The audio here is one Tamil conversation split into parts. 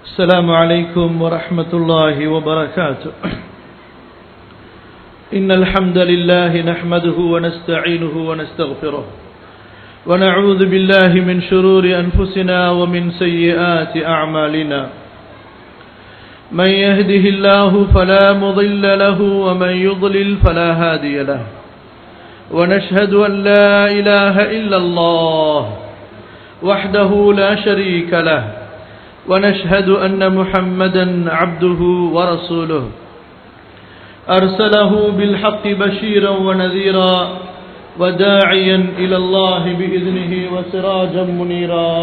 السلام عليكم ورحمة الله وبركاته إن الحمد لله نحمده ونستعينه ونستغفره ونعوذ بالله من شرور أنفسنا ومن سيئات أعمالنا من يهده الله فلا مضل له ومن يضلل فلا هادي له ونشهد أن لا إله إلا الله وحده لا شريك له ونشهد أن محمدا عبده ورسوله أرسله بالحق بشيرا ونذيرا وداعيا إلى الله بإذنه وسراجا منيرا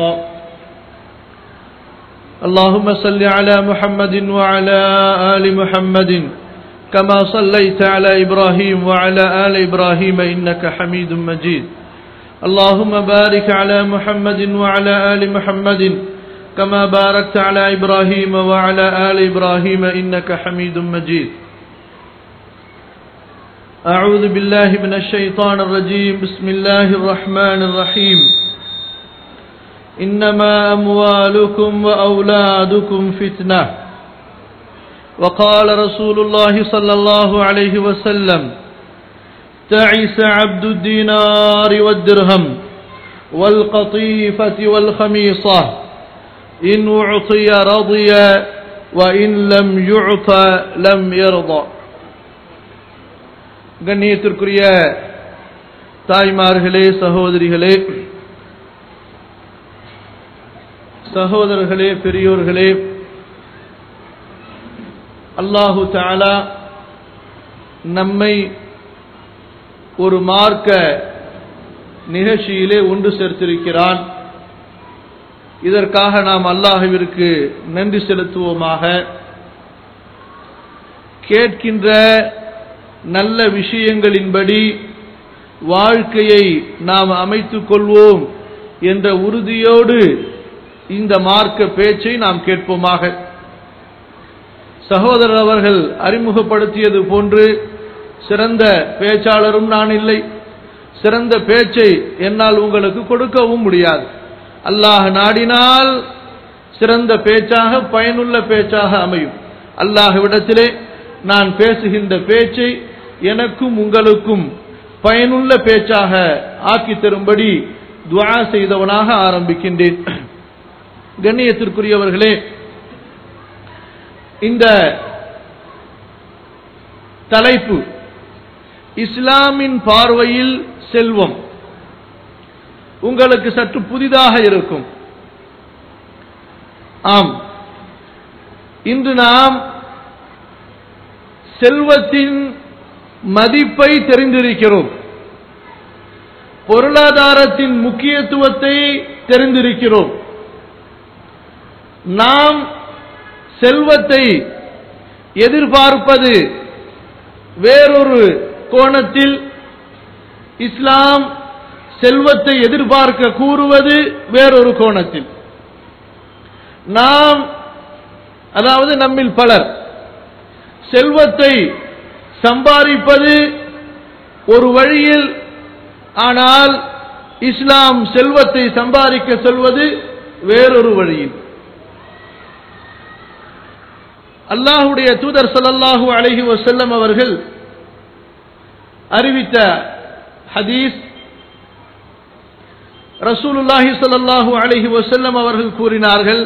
اللهم صل على محمد وعلى آل محمد كما صليت على إبراهيم وعلى آل إبراهيم إنك حميد مجيد اللهم بارك على محمد وعلى آل محمد كما باركت على إبراهيم وعلى آل إبراهيم إنك حميد مجيد أعوذ بالله من الشيطان الرجيم بسم الله الرحمن الرحيم إنما أموالكم وأولادكم فتنة وقال رسول الله صلى الله عليه وسلم تعس عبد الدينار والدرهم والقطيفة والخميصة إن أعطي رضي وإن لم يعط لم يرضى கண்ணியத்திற்குரிய தாய்மார்களே சகோதரிகளே சகோதரர்களே பெரியோர்களே அல்லாஹு தாலா நம்மை ஒரு மார்க்க நிகழ்ச்சியிலே ஒன்று சேர்த்திருக்கிறான் இதற்காக நாம் அல்லாஹுவிற்கு நன்றி செலுத்துவோமாக கேட்கின்ற நல்ல விஷயங்களின்படி வாழ்க்கையை நாம் அமைத்துக் கொள்வோம் என்ற உறுதியோடு இந்த மார்க்க பேச்சை நாம் கேட்போமாக சகோதரர் அவர்கள் அறிமுகப்படுத்தியது போன்று சிறந்த பேச்சாளரும் நான் இல்லை சிறந்த பேச்சை என்னால் உங்களுக்கு கொடுக்கவும் முடியாது அல்லாஹ் நாடினால் சிறந்த பேச்சாக பயனுள்ள பேச்சாக அமையும் அல்லாஹ்விடத்திலே நான் பேசுகின்ற பேச்சை எனக்கும் உங்களுக்கும் பயனுள்ள பேச்சாக ஆக்கி தரும்படி துவா செய்தவனாக ஆரம்பிக்கின்றேன் கண்ணியத்திற்குரியவர்களே இந்த தலைப்பு இஸ்லாமின் பார்வையில் செல்வம் உங்களுக்கு சற்று புதிதாக இருக்கும் ஆம் இன்று நாம் செல்வத்தின் மதிப்பை தெரிந்திருக்கிறோம் பொருளாதாரத்தின் முக்கியத்துவத்தை தெரிந்திருக்கிறோம் நாம் செல்வத்தை எதிர்பார்ப்பது வேறொரு கோணத்தில் இஸ்லாம் செல்வத்தை எதிர்பார்க்க கூறுவது வேறொரு கோணத்தில் நாம் அதாவது நம்மில் பலர் செல்வத்தை சம்பாதிப்பது ஒரு வழியில் ஆனால் இஸ்லாம் செல்வத்தை சம்பாதிக்க சொல்வது வேறொரு வழியில் அல்லாஹுடைய தூதர் சல்லல்லாஹு அலஹி வசல்லம் அவர்கள் அறிவித்த ஹதீஸ் ரசூலுல்லாஹி சல்லாஹூ அலஹி வசல்லம் அவர்கள் கூறினார்கள்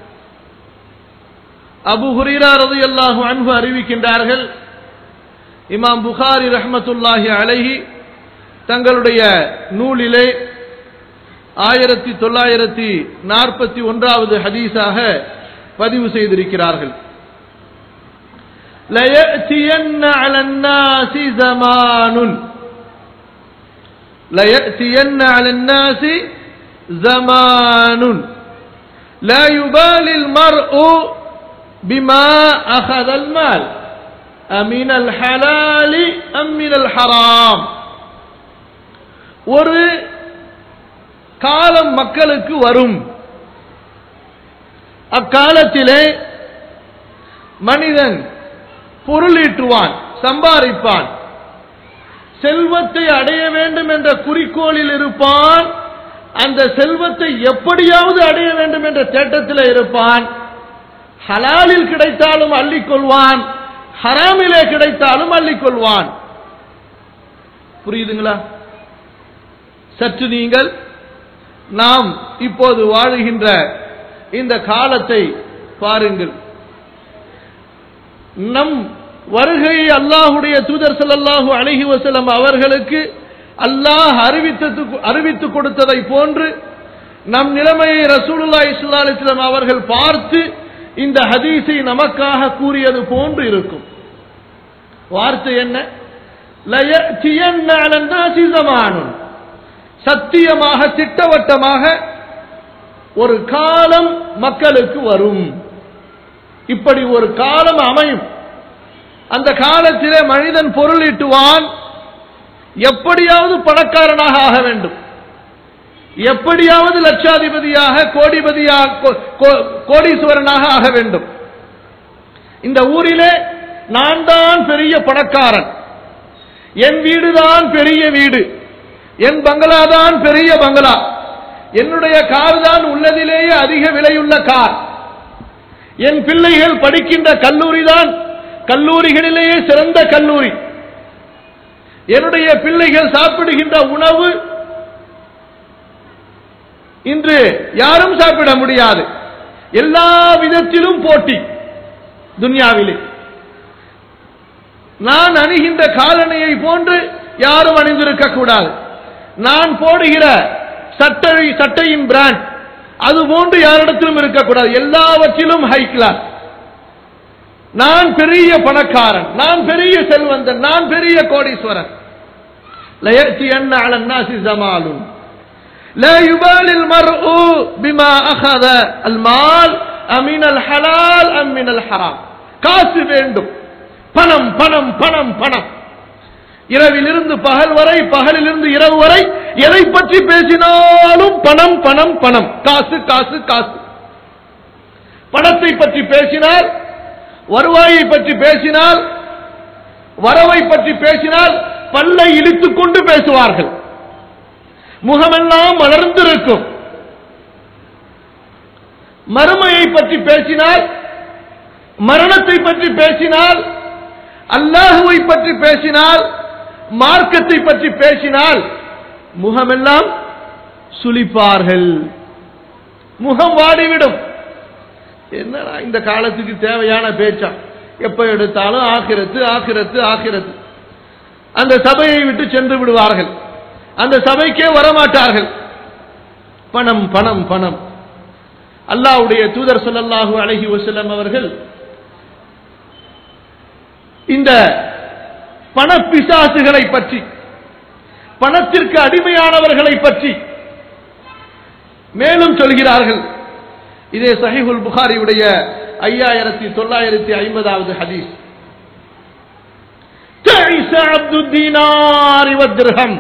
அபு ஹுரீரா ரது அல்லாஹு அன்பு அறிவிக்கின்றார்கள் இமாம் புகாரி ரஹமத்துல்லாஹி அலஹி தங்களுடைய நூலிலே ஆயிரத்தி தொள்ளாயிரத்தி நாற்பத்தி ஒன்றாவது ஹதீஸாக பதிவு செய்திருக்கிறார்கள் ليأتين على الناس زمان ليأتين على الناس زمان لا يبالي المرء بما أخذ المال أمن الحلال أم من الحرام ஒரு காலம் மக்களுக்கு வரும் அக்காலத்திலே மனிதன் பொருளீட்டுவான் சம்பாதிப்பான் செல்வத்தை அடைய வேண்டும் என்ற குறிக்கோளில் இருப்பான் அந்த செல்வத்தை எப்படியாவது அடைய வேண்டும் என்ற தேட்டத்தில் இருப்பான் ஹலாலில் கிடைத்தாலும் அள்ளிக்கொள்வான் ஹராமிலே கிடைத்தாலும் அள்ளிக்கொள்வான் புரியுதுங்களா சற்று நீங்கள் நாம் இப்போது வாழுகின்ற இந்த காலத்தை பாருங்கள் நம் வருகை அல்லாஹுடைய தூதர் ஸல்லல்லாஹு அலைஹி வஸல்லம் அவர்களுக்கு அல்லாஹ் அறிவித்தது அறிவித்து கொடுத்ததை போன்று நம் நிலைமையை ரசூலுல்லாஹி ஸல்லல்லாஹு அலைஹி வஸல்லம் அவர்கள் பார்த்து இந்த ஹதீஸை நமக்காக கூறியது போன்று இருக்கும் வார்த்தை என்ன லயத்தியன்ன அலன் நாசி ஸமானுன் சத்தியமாக திட்டவட்டமாக ஒரு காலம் மக்களுக்கு வரும் இப்படி ஒரு காலம் அமையும் அந்த காலத்திலே மனிதன் பொருள் ஈட்டுவான் எப்படியாவது பணக்காரனாக ஆக வேண்டும் எப்படியாவது லட்சாதிபதியாக கோடிபதியாக கோ- கோ- கோடீஸ்வரனாக ஆக வேண்டும் இந்த ஊரிலே நான் தான் பெரிய பணக்காரன் என் வீடுதான் பெரிய வீடு என் பங்களா தான் பெரிய பங்களா என்னுடைய கார் தான் உள்ளதிலேயே அதிக விலையுள்ள கார் என் பிள்ளைகள் படிக்கின்ற கல்லூரி தான் கல்லூரிகளிலேயே சிறந்த கல்லூரி என்னுடைய பிள்ளைகள் சாப்பிடுகின்ற உணவு இன்று யாரும் சாப்பிட முடியாது எல்லா விதத்திலும் போட்டி துன்யாவிலே நான் அணிகின்ற காலணியை போன்று யாரும் அணிந்திருக்க கூடாது நான் போடுகிற சட்டை சட்டையின் பிராண்ட் அது போன்று யாரிடத்திலும் இருக்கக்கூடாது எல்லாவற்றிலும் ஹை கிளாஸ் நான் பெரிய பணக்காரன் நான் பெரிய செல்வந்தன் நான் பெரிய கோடீஸ்வரன் ليأتين على الناس زمان لا يبالي المرء بما أخذ المال أمن الحلال أم من الحرام காசு வேண்டும் பணம் பணம் பணம் பணம் இரவிலிருந்து பகல் வரை பகலிலிருந்து இரவு வரை எதை பற்றி பேசினாலும் பணம் பணம் பணம் காசு காசு காசு பணத்தை பற்றி பேசினால் வருவாயை பற்றி பேசினால் வரவை பற்றி பேசினால் பல்லை இழுத்துக் கொண்டு பேசுவார்கள் முகமெல்லாம் மலர்ந்திருக்கும் மறுமையை பற்றி பேசினால் மரணத்தை பற்றி பேசினால் அல்லாஹுவை பற்றி பேசினால் மார்க்கத்தை பற்றி பேசினால் முகமெல்லாம் சுளிப்பார்கள் முகம் வாடிவிடும் என்னடா இந்த காலத்துக்கு தேவையான பேச்சா எப்ப எடுத்தாலும் ஆக்கிரத்து ஆக்கிரத்து ஆக்கிரத்து அந்த சபையை விட்டு சென்று விடுவார்கள் அந்த சபைக்கே வரமாட்டார்கள் பணம் பணம் பணம் அல்லாஹ்வுடைய தூதர் ஸல்லல்லாஹு அலைஹி வஸல்லம் அவர்கள் இந்த பணப்பிசாசுகளை பற்றி பணத்திற்கு அடிமையானவர்களை பற்றி மேலும் சொல்கிறார்கள் இதே சஹீஹுல் புகாரியுடைய ஐயாயிரத்தி தொள்ளாயிரத்தி ஐம்பதாவது ஹதீஸ் تعس عبد الدينار والدرهم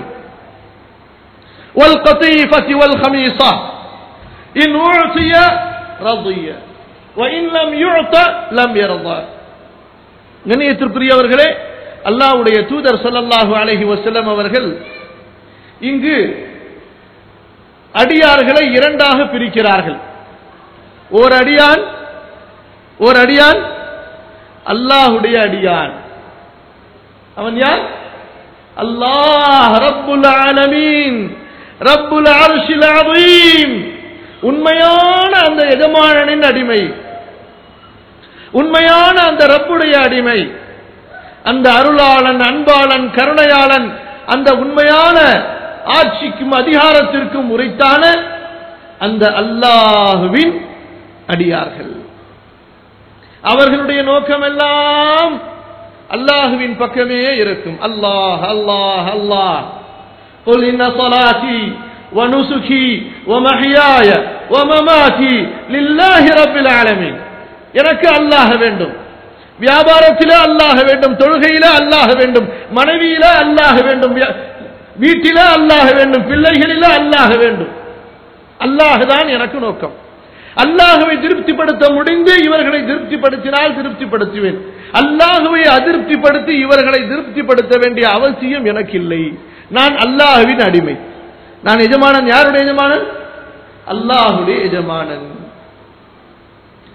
والقطيفة والخميصة إن أعطي رضي وإن لم يعط لم يرضى கண்ணியத்திற்குரியவர்களே அல்லாஹ்வுடைய தூதர் ஸல்லல்லாஹு அலைஹி வஸல்லம் அவர்கள் இங்கு அடியார்களை இரண்டாக பிரிக்கிறார்கள் ஓர் அடியான் ஓர் அடியான் அல்லாஹுடைய அடியான் அவன் யார் அல்லாஹ் ரப்புல் ஆலமீன் ரப்புல் அர்ஷில் அதீம் உண்மையான அந்த எஜமானனின் அடிமை உண்மையான அந்த ரப்புடைய அடிமை அந்த அருளாளன் அன்பாளன் கருணையாளன் அந்த உண்மையான ஆட்சிக்கும் அதிகாரத்திற்கும் உரைத்தான அந்த அல்லாஹுவின் அடியார்கள் அவர்களுடைய நோக்கம் எல்லாம் அல்லாஹுவின் பக்கமே இருக்கும் அல்லாஹ் அல்லாஹ் அல்லாஹ் قل إن صلاتي ونسكي ومحياي ومماتي لله رب العالمين எனக்கு அல்லாஹ் வேண்டும் வியாபாரத்திலே அல்லாஹ் வேண்டும் தொழுகையில அல்லாஹ் வேண்டும் மனைவியில அல்லாஹ் வேண்டும் வியா- வீட்டில அல்லாஹ் வேண்டும் பிள்ளைகளில அல்லாஹ் வேண்டும் அல்லாஹ் தான் எனக்கு நோக்கம் அல்லாஹுவை திருப்திப்படுத்த முடிந்து இவர்களை திருப்திப்படுத்தினால் திருப்திப்படுத்துவேன் அல்லாஹுவை அதிருப்திப்படுத்தி இவர்களை திருப்திப்படுத்த வேண்டிய அவசியம் எனக்கு இல்லை நான் அல்லாஹுவின் அடிமை நான் எஜமானன் யாருடைய எஜமானன் அல்லாஹுடைய எஜமானன்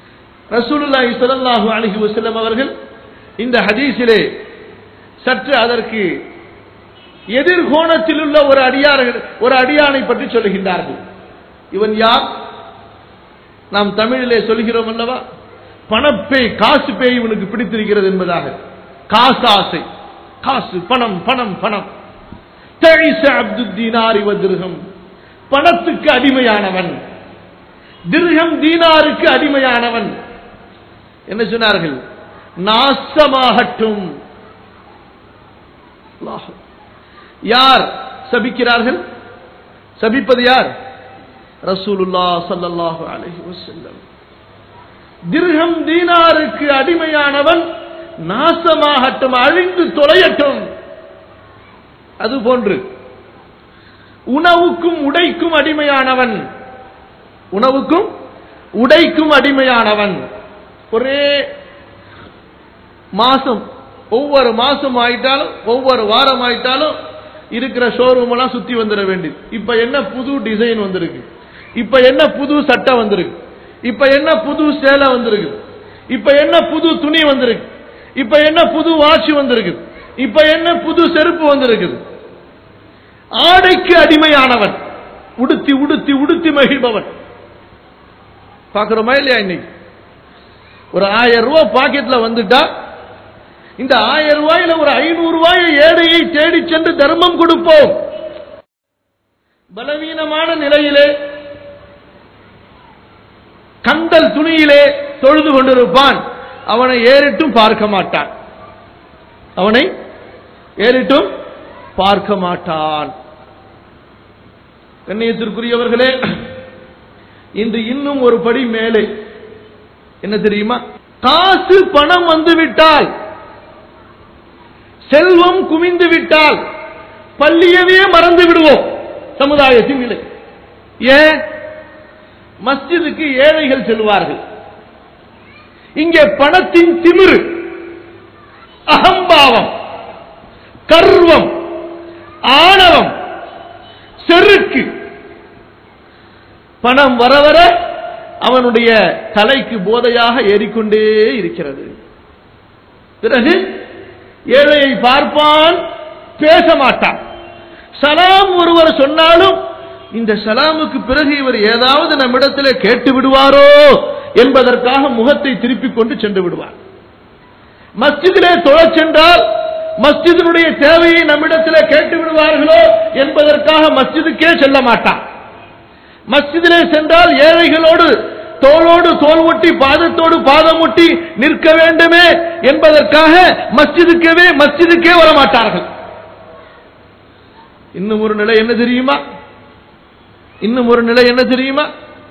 ரசூலுல்லாஹி ஸல்லல்லாஹு அலைஹி வஸல்லம் அவர்கள் இந்த ஹதீஸிலே சற்று அதற்கு எதிர்கோணத்தில் உள்ள ஒரு அடியார்கள் ஒரு அடியானை பற்றி சொல்லுகின்றார்கள் இவன் யார் நாம் தமிழிலே சொல்கிறோம் அல்லவா பணப்பேய் காசு பேய் இவனுக்கு பிடித்திருக்கிறது என்பதாக காசு ஆசை காசு பணம் பணம் பணம் தழிச அப்துல் தீனார் இவ திருகம் பணத்துக்கு அடிமையானவன் திருகம் தீனாருக்கு அடிமையானவன் என்ன சொன்னார்கள் நாசமாகட்டும் அல்லாஹ். யார் சபிக்கிறார்கள் சபிப்பது யார் ரசூலுல்லா ஸல்லல்லாஹு அலைஹி வஸல்லம் திர்ஹம் தீனாருக்கு அடிமையானவன் நாசமாகட்டும் அழிந்து தொலையட்டும் அது போன்று உணவுக்கும் உடைக்கும் அடிமையானவன் உணவுக்கும் உடைக்கும் அடிமையானவன் ஒரே மாசம் ஒவ்வொரு மாசம் ஆயிட்டாலும் ஒவ்வொரு வாரம் ஆயிட்டாலும் இருக்கிற ஷோரூம் எல்லாம் சுத்தி வந்துட வேண்டியது இப்ப என்ன புது டிசைன் வந்திருக்கு இப்ப என்ன புது சட்டை வந்திருக்கு இப்ப என்ன புது சேலை வந்திருக்கு இப்ப என்ன புது துணி வந்திருக்கு இப்ப என்ன புது வாட்ச் வந்திருக்கு இப்ப என்ன புது செருப்பு வந்திருக்குது ஆடைக்கு அடிமையானவன் உடுத்தி உடுத்தி உடுத்தி மகிழ்பவன் பாக்குறோமா இல்லையா இன்னைக்கு ஒரு ஆயிரம் ரூபாய் பாக்கெட்ல வந்துட்டா இந்த ஆயிரம் ரூபாயில ஒரு ஐநூறு ரூபாயை ஏழையை தேடி சென்று தர்மம் கொடுப்போம் பலவீனமான நிலையிலே கந்தல் துணியிலே தொழுது கொண்டிருப்பான் அவனை ஏறிட்டும் பார்க்க மாட்டான் அவனை ஏறிட்டும் பார்க்க மாட்டான் கண்ணியத்திற்குரியவர்களே இன்று இன்னும் ஒரு படி மேலே என்ன தெரியுமா காசு பணம் வந்து விட்டால் செல்வம் குவிந்து விட்டால் பள்ளியவே மறந்து விடுவோம் சமுதாயத்தின் நிலை ஏன் மஸ்ஜிதுக்கு ஏழைகள் செல்வார்கள் இங்கே பணத்தின் திமிரு அகம்பாவம் கர்வம் ஆணவம் செருக்கு பணம் வர வர அவனுடைய தலைக்கு போதையாக ஏறிக்கொண்டே இருக்கிறது பிறகு ஏழையை பார்ப்பான் பேச மாட்டான் சலாம் ஒருவர் சொன்னாலும் இந்த சலாமுக்கு பிறகு இவர் ஏதாவது நம்மிடத்திலே கேட்டு விடுவாரோ என்பதற்காக முகத்தை திருப்பிக் கொண்டு சென்று விடுவார் மஸ்ஜிதிலே தொழச் சென்றால் மஸ்ஜிதினுடைய தேவையை நம்மிடத்திலே கேட்டு விடுவார்களோ என்பதற்காக மஸ்ஜிதுக்கே செல்ல மாட்டான் மஸ்ஜிதிலே சென்றால் ஏழைகளோடு தோளோடு தோல் ஒட்டி பாதத்தோடு பாதம் ஒட்டி நிற்க வேண்டுமே என்பதற்காக மஸ்ஜிதுக்கவே மஸ்ஜிதுக்கே வர மாட்டார்கள் இன்னும் ஒரு நிலை என்ன தெரியுமா இன்னும் ஒரு நிலை என்ன தெரியுமா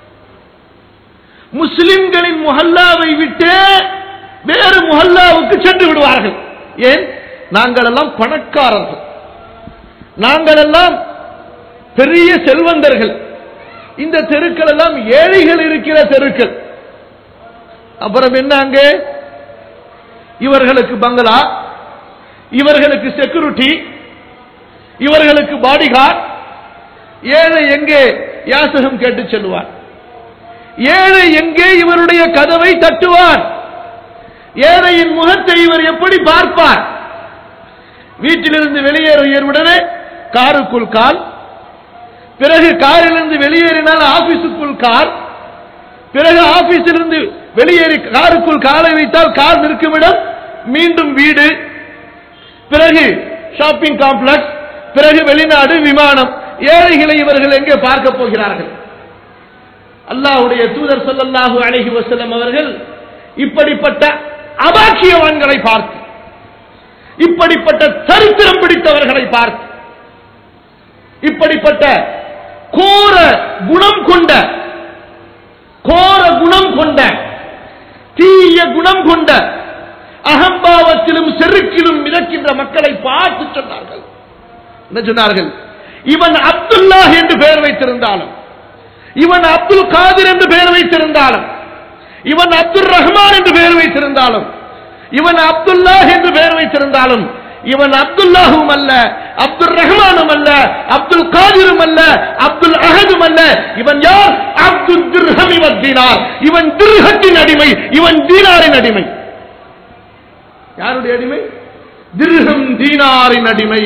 முஸ்லிம்களின் முஹல்லாவை விட்டு வேறு முஹல்லாவுக்கு சென்று விடுவார்கள் ஏன் நாங்கள் எல்லாம் பணக்காரர்கள் நாங்கள் எல்லாம் பெரிய செல்வந்தர்கள் இந்த தெருக்கள் எல்லாம் ஏழைகள் இருக்கிற தெருக்கள் அப்புறம் என்ன அங்கே இவர்களுக்கு பங்களா இவர்களுக்கு செக்யூரிட்டி இவர்களுக்கு பாடிகார்ட் ஏழை எங்கே யாசகம் கேட்டு செல்வார் ஏழை எங்கே இவருடைய கதவை தட்டுவார் ஏழையின் முகத்தை இவர் எப்படி பார்ப்பார் வீட்டிலிருந்து வெளியேறியவுடனே காருக்குள் கால் பிறகு காரிலிருந்து வெளியேறினால் ஆபீஸுக்குள் கார் பிறகு ஆபீஸிலிருந்து வெளியேறி காருக்குள் காலை வைத்தால் கார் நிற்குமிடம் மீண்டும் வீடு பிறகு ஷாப்பிங் காம்ப்ளெக்ஸ் பிறகு வெளிநாடு விமானம் ஏழைகளை இவர்கள் எங்கே பார்க்க போகிறார்கள் அல்லாஹ்வுடைய தூதர் ஸல்லல்லாஹு அலைஹி வஸல்லம் அவர்கள் இப்படிப்பட்ட அபாக்கியவான்களை பார்த்து இப்படிப்பட்ட சரித்திரம் பிடித்தவர்களை பார்த்து இப்படிப்பட்ட கோர குணம் கொண்ட கோர குணம் கொண்ட தீய குணம் கொண்ட அகம்பாவத்திலும் செருக்கிலும் மிதக்கின்ற மக்களை பார்த்து சொன்னார்கள் என்ன சொன்னார்கள் இவன் அப்துல்லாஹ் என்று பெயர் வைத்திருந்தாலும் இவன் அப்துல் காதிர் என்று பெயர் வைத்திருந்தாலும் இவன் அப்துல் ரஹ்மான் என்று பெயர் வைத்திருந்தாலும் இவன் அப்துல்லாஹ் என்று பெயர் வைத்திருந்தாலும் இவன் அப்துல்லாஹும் அல்ல அப்துல் ரஹ்மானும் அல்ல அப்துல் காதிரும் அல்ல அப்துல் அஹதும் அல்ல இவன் யார் அப்துல் திர்ஹம் இவன் தீனார் இவன் திர்ஹத்தின் அடிமை இவன் தீனாரின் அடிமை யாருடைய அடிமை திர்ஹம் தீனாரின் அடிமை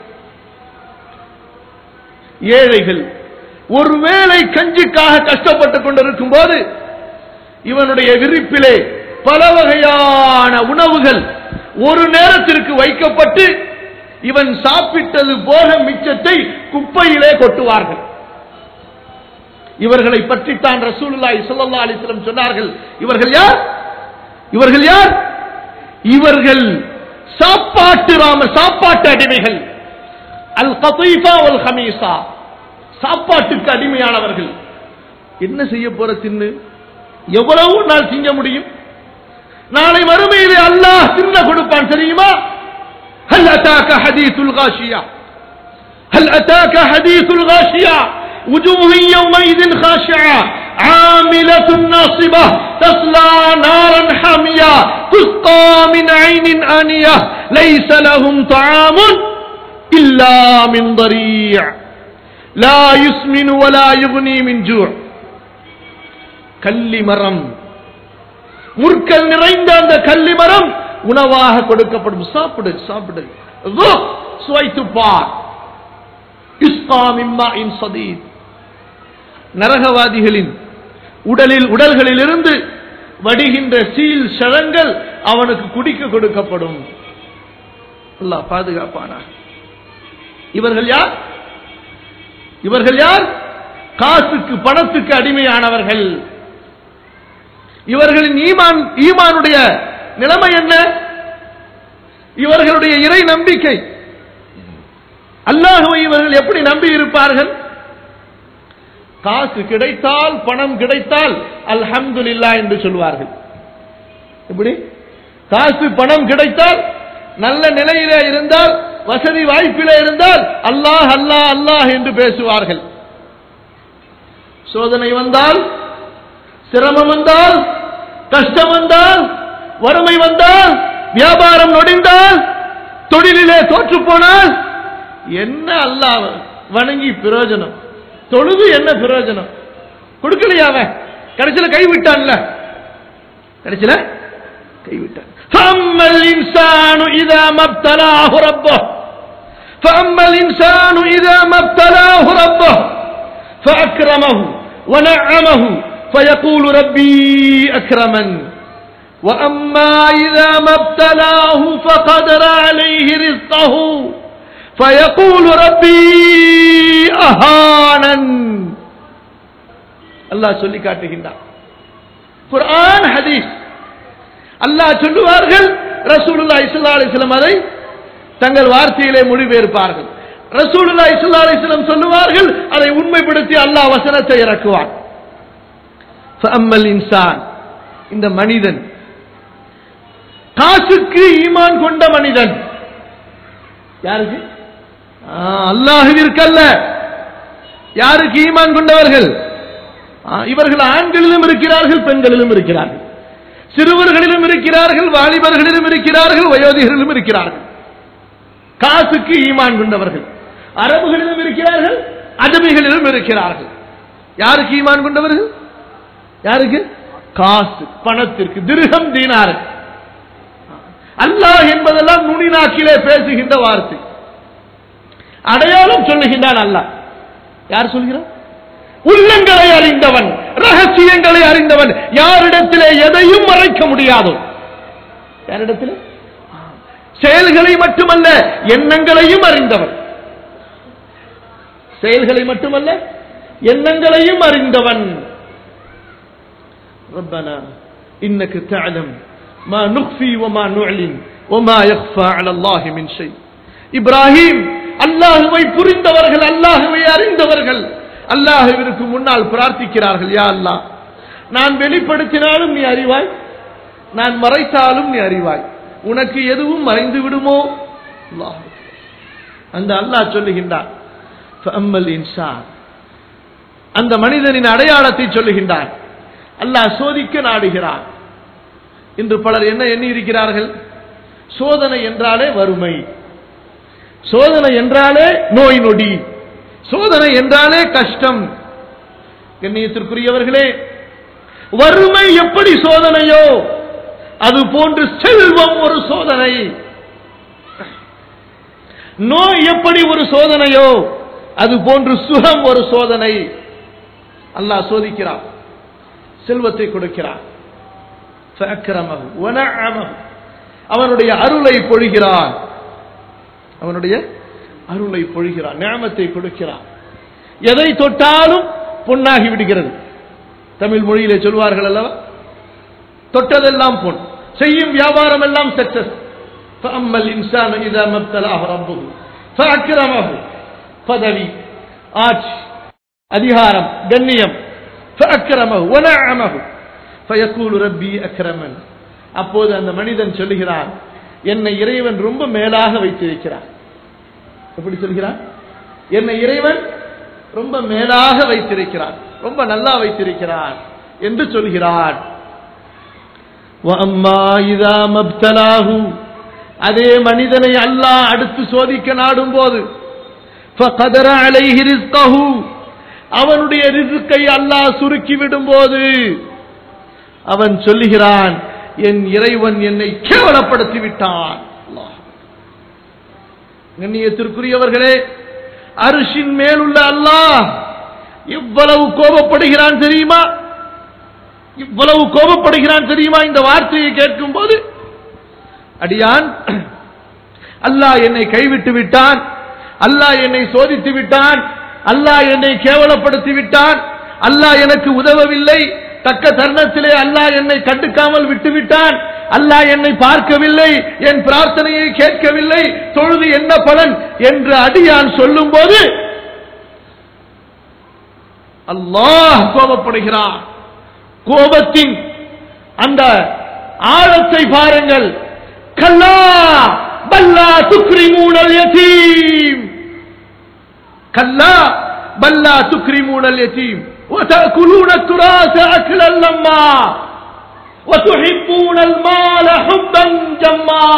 ஏழைகள் ஒருவேளை கஞ்சிக்காக கஷ்டப்பட்டுக் கொண்டிருக்கும் போது இவனுடைய விரிப்பிலே பல வகையான உணவுகள் ஒரு நேரத்திற்கு வைக்கப்பட்டு இவன் சாப்பிட்டது போக மிச்சத்தை குப்பையிலே கொட்டுவார்கள் இவர்களை பற்றித்தான் ரசூலுல்லாஹி ஸல்லல்லாஹு அலைஹி வஸல்லம் சொன்னார்கள் இவர்கள் யார் இவர்கள் யார் இவர்கள் சாப்பாட்டு ராம சாப்பாட்டு அடிமைகள் அல் கதீஃபா வல் ஹமீசா சாப்பாட்டுக்கு அடிமையானவர்கள் என்ன செய்ய போற தின்னு எவ்வளவு நாள் திங்க முடியும் நாளை மறுமையிலே அல்லாஹ் தின்ன கொடுப்பான் தெரியுமா هل أتاك حديث الغاشية هل أتاك حديث الغاشية وجوه يومئذ خاشعة عاملة ناصبة تصلى نارا حامية تسقى من عين آنية ليس لهم طعام إلا من ضريع لا يسمن ولا يغني من جوع கள்ளி மரம் முற்கள் நிறைந்த அந்த கள்ளி மரம் உணவாக கொடுக்கப்படும் சாப்பிடு சாப்பிடு ذُقْ, சுவைத்து பார் இஸ்கா மிம்மா இன் சதீத் நரகவாதிகளின் உடலில் உடல்களில் இருந்து வடிகின்ற சீல் சழங்கள் அவனுக்கு குடிக்க கொடுக்கப்படும் அல்லாஹ் பாதுகாப்பானா இவர்கள் யார் இவர்கள் யார் காசுக்கு பணத்துக்கு அடிமையானவர்கள் இவர்களின் ஈமான் ஈமானுடைய நிலைமை என்ன இவர்களுடைய இறை நம்பிக்கை அல்லாஹுவை இவர்கள் எப்படி நம்பி இருப்பார்கள் காசு கிடைத்தால் பணம் கிடைத்தால் அல்ஹம்துலில்லா என்று சொல்வார்கள் எப்படி காசு பணம் கிடைத்தால் நல்ல நிலையிலே இருந்தால் வசதி வாய்ப்பிலே இருந்தால் அல்லாஹ் அல்லாஹ் அல்லாஹ் என்று பேசுவார்கள் சோதனை வந்தால் சிரமம் வந்தால் கஷ்டம் வந்தால் வறுமை வந்தால் வியாபாரம் நொடிந்தால் தொழிலிலே தோற்று போனால் என்ன அல்லாஹ் வணங்கி பிரயோஜனம் தொழுது என்ன பிரயோஜனம் கொடுக்கலையா அவன் கடைசியில கைவிட்டான்ல கடைசியில கைவிட்டான் فأما الإنسان إذا ما ابتلاه ربه فأما الإنسان إذا ما ابتلاه ربه فأكرمه ونعمه فيقول ربي أكرمن وأما إذا ما ابتلاه فقدر عليه رزقه فيقول ربي أهانن الله சொல்லி காட்டுகின்றார் குர்ஆன் ஹதீஸ் அல்லாஹ் சொல்லுவார்கள் ரசூலுல்லாஹி ஸல்லல்லாஹு அலைஹி வஸல்லம் அதை தங்கள் வார்த்தையிலே மொழிபெயர்ப்பார்கள் ரசூலுல்லாஹி ஸல்லல்லாஹு அலைஹி வஸல்லம் சொல்லுவார்கள் அதை உண்மைப்படுத்தி அல்லாஹ் வசனத்தை இறக்குவான் ஃபஅம்மல் இன்சான் இந்த மனிதன் காசுக்கு ஈமான் கொண்ட மனிதன் யாருக்கு ஆ, அல்லாஹுவிற்கல்ல யாருக்கு ஈமான் கொண்டவர்கள் ஆ, இவர்கள் ஆண்களிலும் இருக்கிறார்கள் பெண்களிலும் இருக்கிறார்கள் சிறுவர்களிலும் இருக்கிறார்கள் வாலிபர்களிலும் இருக்கிறார்கள் வயோதிகரிலும் இருக்கிறார்கள் காசுக்கு ஈமான் கொண்டவர்கள் அரபுகளிலும் இருக்கிறார்கள் அஜமிகளிலும் இருக்கிறார்கள் யாருக்கு ஈமான் கொண்டவர்கள் யாருக்கு காசு பணத்திற்கு திருகம் தீனாருக்கு அல்லாஹ் என்பதெல்லாம் நுனிநாக்கிலே பேசுகின்ற வார்த்தை அடையாளம் சொல்லுகின்றான் அல்லாஹ் யார் சொல்கிறார் உள்ளங்களை அறிந்தவன் ரகசியங்களை அறிந்தவன் யாரிடத்திலே எதையும் மறைக்க முடியாதோ யாரிடத்திலே செயல்களை மட்டுமல்ல எண்ணங்களையும் அறிந்தவன் செயல்களை மட்டுமல்ல எண்ணங்களையும் அறிந்தவன் ربنا إنك تعلم ما نخفي وما نعلن وما يخفى على الله من شيء இப்ராஹிம் அல்லாஹுவை புரிந்தவர்கள் அல்லாஹுவை அறிந்தவர்கள் அல்லாஹுவிற்கு முன்னால் பிரார்த்திக்கிறார்கள் யா அல்லாஹ் நான் வெளிப்படுத்தினாலும் நீ அறிவாய் நான் மறைத்தாலும் நீ அறிவாய் உனக்கு எதுவும் மறைந்து விடுமோ அல்லாஹ் அந்த அல்லாஹ் சொல்லுகின்றான் ஃபஅம்மல் இன்சான் அந்த மனிதனின் அடையாளத்தை சொல்லுகின்றான் அல்லாஹ் சோதிக்க நாடுகிறான் இன்று பலர் என்ன எண்ணி இருக்கிறார்கள் சோதனை என்றாலே வறுமை சோதனை என்றாலே நோய் நொடி சோதனை என்றாலே கஷ்டம் கண்ணியத்திற்குரியவர்களே வறுமை எப்படி சோதனையோ அது போன்று செல்வம் ஒரு சோதனை நோய் எப்படி ஒரு சோதனையோ அது போன்று சுகம் ஒரு சோதனை அல்லாஹ் சோதிக்கிறான் செல்வத்தை கொடுக்கிறான் فأكرمه ونعمه. அவனுடைய அருளை பொழிகிறான் அவனுடைய அருளை பொழிகிறான் ஞாமத்தை கொடுக்கிறான் எதை தொட்டாலும் பொன்னாகி விடுகிறது தமிழ் மொழியிலே சொல்வார்கள் அல்லவா தொட்டதெல்லாம் பொன் செய்யும் வியாபாரம் எல்லாம் சக்சஸ் فأما الإنسان إذا ما ابتلاه ربه فأكرمه பதவி ஆட்சி அதிகாரம் கண்ணியம் فأكرمه ونعمه فيقول ربي أكرمن அப்போது அந்த மனிதன் சொல்லுகிறான் என்னை இறைவன் ரொம்ப மேலாக வைத்திருக்கிறான் எப்படி சொல்கிறான் என்னை இறைவன் ரொம்ப மேலாக வைத்திருக்கிறான் ரொம்ப நல்லா வைத்திருக்கிறான் என்று சொல்கிறான் وَأَمَّا إِذَا مَا ابْتَلَاهُ அதே மனிதனை அல்லாஹ் அடுத்து சோதிக்க நாடும் போது فَقَدَرَ عَلَيْهِ رِزْقَهُ அவனுடைய ரிசுக்கை அல்லாஹ் சுருக்கி விடும்போது அவன் சொல்லுகிறான் என் இறைவன் என்னை கேவலப்படுத்தி விட்டான் அல்லாஹ். கண்ணியத்திற்குரியவர்களே அரிசின் மேலுள்ள அல்லாஹ் எவ்வளவு கோபப்படுகிறான் தெரியுமா இவ்வளவு கோபப்படுகிறான் தெரியுமா இந்த வார்த்தையை கேட்கும் போது அடியான் அல்லாஹ் என்னை கைவிட்டு விட்டான் அல்லாஹ் என்னை சோதித்து விட்டான் அல்லாஹ் என்னை கேவலப்படுத்தி விட்டான் அல்லாஹ் எனக்கு உதவவில்லை தக்க தருணத்திலே அல்லாஹ் என்னை கண்டுக்காமல் விட்டுவிட்டான் அல்லாஹ் என்னை பார்க்கவில்லை என் பிரார்த்தனையை கேட்கவில்லை தொழுது என்ன பலன் என்று அடியான் சொல்லும் போது அல்லாஹ் கோபப்படுகிறான் கோபத்தின் அந்த ஆழத்தை பாருங்கள் கல்லா பல்லா துக்ரிமூனல் யதீம் கல்லா பல்லா துக்ரிமூனல் யதீம் وتأكلون التراث أكلا لما وتحبون المال حبا جما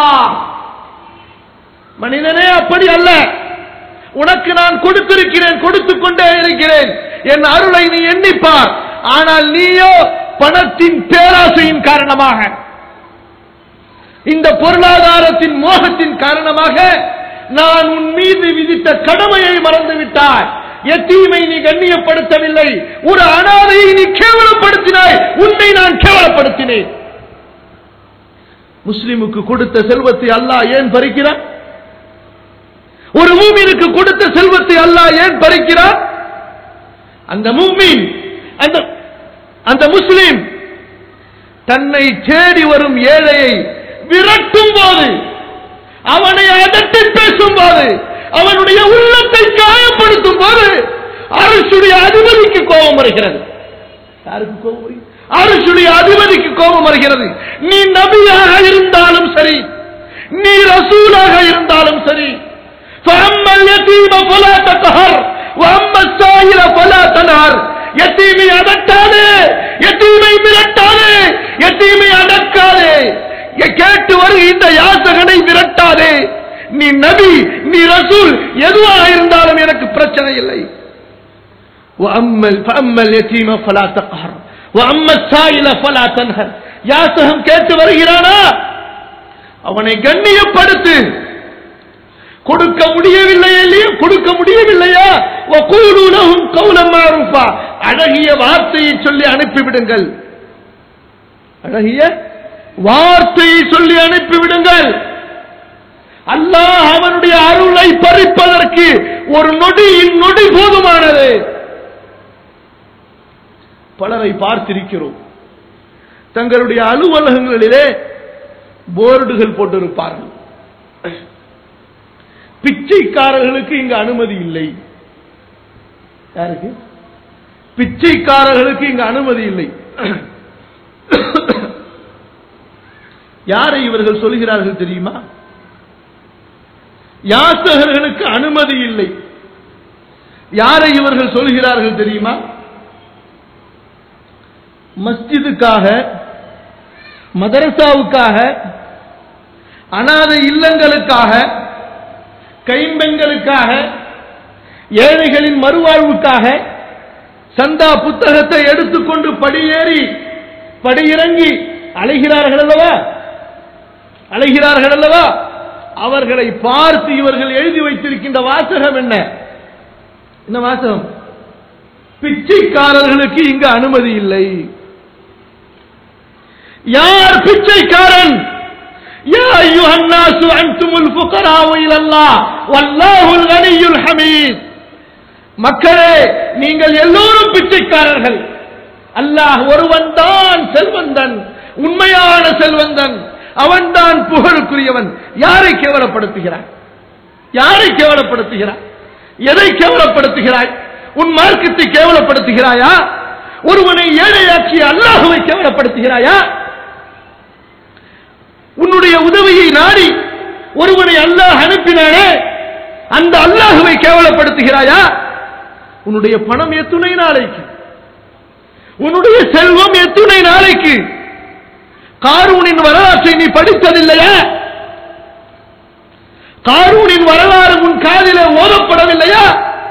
மனிதனே அப்படி அல்ல உனக்கு நான் கொடுத்திருக்கிறேன் கொடுத்துக் கொண்டே இருக்கிறேன் என் அருளை நீ எண்ணிப்பார் ஆனால் நீயோ பணத்தின் பேராசையின் காரணமாக இந்த பொருளாதாரத்தின் மோகத்தின் காரணமாக நான் உன் மீது விதித்த கடமையை மறந்து விட்டாய் எத்தீமை நீ கண்ணியப்படுத்தவில்லை ஒரு அனாதையை நீ கேவலப்படுத்தினாய் உன்னை நான் கேவலப்படுத்தினேன் முஸ்லிமுக்கு கொடுத்த செல்வத்தை அல்லாஹ் ஏன் பறிக்கிறான் ஒரு மூமினுக்கு கொடுத்த செல்வத்தை அல்லாஹ் ஏன் பறிக்கிறான் அந்த மூமின் அந்த அந்த முஸ்லிம் தன்னை தேடி வரும் ஏழையை விரட்டும் போது அவனை அதட்டி பேசும் போது அவனுடைய உள்ளத்தை காயப்படுத்தும் போது அரசுடைய அதிபதிக்கு கோபம் வருகிறது யாருக்கு கோபம் வருகிறது அரசுடைய அதிபதிக்கு கோபம் வருகிறது நீ நபியாக இருந்தாலும் சரி நீ ரசூலாக இருந்தாலும் சரி فأما اليتيم فلا تقهر وأما السائل فلا تنهر எத்தீமை அதட்டாதே எத்தீமை மிரட்டாதே எத்தீமை அடக்காதே கேட்டு வருகின்ற யாசகனை விரட்டாதே நீ நபி நீ ரசூல் எதுவாக இருந்தாலும் எனக்கு பிரச்சனை இல்லை وأما فأما اليتيم فلا تقهر وأما السائل فلا تنهر யாசகம் கேட்டு வருகிறானா அவனை கண்ணியப்படுத்து கொடுக்க முடியவில்லையே கொடுக்க முடியவில்லையா وقولوا لهم قولا معروفا அழகிய வார்த்தையை சொல்லி அனுப்பிவிடுங்கள் அழகிய வார்த்தையை சொல்லி அனுப்பிவிடுங்கள் அல்லாஹ் அவனுடைய அருளை பறிப்பதற்கு ஒரு நொடியின் நொடி போதுமானது பலரை பார்த்திருக்கிறோம் தங்களுடைய அலுவலகங்களிலே போர்டுகள் போட்டிருப்பார்கள் பிச்சைக்காரர்களுக்கு இங்கு அனுமதி இல்லை யாருக்கு பிச்சைக்காரர்களுக்கு இங்கு அனுமதி இல்லை யாரை இவர்கள் சொல்கிறார்கள் தெரியுமா யாசகர்களுக்கு அனுமதி இல்லை யாரை இவர்கள் சொல்கிறார்கள் தெரியுமா மஸ்ஜிதுக்காக மதரசாவுக்காக அனாதை இல்லங்களுக்காக கைம்பெண்களுக்காக ஏழைகளின் மறுவாழ்வுக்காக சந்தா புத்தகத்தை எடுத்துக்கொண்டு படியேறி படியிறங்கி அலைகிறார்கள் அல்லவா அலைகிறார்கள் அல்லவா அவர்களை பார்த்து இவர்கள் எழுதி வைத்திருக்கின்ற வாசகம் என்ன என்ன வாசகம் பிச்சைக்காரர்களுக்கு இங்கு அனுமதி இல்லை யார் பிச்சைக்காரன் يا أيها الناس أنتم الفقراء إلى الله والله الغني الحميد மக்களே நீங்கள் எல்லோரும் பிச்சைக்காரர்கள் அல்லாஹ் ஒருவன் தான் செல்வந்தன் உண்மையான செல்வந்தன் அவன்தான் புகழுக்குரியவன் யாரை கேவலப்படுத்துகிறாய் யாரை கேவலப்படுத்துகிறாய் எதை கேவலப்படுத்துகிறாய் உன் மார்க்கத்தை கேவலப்படுத்துகிறாயா ஒருவனை ஏழையாக்கிய அல்லாஹுவை கேவலப்படுத்துகிறாயா உன்னுடைய உதவியை நாடி ஒருவனை அல்லாஹ் அனுப்பினானே அந்த அல்லாஹுவை கேவலப்படுத்துகிறாயா உன்னுடைய பணம் எத்துணை நாளைக்கு உன்னுடைய செல்வம் எத்துணை நாளைக்கு காரூனின் வரலாற்றை நீ படித்ததில்லையா காரூனின் வரலாறு உன் காதிலே ஓதப்படவில்லையா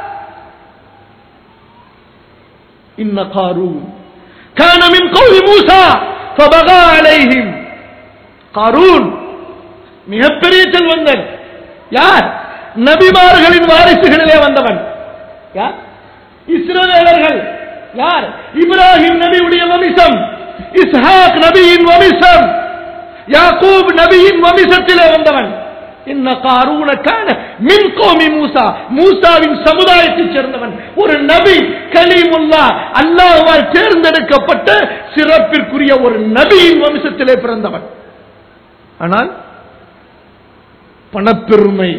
இன்ன காரூன் كان من قوم موسى فبغى عليهم காரூன் மிகப்பெரிய செல்வந்தன் யார் நபிமார்களின் வாரிசுகளிலே வந்தவன் யார் இஸ்ரவேலர்கள் யார் இப்ராஹிம் நபியுடைய வம்சம் இஸ்ஹாக் நபியின் வம்சம் யாக்கூப் நபியின் வம்சத்திலே வந்தவன் இன்ன காரூன கான மின் கோமி மூசா மூசாவின் சமுதாயத்தைச் சேர்ந்தவன் ஒரு நபி கலீமுல்லா அல்லாஹ்வால் தேர்ந்தெடுக்கப்பட்ட சிறப்பிற்குரிய ஒரு நபியின் வம்சத்திலே பிறந்தவன் ஆனால் பணப்பெருமை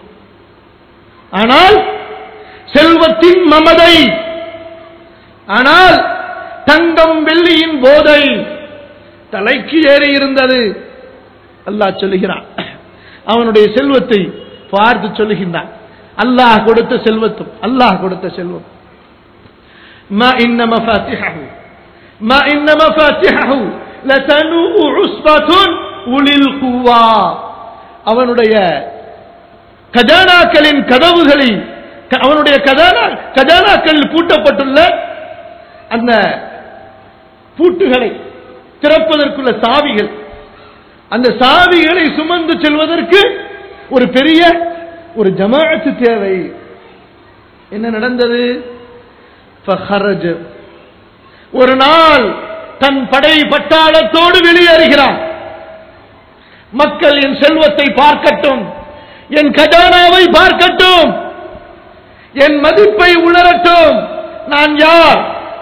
ஆனால் செல்வத்தின் மமதை ஆனால் தங்கம் வெள்ளியின் போதை தலைக்கு ஏறி இருந்தது அல்லாஹ் சொல்லுகிறான் அவனுடைய செல்வத்தை பார்த்து சொல்லுகின்றான் அல்லாஹ் கொடுத்த செல்வத்தும் அல்லாஹ் கொடுத்த செல்வம் ما إن مفاتحه ما إن مفاتحه لتنوء عصبة أولي القوى அவனுடைய கஜானாக்களின் கதவுகளை அவனுடைய கஜானா கஜானாக்களில் பூட்டப்பட்டுள்ள அந்த பூட்டுகளை திறப்பதற்குள்ள சாவிகள் அந்த சாவிகளை சுமந்து செல்வதற்கு ஒரு பெரிய ஒரு ஜமாஅத்து தேவை என்ன நடந்தது ஃபஹரஜ. ஒரு நாள் தன் படை பட்டாளத்தோடு வெளியேறுகிறான் மக்கள் என் செல்வத்தை பார்க்கட்டும் என் கஜானாவை பார்க்கட்டும் என் மதிப்பை உணரட்டும் நான் யார்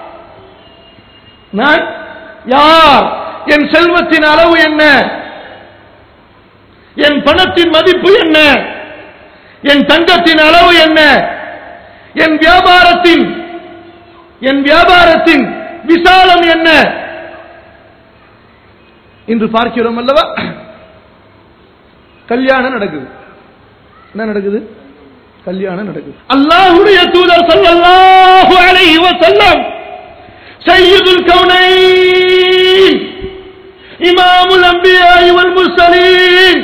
நான் யார் என் செல்வத்தின் அளவு என்ன என் பணத்தின் மதிப்பு என்ன என் தங்கத்தின் அளவு என்ன என் வியாபாரத்தின் என் வியாபாரத்தின் விசாலம் என்ன இன்று பார்க்கிறோம் அல்லவா கல்யாணம் நடக்குது என்ன நடக்குது கல்யாணம் நடக்குது அல்லாஹ்வுடைய தூதர் ஸல்லல்லாஹு அலைஹி வஸல்லம் சையதுல் கௌனைன் இமாமுல் அன்பியா வல் முர்சலீன்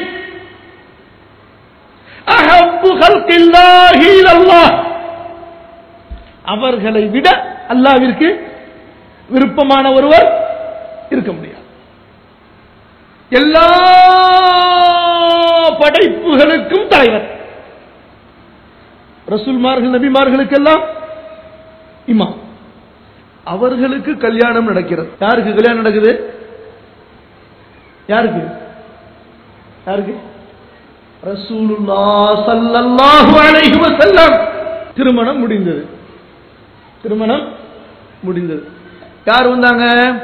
அஹப்பு ஹல்கில்லாஹி இலல்லாஹ் அவர்களை விட அல்லாவிற்கு விருப்பமான ஒருவர் இருக்க முடியாது எல்லா படைப்புகளுக்கும் தலைவர் ரசூல்மார்கள் நபிமார்களுக்கெல்லாம் இமாம் அவர்களுக்கு கல்யாணம் நடக்கிறது யாருக்கு கல்யாணம் நடக்குது யாருக்கு யாருக்கு ரசூலுல்லா ஸல்லல்லாஹு அலைஹி வஸல்லம் திருமணம் முடிந்தது திருமணம் முடிந்தது யார் வந்தாங்க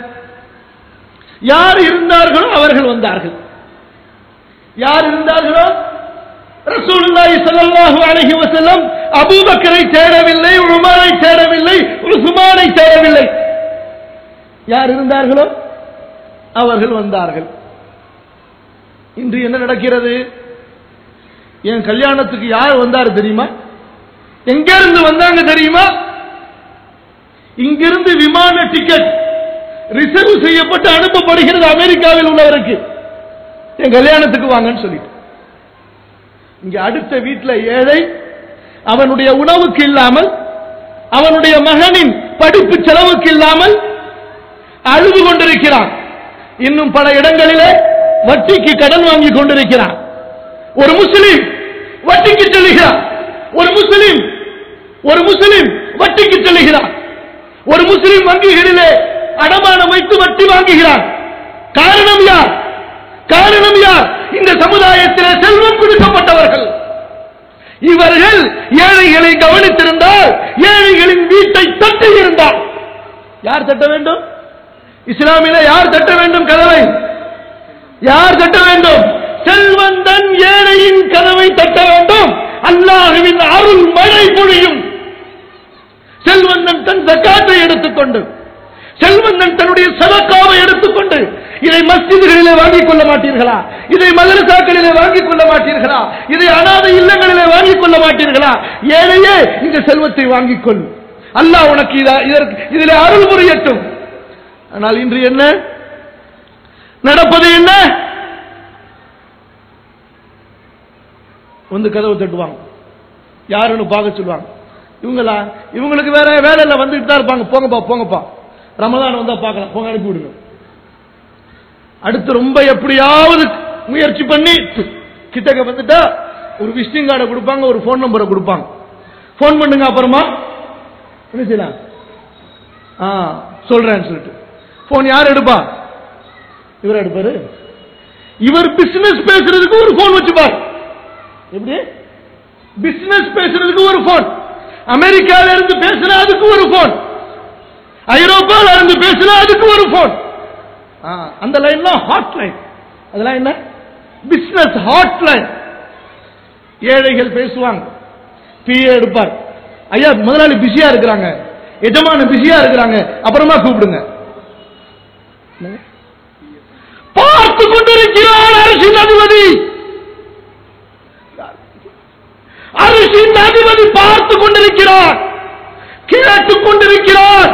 யார் இருந்தார்களோ அவர்கள் வந்தார்கள் யார் இருந்தார்களோ ரசூலுல்லாஹி ஸல்லல்லாஹு அலைஹி வஸல்லம் அபூபக்கரை தேடவில்லை உமரை தேடவில்லை உஸ்மானை தேடவில்லை யார் இருந்தார்களோ அவர்கள் வந்தார்கள் இன்று என்ன நடக்கிறது என் கல்யாணத்துக்கு யார் வந்தார் தெரியுமா எங்க இருந்து வந்தாங்க தெரியுமா இங்கிருந்து விமான டிக்கெட் ரிசர்வ் செய்யப்பட்டு அனுப்பப்படுகிறது அமெரிக்காவில் உள்ளவருக்கு என் கல்யாணத்துக்கு வாங்கன்னு சொல்லிட்டு இங்க அடுத்த வீட்டில் ஏழை அவனுடைய உணவுக்கு இல்லாமல் அவனுடைய மகனின் படிப்பு செலவுக்கு இல்லாமல் அழுது கொண்டிருக்கிறான் இன்னும் பல இடங்களிலே வட்டிக்கு கடன் வாங்கி கொண்டிருக்கிறான் ஒரு முஸ்லிம் வட்டிக்கு செல்லுகிறான் ஒரு முஸ்லிம் ஒரு முஸ்லிம் வட்டிக்கு செல்லுகிறான் ஒரு முஸ்லிம் வங்கிகளிலே அடமானம் வைத்து வட்டி வாங்குகிறான் காரணம் யார் காரணம் யார் இந்த சமுதாயத்தில் செல்வம் கொடுக்கப்பட்டவர்கள் இவர்கள் ஏழைகளை கவனித்திருந்தால் ஏழைகளின் வீட்டை தட்டி இருந்தால் யார் தட்ட வேண்டும் இஸ்லாமில யார் தட்ட வேண்டும் கதவை யார் தட்ட வேண்டும் செல்வந்தன் ஏழையின் கதவை தட்ட வேண்டும் அல்லாஹுவின் அருள் மழை பொழியும் செல்வந்தன் தன் ஜக்காத்தை எடுத்துக்கொண்டு செல்வந்தன் தன்னுடைய சதக்காவை எடுத்துக்கொண்டு இதை மஸ்ஜிதுகளிலே வாங்கிக் கொள்ள மாட்டீர்களா இதை மதரசாக்களிலே வாங்கிக் கொள்ள மாட்டீர்களா இதை அனாதை இல்லங்களிலே வாங்கிக் கொள்ள மாட்டீர்களா ஏழையே இந்த செல்வத்தை வாங்கிக் கொள் அல்லாஹ் உனக்கு இத- இதற்கு இதிலே அருள் புரியட்டும் ஆனால் இன்று என்ன நடப்பது என்ன வந்து கதவு தட்டுவாங்க யாருன்னு பார்க்க சொல்லுவாங்க இவங்களா இவங்களுக்கு வேற வேலை இல்லை வந்துட்டு தான் இருப்பாங்க போங்கப்பா போங்கப்பா ரமலான் வந்தா பார்க்கலாம் போங்க அனுப்பி விடுங்க அடுத்து ரொம்ப எப்படியாவது முயற்சி பண்ணி கிட்டக்க வந்துட்டா ஒரு விசிட்டிங் கார்டை கொடுப்பாங்க ஒரு ஃபோன் நம்பரை கொடுப்பாங்க ஃபோன் பண்ணுங்க அப்புறமா என்ன செய்யலாம் ஆ சொல்றேன்னு சொல்லிட்டு ஃபோன் யார் எடுப்பா இவர் எடுப்பாரு இவர் பிசினஸ் பேசுறதுக்கு ஒரு ஃபோன் வச்சுப்பார் எப்படி பிசினஸ் பேசுறதுக்கு ஒரு போன் அமெரிக்கால இருந்து பேசினா அதுக்கு ஒரு போன் ஐரோப்பால இருந்து பேசினா அதுக்கு ஒரு போன் அந்த லைன்லாம் ஹாட் லைன் அதெல்லாம் என்ன பிசினஸ் ஹாட் லைன் ஏழைகள் பேசுவாங்க பிஏ எடுப்பார் ஐயா முதலாளி பிஸியா இருக்கிறாங்க எஜமான பிஸியா இருக்கிறாங்க அப்புறமா கூப்பிடுங்க பார்த்து கொண்டிருக்கிறார் அரசின் அதிபதி அரசின் அதிபதி பார்த்து கொண்டிருக்கிறார் கேட்டுக் கொண்டிருக்கிறார்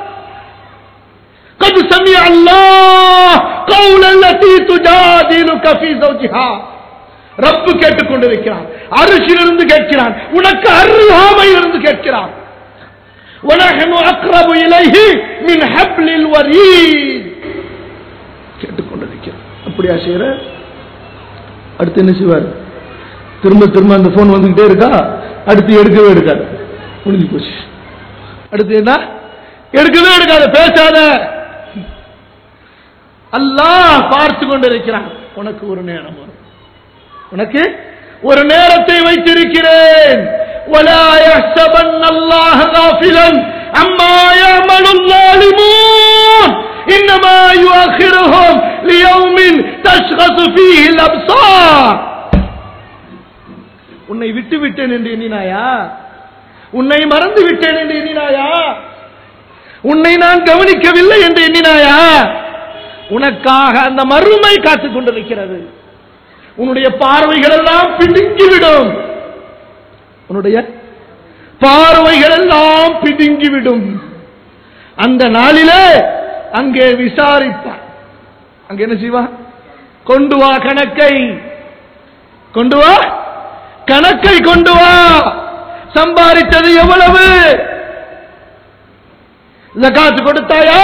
قد سمع الله قول التي تجادلك في زوجها ரப்பு கேட்டுக் கொண்டிருக்கிறான் அரிசிலிருந்து கேட்கிறான் உனக்கு அருகாமையிலிருந்து கேட்கிறான் ونحن أقرب إليه من حبل الوريد கேட்டுக் கொண்டிருக்கிறான் அப்படியா செய்யற அடுத்து என்ன செய்வார் திரும்ப திரும்ப அந்த போன் வந்துகிட்டே இருக்கா அடுத்து எடுக்கவே எடுக்காது முடிஞ்சு போச்சு அடுத்து என்ன எடுக்கவே எடுக்காது பேசாத அல்லாஹ் பார்த்து கொண்டிருக்கிறான் உனக்கு ஒரு நேரம் வரும் உனக்கு ஒரு நேரத்தை வைத்திருக்கிறேன் ولا يحسبن الله غافلا عما يعمل الظالمون انما يؤخرهم ليوم تشخص فيه الابصار உன்னை விட்டு விட்டேன் என்று எண்ணினாயா உன்னை மறந்து விட்டேன் என்று எண்ணினாயா உன்னை நான் கவனிக்கவில்லை என்று எண்ணினாயா உனக்காக அந்த மறுமை காத்துக் கொண்டிருக்கிறது உன்னுடைய பார்வைகள் எல்லாம் பிடுங்கிவிடும் உன்னுடைய பார்வைகள் எல்லாம் பிடுங்கிவிடும் அந்த நாளிலே அங்கே விசாரிப்பான் அங்க என்ன செய்வா கொண்டு வா கணக்கை கொண்டு வா கணக்கை கொண்டு வா சம்பாதித்தது எவ்வளவு ஜகாத்து கொடுத்தாயா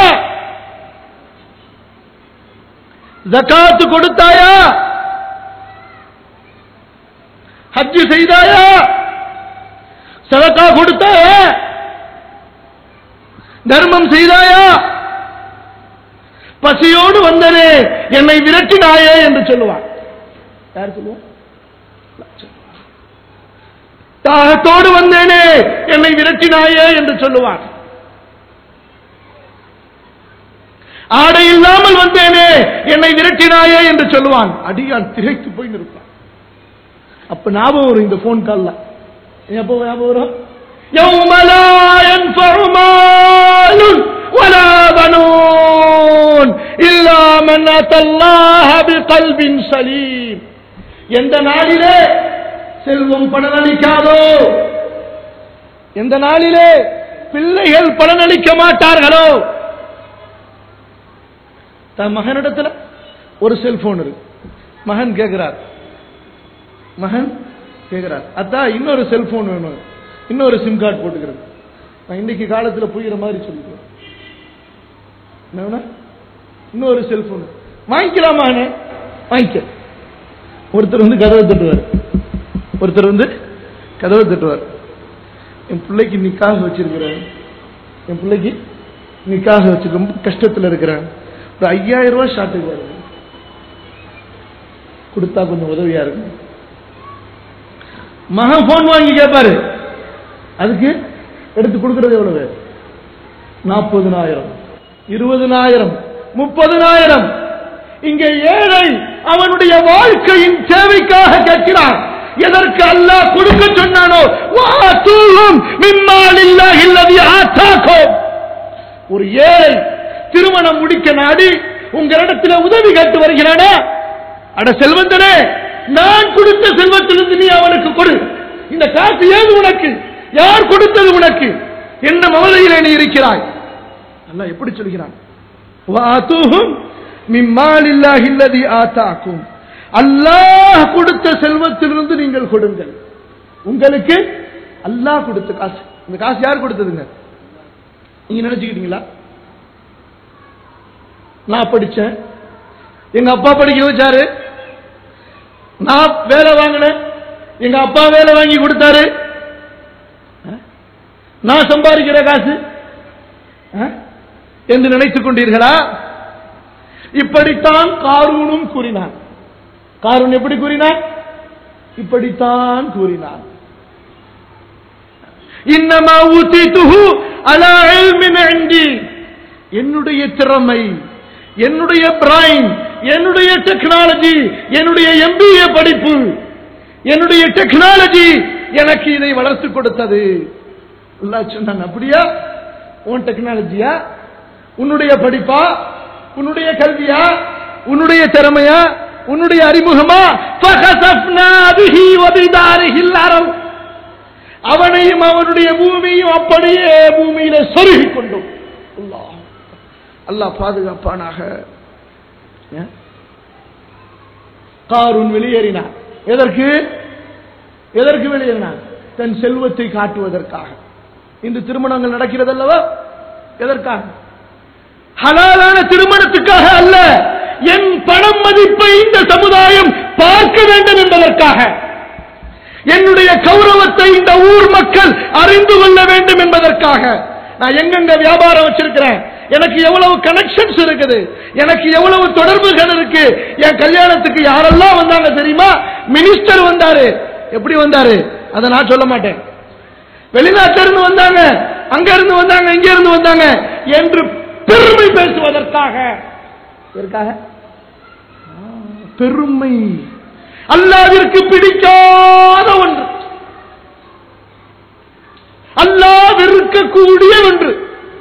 ஜகாத்து கொடுத்தாயா ஹஜ்ஜு செய்தாயா சதக்கா கொடுத்தாயா தர்மம் செய்தாயா பசியோடு வந்தனே என்னை விரட்டினாயே என்று சொல்லுவான் யார் சொல்லுவான் தாகத்தோடு வந்தேனே என்னை விரட்டினாயே என்று சொல்லுவான் ஆடை இல்லாமல் வந்தேனே என்னை விரட்டினாயே என்று சொல்லுவான் அடியான் திகைத்து போய் நிற்பான் அப்ப ஞாபகம் வரும் இந்த போன் கால்ல எப்போ ஞாபகம் வரும் يوم لا ينفع مال ولا بنون إلا من أتى الله بقلب سليم எந்த நாளிலே செல்வம் பலனளிக்காதோ எந்த நாளிலே பிள்ளைகள் பலனளிக்க மாட்டார்களோ தன் மகனிடத்துல ஒரு செல்போன் இருக்கு மகன் கேட்கிறார் மகன் கேக்குறார் அதான் இன்னொரு செல்போன் வேணும் இன்னொரு சிம் கார்டு போட்டுக்கிறது நான் இன்னைக்கு காலத்துல புரியுற மாதிரி சொல்லிக்கிறேன் என்ன வேணும்? இன்னொரு செல்போன் வாங்கிக்கலாமா அண்ணே? வாங்கிக்க ஒருத்தர் வந்து கதவை தட்டுவார் ஒருத்தர் வந்து கதவை தட்டுவார் என் பிள்ளைக்கு நிக்காக வச்சிருக்கிறேன் என் பிள்ளைக்கு நிக்காக வச்சு ரொம்ப கஷ்டத்துல இருக்கிறேன் ஒரு ஐயாயிரம் ரூபாய் ஷார்ட்டுக்கு வருது கொடுத்தா கொஞ்சம் உதவியா இருக்கும் மகன் போன் வாங்கி கேட்பாரு அதுக்கு எடுத்து கொடுக்கறது எவ்வளவு நாற்பதுனாயிரம் இருபதுனாயிரம் முப்பதுனாயிரம் இங்கே ஏழை அவனுடைய வாழ்க்கையின் தேவைக்காக கேட்கிறான் எதற்கு அல்லாஹ் கொடுக்க சொன்னானோ வாத்தூஹும் மிம்மாலில்லாஹி அல்லதி ஆத்தாக்கும் ஒரு ஏழை திருமணம் முடிக்க நாடி உங்களிடத்துல உதவி கேட்டு வருகிறானா அட செல்வந்தனே நான் கொடுத்த செல்வத்திலிருந்து நீ அவனுக்கு கொடு இந்த காசு ஏது உனக்கு யார் கொடுத்தது உனக்கு என்ன மவதையிலே நீ இருக்கிறாய் அல்லாஹ் எப்படி சொல்கிறான் வாத்துஹும் மிம்மாலில்லாஹி அல்லதி ஆத்தாக்கும் அல்லாஹ் கொடுத்த செல்வத்திலிருந்து நீங்கள் கொடுங்கள் உங்களுக்கு அல்லாஹ் கொடுத்த காசு இந்த காசு யார் கொடுத்ததுங்க நீங்க நினைச்சுக்கிட்டீங்களா நான் படிச்சேன் எங்க அப்பா படிக்க வச்சாரு நான் வேலை வாங்கினேன் எங்க அப்பா வேலை வாங்கி கொடுத்தாரு அஹ்? நான் சம்பாதிக்கிற காசு அஹ்? என்று நினைத்துக் கொண்டீர்களா இப்படித்தான் காரூனும் கூறினான் காரூன் எப்படி கூறினான் இப்படித்தான் கூறினான் இன்னமா ஊத்தித்துஹு அலா இல்மின் இந்தி என்னுடைய திறமை என்னுடைய பிரைன் என்னுடைய டெக்னாலஜி என்னுடைய எம்பிஏ படிப்பு என்னுடைய டெக்னாலஜி எனக்கு இதை வளர்த்து கொடுத்தது அல்லாஹ் சொன்னான் அப்படியா உன் டெக்னாலஜியா உன்னுடைய படிப்பா உன்னுடைய கல்வியா உன்னுடைய திறமையா உன்னுடைய அறிமுகமா فَخَسَفْنَا بِهِ وَبِدَارِهِ الْأَرْضَ அவனையும் அவனுடைய பூமியும் அப்படியே பூமியில சொருகிக் கொண்டோம் அல்லாஹ் அல்லாஹ் பாதுகாப்பானாக ஏன்? காரூன் வெளியேறினான் எதற்கு எதற்கு வெளியேறினான் தன் செல்வத்தை காட்டுவதற்காக இன்று திருமணங்கள் நடக்கிறது அல்லவா எதற்காக ஹலாலான திருமணத்துக்காக அல்ல என் பணம் மதிப்பை இந்த சமுதாயம் பார்க்க வேண்டும் என்பதற்காக என்னுடைய கௌரவத்தை இந்த ஊர் மக்கள் அறிந்து கொள்ள வேண்டும் என்பதற்காக நான் எங்கெங்க வியாபாரம் வச்சிருக்கிறேன் எனக்கு எவ்வளவு கனெக்ஷன்ஸ் இருக்குது எனக்கு எவ்வளவு தொடர்புகள் இருக்கு என் கல்யாணத்துக்கு யாரெல்லாம் வந்தாங்க தெரியுமா மினிஸ்டர் வந்தாரு எப்படி வந்தாரு அதை நான் சொல்ல மாட்டேன் வெளிநாட்டில இருந்து வந்தாங்க அங்க இருந்து வந்தாங்க இங்க இருந்து வந்தாங்க என்று பெருமை பேசுவதற்காக எதற்காக ஆ, பெருமை அல்லாவிற்கு பிடிக்காத ஒன்று அல்லாஹ் வெறுக்கக்கூடிய ஒன்று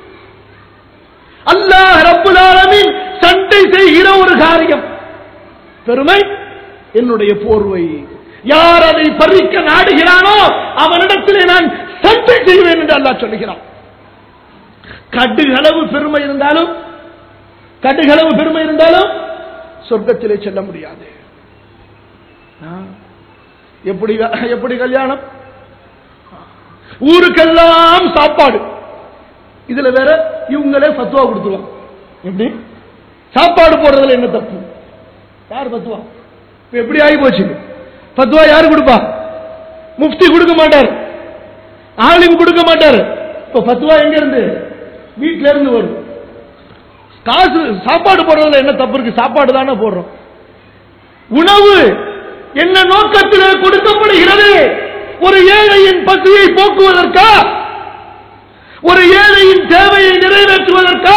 அல்லாஹ் ரப்புல் ஆலமீன் சண்டை செய்கிற ஒரு காரியம் பெருமை என்னுடைய போர்வை யார் அதை பறிக்க நாடுகிறானோ அவனிடத்திலே நான் சண்டை செய்வேன் என்று அல்லாஹ் சொல்லுகிறான் கடுகளவு பெருமை இருந்தாலும் கடுகளவு பெருமை இருந்தாலும் சொர்க்கத்திலே செல்ல முடியாது ஆ, எப்படி எப்படி கல்யாணம் ஊருக்கெல்லாம் சாப்பாடு இதுல வேற இவங்களே பத்துவா கொடுத்துருவாங்க எப்படி சாப்பாடு போடுறதுல என்ன தப்பு யார் பத்துவா இப்ப எப்படி ஆகி போச்சு பத்துவா யாரு கொடுப்பா முஃப்தி கொடுக்க மாட்டார் ஆலிம் கொடுக்க மாட்டார் இப்ப பத்துவா எங்க இருந்து வீட்ல இருந்து வரும் காசு சாப்பாடு போடுறதுல என்ன தப்பு இருக்கு சாப்பாடு தானே போடுறோம் உணவு என்ன நோக்கத்தில் கொடுக்கப்படுகிறது ஒரு ஏழையின் பசியை போக்குவதற்கா ஒரு ஏழையின் தேவையை நிறைவேற்றுவதற்கா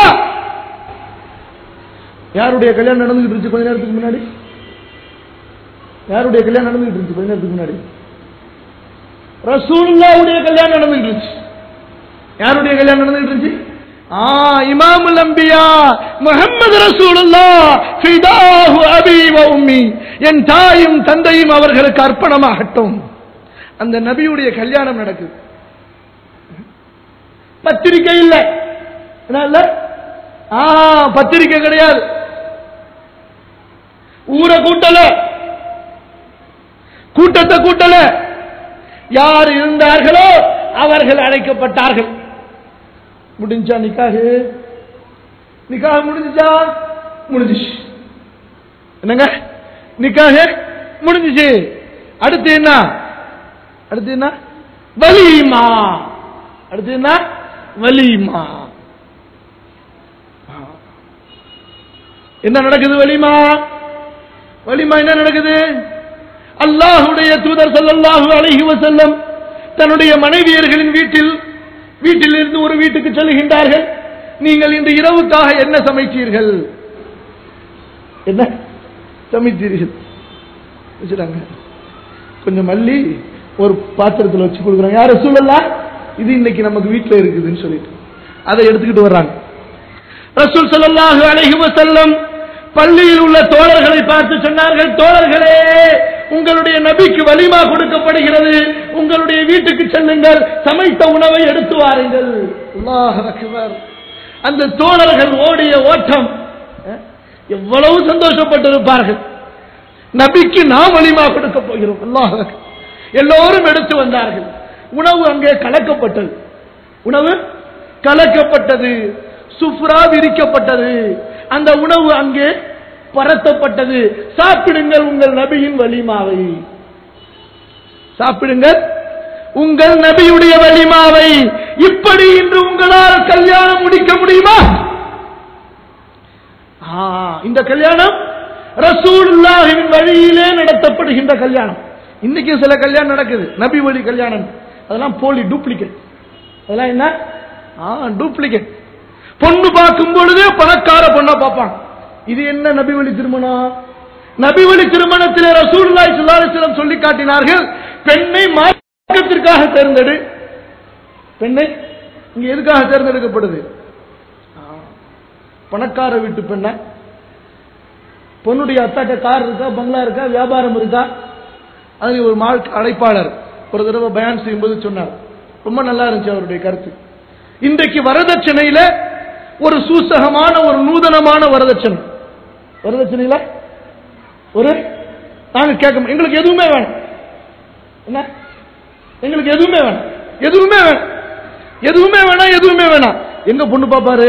யாருடைய கல்யாணம் நடந்துகிட்டு இருந்துச்சு கொஞ்ச நேரத்துக்கு முன்னாடி யாருடைய கல்யாணம் நடந்துகிட்டு இருந்துச்சு கொஞ்ச நேரத்துக்கு முன்னாடி ரசூலுல்லாவுடைய கல்யாணம் நடந்துகிட்டு இருந்துச்சு யாருடைய கல்யாணம் நடந்துகிட்டு இருந்துச்சு ஆ இமாமுல் அம்பியா முஹம்மது ரசூலுல்லாஹ் ஃபிதாஹு அபி வ உம்மி என் தாயும் தந்தையும் அவர்களுக்கு அர்ப்பணமாகட்டும் அந்த நபியுடைய கல்யாணம் நடக்குது பத்திரிக்கை இல்ல என்ன இல்ல ஆ பத்திரிக்கை கிடையாது ஊரை கூட்டல கூட்டத்தை கூட்டல யார் இருந்தார்களோ அவர்கள் அழைக்கப்பட்டார்கள் முடிஞ்சா நிக்காகு நிக்காக முடிஞ்சுச்சா முடிஞ்சிச்சு என்னங்க நிக்காக முடிஞ்சிச்சு அடுத்து என்ன அடுத்து என்ன வலிமா அடுத்து என்ன வலிமா என்ன நடக்குது வலிமா வலிமா என்ன நடக்குது அல்லாஹுடைய தூதர் ஸல்லல்லாஹு அலைஹி வஸல்லம் தன்னுடைய மனைவியர்களின் வீட்டில் வீட்டில் இருந்து ஒரு வீட்டுக்கு செல்கின்றார்கள் நீங்கள் இன்று இரவுக்காக என்ன சமைத்தீர்கள் என்ன சமைத்தீர்கள் வச்சுட்டாங்க கொஞ்சம் மல்லி ஒரு பாத்திரத்தில் வச்சு கொடுக்குறாங்க யார சொல்லலாம் இது இன்னைக்கு நமக்கு வீட்டில் இருக்குதுன்னு சொல்லிட்டு அதை எடுத்துக்கிட்டு வர்றாங்க ரசூல் ஸல்லல்லாஹு அலைஹி வஸல்லம் பள்ளியில் உள்ள தோழர்களை பார்த்து சொன்னார்கள் தோழர்களே உங்களுடைய நபிக்கு வலிமா கொடுக்கப்படுகிறது உங்களுடைய வீட்டுக்கு செல்லுங்கள் சமைத்த உணவை எடுத்து வாருங்கள் அல்லாஹ் அக்பர் அந்த தோழர்கள் ஓடிய ஓட்டம் அஹ், எவ்வளவு சந்தோஷப்பட்டிருப்பார்கள் நபிக்கு நாம் வலிமா கொடுக்க போகிறோம் அல்லாஹ் அக்பர். எல்லோரும் எடுத்து வந்தார்கள் உணவு அங்கே கலக்கப்பட்டது உணவு கலக்கப்பட்டது சுப்ரா விரிக்கப்பட்டது அந்த உணவு அங்கே பரத்தப்பட்டது சாப்பிடுங்கள் உங்கள் நபியின் வலிமாவை சாப்பிடுங்கள் உங்கள் நபியுடைய வலிமாவை இப்படி இன்று உங்களால் கல்யாணம் முடிக்க முடியுமா ஆ, இந்த கல்யாணம் ரசூலுல்லாஹின் வழியிலே நடத்தப்படுகின்ற கல்யாணம் இன்னைக்கு சில கல்யாணம் நடக்குது நபி வழி கல்யாணம் அதெல்லாம் போலி டூப்ளிகேட் அதெல்லாம் என்ன ஆ டூப்ளிகேட் பொண்ணு பார்க்கும் பொழுதே பணக்கார பொண்ணா பார்ப்பாங்க இது என்ன நபி வழி திருமணம் நபி வழி திருமணத்திலே ரசூலுல்லாஹி ஸல்லல்லாஹு அலைஹி வஸல்லம் சொல்லி காட்டினார்கள் பெண்ணை மார்க்கத்திற்காக தேர்ந்தெடு பெண்ணை இங்க எதுக்காக தேர்ந்தெடுக்கப்படுது ஆ, பணக்கார வீட்டு பெண்ணை பொண்ணுடைய அத்தாட்ட கார் இருக்கா பங்களா இருக்கா வியாபாரம் இருக்கா அது ஒரு மால் அழைப்பாளர் ஒரு தடவை பயான் செய்யும்போது சொன்னார் ரொம்ப நல்லா இருந்துச்சு அவருடைய கருத்து இன்றைக்கு வரதட்சணையில ஒரு சூசகமான ஒரு நூதனமான வரதட்சணை வரதட்சணையில ஒரு நாங்க கேட்க எங்களுக்கு எதுவுமே வேணும் என்ன எங்களுக்கு எதுவுமே வேணும் எதுவுமே வேணும் எதுவுமே வேணாம் எதுவுமே வேணாம் எங்க பொண்ணு பாப்பாரு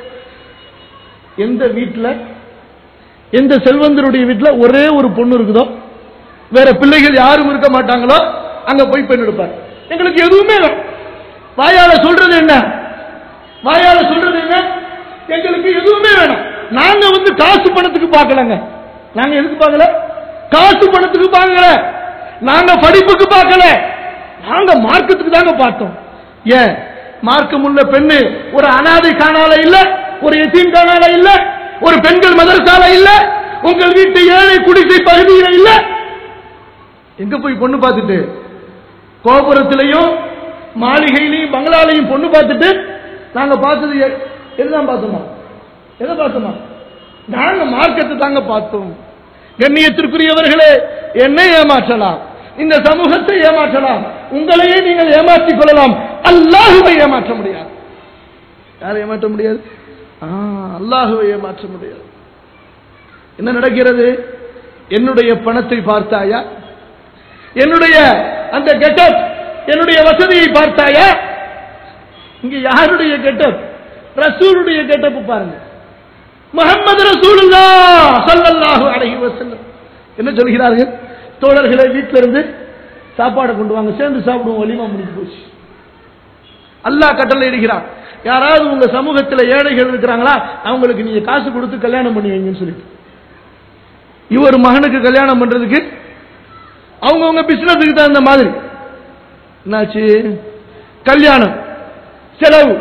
எந்த வீட்டுல எந்த செல்வந்தருடைய வீட்டுல ஒரே ஒரு பொண்ணு இருக்குதோ வேற பிள்ளைகள் யாரும் இருக்க மாட்டாங்களோ அங்க போய் பெண் எடுப்பார் எங்களுக்கு எதுவுமே வேணும் வாயால சொல்றது என்ன வாயால சொல்றது என்ன எங்களுக்கு எதுவுமே வேணும் நாங்க வந்து காசு பணத்துக்கு பார்க்கலங்க நாங்க எதுக்கு பார்க்கல காசு பணத்துக்கு பார்க்கல நாங்க படிப்புக்கு பார்க்கல நாங்க மார்க்கத்துக்கு தாங்க பார்த்தோம் ஏன் மார்க்கம் உள்ள பெண்ணு ஒரு அனாதை காணால இல்ல ஒரு எத்தீம் காணால இல்ல ஒரு பெண்கள் மதரசால இல்ல உங்கள் வீட்டு ஏழை குடிசை பகுதியில இல்ல எங்க போய் பொண்ணு பார்த்துட்டு கோபுரத்திலையும் மாளிகையிலையும் பங்களாலையும் பொண்ணு பார்த்துட்டு நாங்க பார்த்தது எ- எதுதான் பார்த்தோமா எதை பார்த்தோமா நாங்க மார்க்கத்தை தாங்க பார்த்தோம் கண்ணியத்திற்குரியவர்களே என்னை ஏமாற்றலாம் இந்த சமூகத்தை ஏமாற்றலாம் உங்களையே நீங்கள் ஏமாற்றிக் கொள்ளலாம் அல்லாஹுவை ஏமாற்ற முடியாது யாரை ஏமாற்ற முடியாது ஆ, அல்லாஹுவை ஏமாற்ற முடியாது என்ன நடக்கிறது என்னுடைய பணத்தை பார்த்தாயா என்னுடைய அந்த கெட்டப் என்னுடைய வசதியை பார்த்தாயா இங்க யாருடைய கெட்டப் ரசூலுடைய கெட்டப் பாருங்க முகமது ரசூலுல்லா ஸல்லல்லாஹு அலைஹி வஸல்லம் என்ன சொல்கிறார்கள் தோழர்களை வீட்டில இருந்து சாப்பாடு கொண்டு வாங்க சேர்ந்து சாப்பிடுவோம் வலிமா முடிஞ்சு போச்சு அல்லாஹ் கட்டளை இடுகிறான் யாராவது உங்க சமூகத்தில் ஏழைகள் இருக்கிறாங்களா அவங்களுக்கு நீங்க காசு கொடுத்து கல்யாணம் பண்ணி வைங்கன்னு சொல்லிட்டு இவர் மகனுக்கு கல்யாணம் பண்றதுக்கு அவங்கவுங்க பிசினஸுக்கு தகுந்த மாதிரி என்னாச்சு கல்யாணம் செலவு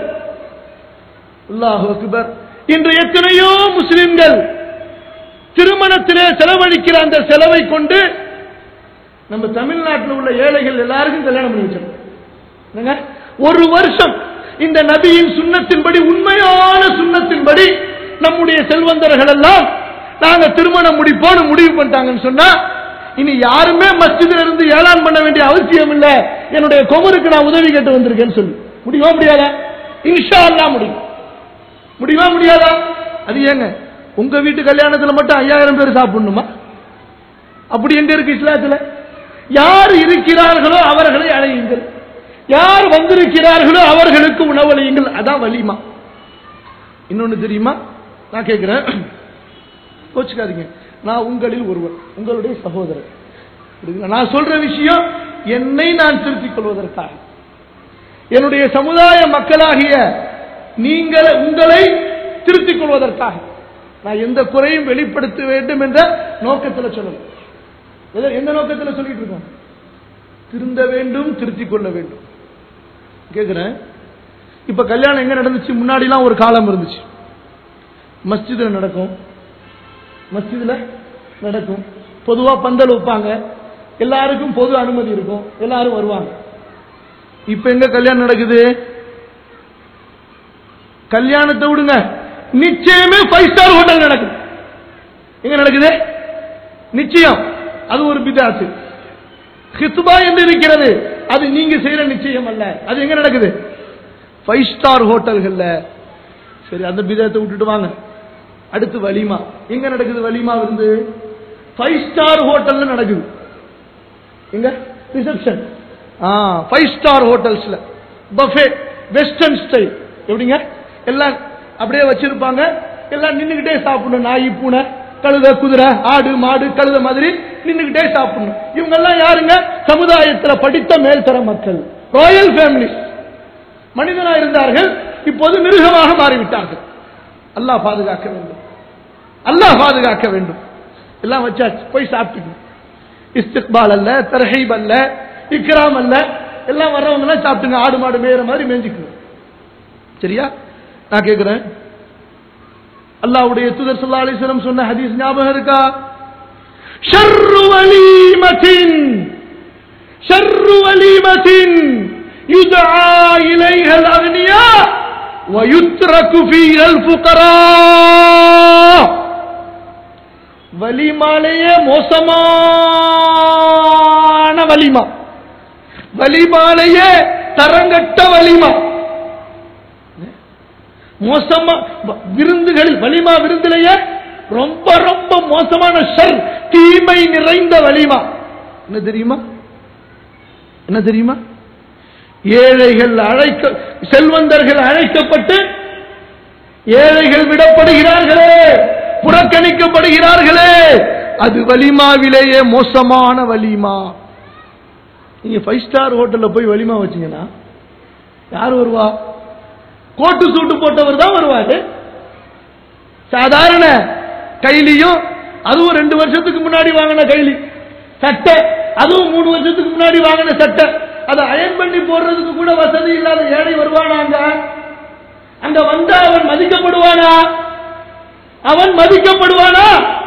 அல்லாஹ் அக்பர் இன்று எத்தனையோ முஸ்லிம்கள் திருமணத்திலே செலவழிக்கிற அந்த செலவை கொண்டு நம்ம தமிழ்நாட்டில் உள்ள ஏழைகள் எல்லாருக்கும் கல்யாணம் பண்ணி வச்சிருக்கோம் என்னங்க? ஒரு வருஷம் இந்த நபியின் சுண்ணத்தின்படி உண்மையான சுண்ணத்தின்படி நம்முடைய செல்வந்தர்கள் எல்லாம் நாங்க திருமணம் முடிப்போம்னு முடிவு பண்ணிட்டாங்கன்னு சொன்னா இனி யாருமே மஸ்ஜிதில் இருந்து ஏலான் பண்ண வேண்டிய அவசியம் இல்ல என்னுடைய குமருக்கு நான் உதவி கேட்டு வந்திருக்கேன்னு சொல்லி முடியுமா முடியாதா இன்ஷா அல்லாஹ் முடியும் முடியுமா முடியாதா அது ஏங்க உங்க வீட்டு கல்யாணத்துல மட்டும் ஐயாயிரம் பேர் சாப்பிடணுமா அப்படி எங்க இருக்கு இஸ்லாத்துல யார் இருக்கிறார்களோ அவர்களை அழையுங்கள் யார் வந்திருக்கிறார்களோ அவர்களுக்கு உணவளியுங்கள் அதான் வலிமா இன்னொன்னு தெரியுமா நான் கேட்கிறேன் கோச்சுக்காதீங்க நான் உங்களில் ஒருவர் உங்களுடைய சகோதரர் புரியுதுங்களா? நான் சொல்ற விஷயம் என்னை நான் திருத்திக் கொள்வதற்காக என்னுடைய சமுதாய மக்களாகிய நீங்கள் உங்களை திருத்திக் கொள்வதற்காக நான் எந்த குறையும் வெளிப்படுத்த வேண்டும் என்ற நோக்கத்தில் சொல்லணும் எத- எந்த நோக்கத்தில் சொல்லிட்டு இருக்கோம் திருந்த வேண்டும் திருத்திக் கொள்ள வேண்டும் கேக்குறேன் இப்ப கல்யாணம் எங்க நடந்துச்சு முன்னாடிலாம் ஒரு காலம் இருந்துச்சு மஸ்ஜிதுல நடக்கும் மஸ்ஜிதுல நடக்கும் பொதுவா பந்தல் வைப்பாங்க எல்லாருக்கும் பொது அனுமதி இருக்கும் எல்லாரும் வருவாங்க இப்ப எங்க கல்யாணம் நடக்குது கல்யாணத்தை விடுங்க நிச்சயமே ஃபைவ் ஸ்டார் ஹோட்டல் நடக்குது எங்க நடக்குது நிச்சயம் அது ஒரு பிதாத்து ஹித்பா என்று இருக்கிறது அது நீங்க செய்யற நிச்சயம் அல்ல அது எங்க நடக்குது ஃபைவ் ஸ்டார் ஹோட்டல்கள்ல சரி அந்த பிதத்தை விட்டுட்டு வாங்க அடுத்து வலிமா எங்க நடக்குது வலிமா வந்து ஃபைவ் ஸ்டார் ஹோட்டல்ல நடக்குது எங்க ரிசப்ஷன் ஆ ஃபைவ் ஸ்டார் ஹோட்டல்ஸ்ல பஃபே வெஸ்டர்ன் ஸ்டைல் எப்படிங்க எல்லாம் அப்படியே வச்சிருப்பாங்க எல்லாம் நின்னுகிட்டே சாப்பிடணும் நாய் பூனை கழுத குதிரை ஆடு மாடு கழுத மாதிரி நின்னுகிட்டே சாப்பிடணும் இவங்க எல்லாம் யாருங்க சமுதாயத்துல படித்த மேல்தர மக்கள் ராயல் ஃபேமிலிஸ் மனிதனா இருந்தார்கள் இப்போது மிருகமாக மாறிவிட்டார்கள் அல்லாஹ் பாதுகாக்க வேண்டும் அல்லாஹ் பாதுகாக்க வேண்டும் எல்லாம் வச்சாச்சு போய் சாப்பிட்டுக்கணும் இஸ்திக்பால் அல்ல தர்ஹீப் அல்ல இக்ராம் அல்ல எல்லாம் வர்றவங்க எல்லாம் சாப்பிட்டுங்க ஆடு மாடு மேயிற மாதிரி மேய்ஞ்சிக்கணும் சரியா நான் கேட்கிறேன் அல்லாஹ்வுடைய தூதர் ஸல்லல்லாஹு அலைஹி வஸல்லம் சொன்ன ஹதீஸ் ஞாபகம் இருக்கா ஷர்ரு வலீமத்தின் ஷர்ரு வலீமத்தின் يدعى إليها الأغنياء ويترك فيها الفقراء வலிமாலேயே மோசமான வலிமா வலிமாலேயே தரங்கட்ட வலிமா மோசமா வ- விருந்துகளில் வலிமா விருந்திலேயே ரொம்ப ரொம்ப மோசமான ஷர் தீமை நிறைந்த வலிமா என்ன தெரியுமா என்ன தெரியுமா ஏழைகள் அழைக்க செல்வந்தர்கள் அழைக்கப்பட்டு ஏழைகள் விடப்படுகிறார்களே புறக்கணிக்கப்படுகிறார்களே அது வலிமாவிலேயே மோசமான வலிமா நீங்க ஃபைவ் ஸ்டார் ஹோட்டல்ல போய் வலிமா வச்சீங்கன்னா யார் வருவா கோட்டு சூட்டு போட்டவர் தான் வருவாரு சாதாரண கைலியும் அதுவும் ரெண்டு வருஷத்துக்கு முன்னாடி வாங்கின கைலி சட்டை அதுவும் மூணு வருஷத்துக்கு முன்னாடி வாங்கின சட்டை அதை அயன் பண்ணி போடுறதுக்கு கூட வசதி இல்லாத ஏழை வருவானா அங்க அங்க வந்தா அவன் மதிக்கப்படுவானா அவன் மதிக்கப்படுவானா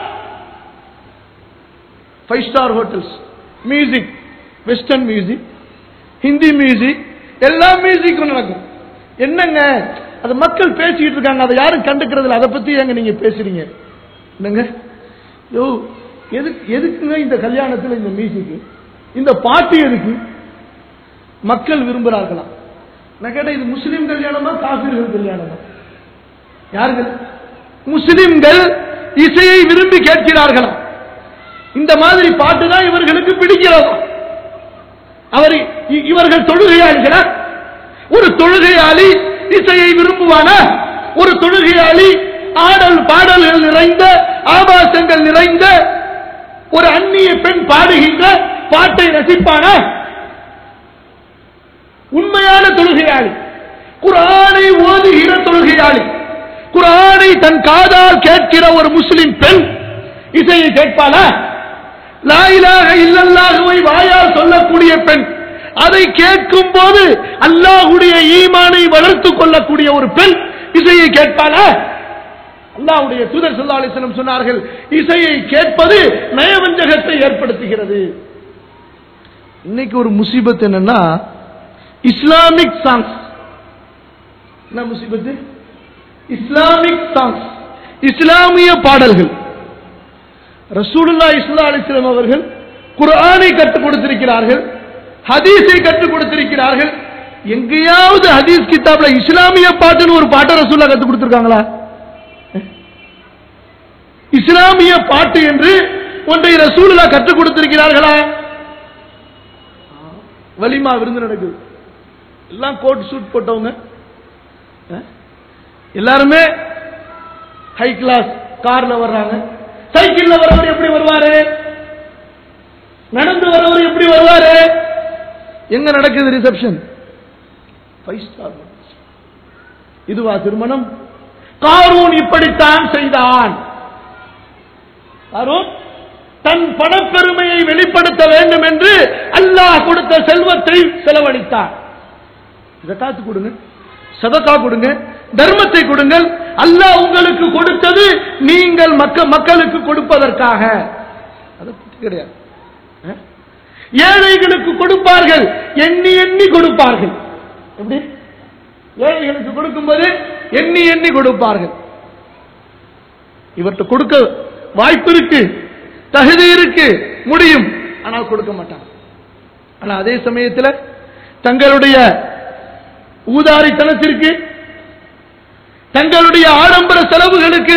five star hotels music western music Hindi music எல்லா மியூசிக்கும் நடக்கும் என்னங்க அது மக்கள் பேசிக்கிட்டு இருக்காங்க அதை யாரும் கண்டுக்கிறது இல்லை அதை பத்தி ஏங்க நீங்க பேசுறீங்க என்னங்க யோ எதுக்கு எதுக்குங்க இந்த கல்யாணத்துல இந்த மியூசிக் இந்த பாட்டு எதுக்கு மக்கள் விரும்புகிறார்களா நான் கேட்டேன் இது முஸ்லிம் கல்யாணமா காபிர்கள் கல்யாணமா யார்கள் முஸ்லிம்கள் இசையை விரும்பி கேட்கிறார்களா இந்த மாதிரி பாட்டு தான் இவர்களுக்கு பிடிக்கிறதா அவர் இ- இவர்கள் தொழுகையாளிகளா ஒரு தொழுகையாளி இசையை விரும்புவானா ஒரு தொழுகையாளி ஆடல் பாடல்கள் நிறைந்த ஆபாசங்கள் நிறைந்த ஒரு அந்நிய பெண் பாடுகின்ற பாட்டை ரசிப்பானா உண்மையான தொழுகையாளி குரானை ஓதுகிற தொழுகையாளி குரானை தன் காதால் கேட்கிற ஒரு முஸ்லிம் பெண் இசையை கேட்பாளா லாயிலாக இல்லல்லாஹுவை வாயால் சொல்லக்கூடிய பெண் அதை கேட்கும் போது அல்லாஹுடைய ஈமானை வளர்த்துக் கொள்ளக்கூடிய ஒரு பெண் இசையை கேட்பாளா அல்லாஹ்வுடைய தூதர் ஸல்லல்லாஹு அலைஹி வஸல்லம் சொன்னார்கள் இசையை கேட்பது நயவஞ்சகத்தை ஏற்படுத்துகிறது இன்னைக்கு ஒரு முசீபத் என்னன்னா இஸ்லாமிக் சாங்ஸ் என்ன முசீபத்து இஸ்லாமிக் சாங்ஸ் இஸ்லாமிய பாடல்கள் ரசூலுல்லா இஸ்லா அலிஸ்லாம் அவர்கள் குர்ஆனை கற்றுக் கொடுத்திருக்கிறார்கள் ஹதீஸை கற்றுக் கொடுத்திருக்கிறார்கள் எங்கேயாவது ஹதீஸ் கிதாப்ல இஸ்லாமிய பாட்டுன்னு ஒரு பாட்டை ரசூல்லா கற்றுக் கொடுத்திருக்காங்களா இஸ்லாமிய பாட்டு என்று ஒன்றை ரசூலுல்லா கற்றுக் கொடுத்திருக்கிறார்களா வலிமா விருந்து நடக்குது எல்லாம் கோட் சூட் போட்டவங்க அஹ்? எல்லாருமே ஹை கிளாஸ் கார்ல வர்றாங்க சைக்கிள்ல வரவர் எப்படி வருவாரு நடந்து வரவர் எப்படி வருவாரு எங்க நடக்குது ரிசப்ஷன் ஃபைவ் ஸ்டார் இதுவா திருமணம் காரூன் இப்படித்தான் செய்தான் காரூன் தன் பணப்பெருமையை வெளிப்படுத்த வேண்டும் என்று அல்லாஹ் கொடுத்த செல்வத்தை செலவழித்தார் ஜகாத்து கொடுங்க சதகா கொடுங்க தர்மத்தை கொடுங்கள் அல்லாஹ் உங்களுக்கு கொடுத்தது நீங்கள் மக்க மக்களுக்கு கொடுப்பதற்காக அதை பத்தி கிடையாது அஹ்? ஏழைகளுக்கு கொடுப்பார்கள் எண்ணி எண்ணி கொடுப்பார்கள் எப்படி ஏழைகளுக்கு கொடுக்கும்போது எண்ணி எண்ணி கொடுப்பார்கள் இவர்கிட்ட கொடுக்க வாய்ப்பு இருக்கு தகுதி இருக்கு முடியும் ஆனால் கொடுக்க மாட்டாங்க ஆனா அதே சமயத்தில் தங்களுடைய ஊதாரித்தனத்திற்கு தங்களுடைய ஆடம்பர செலவுகளுக்கு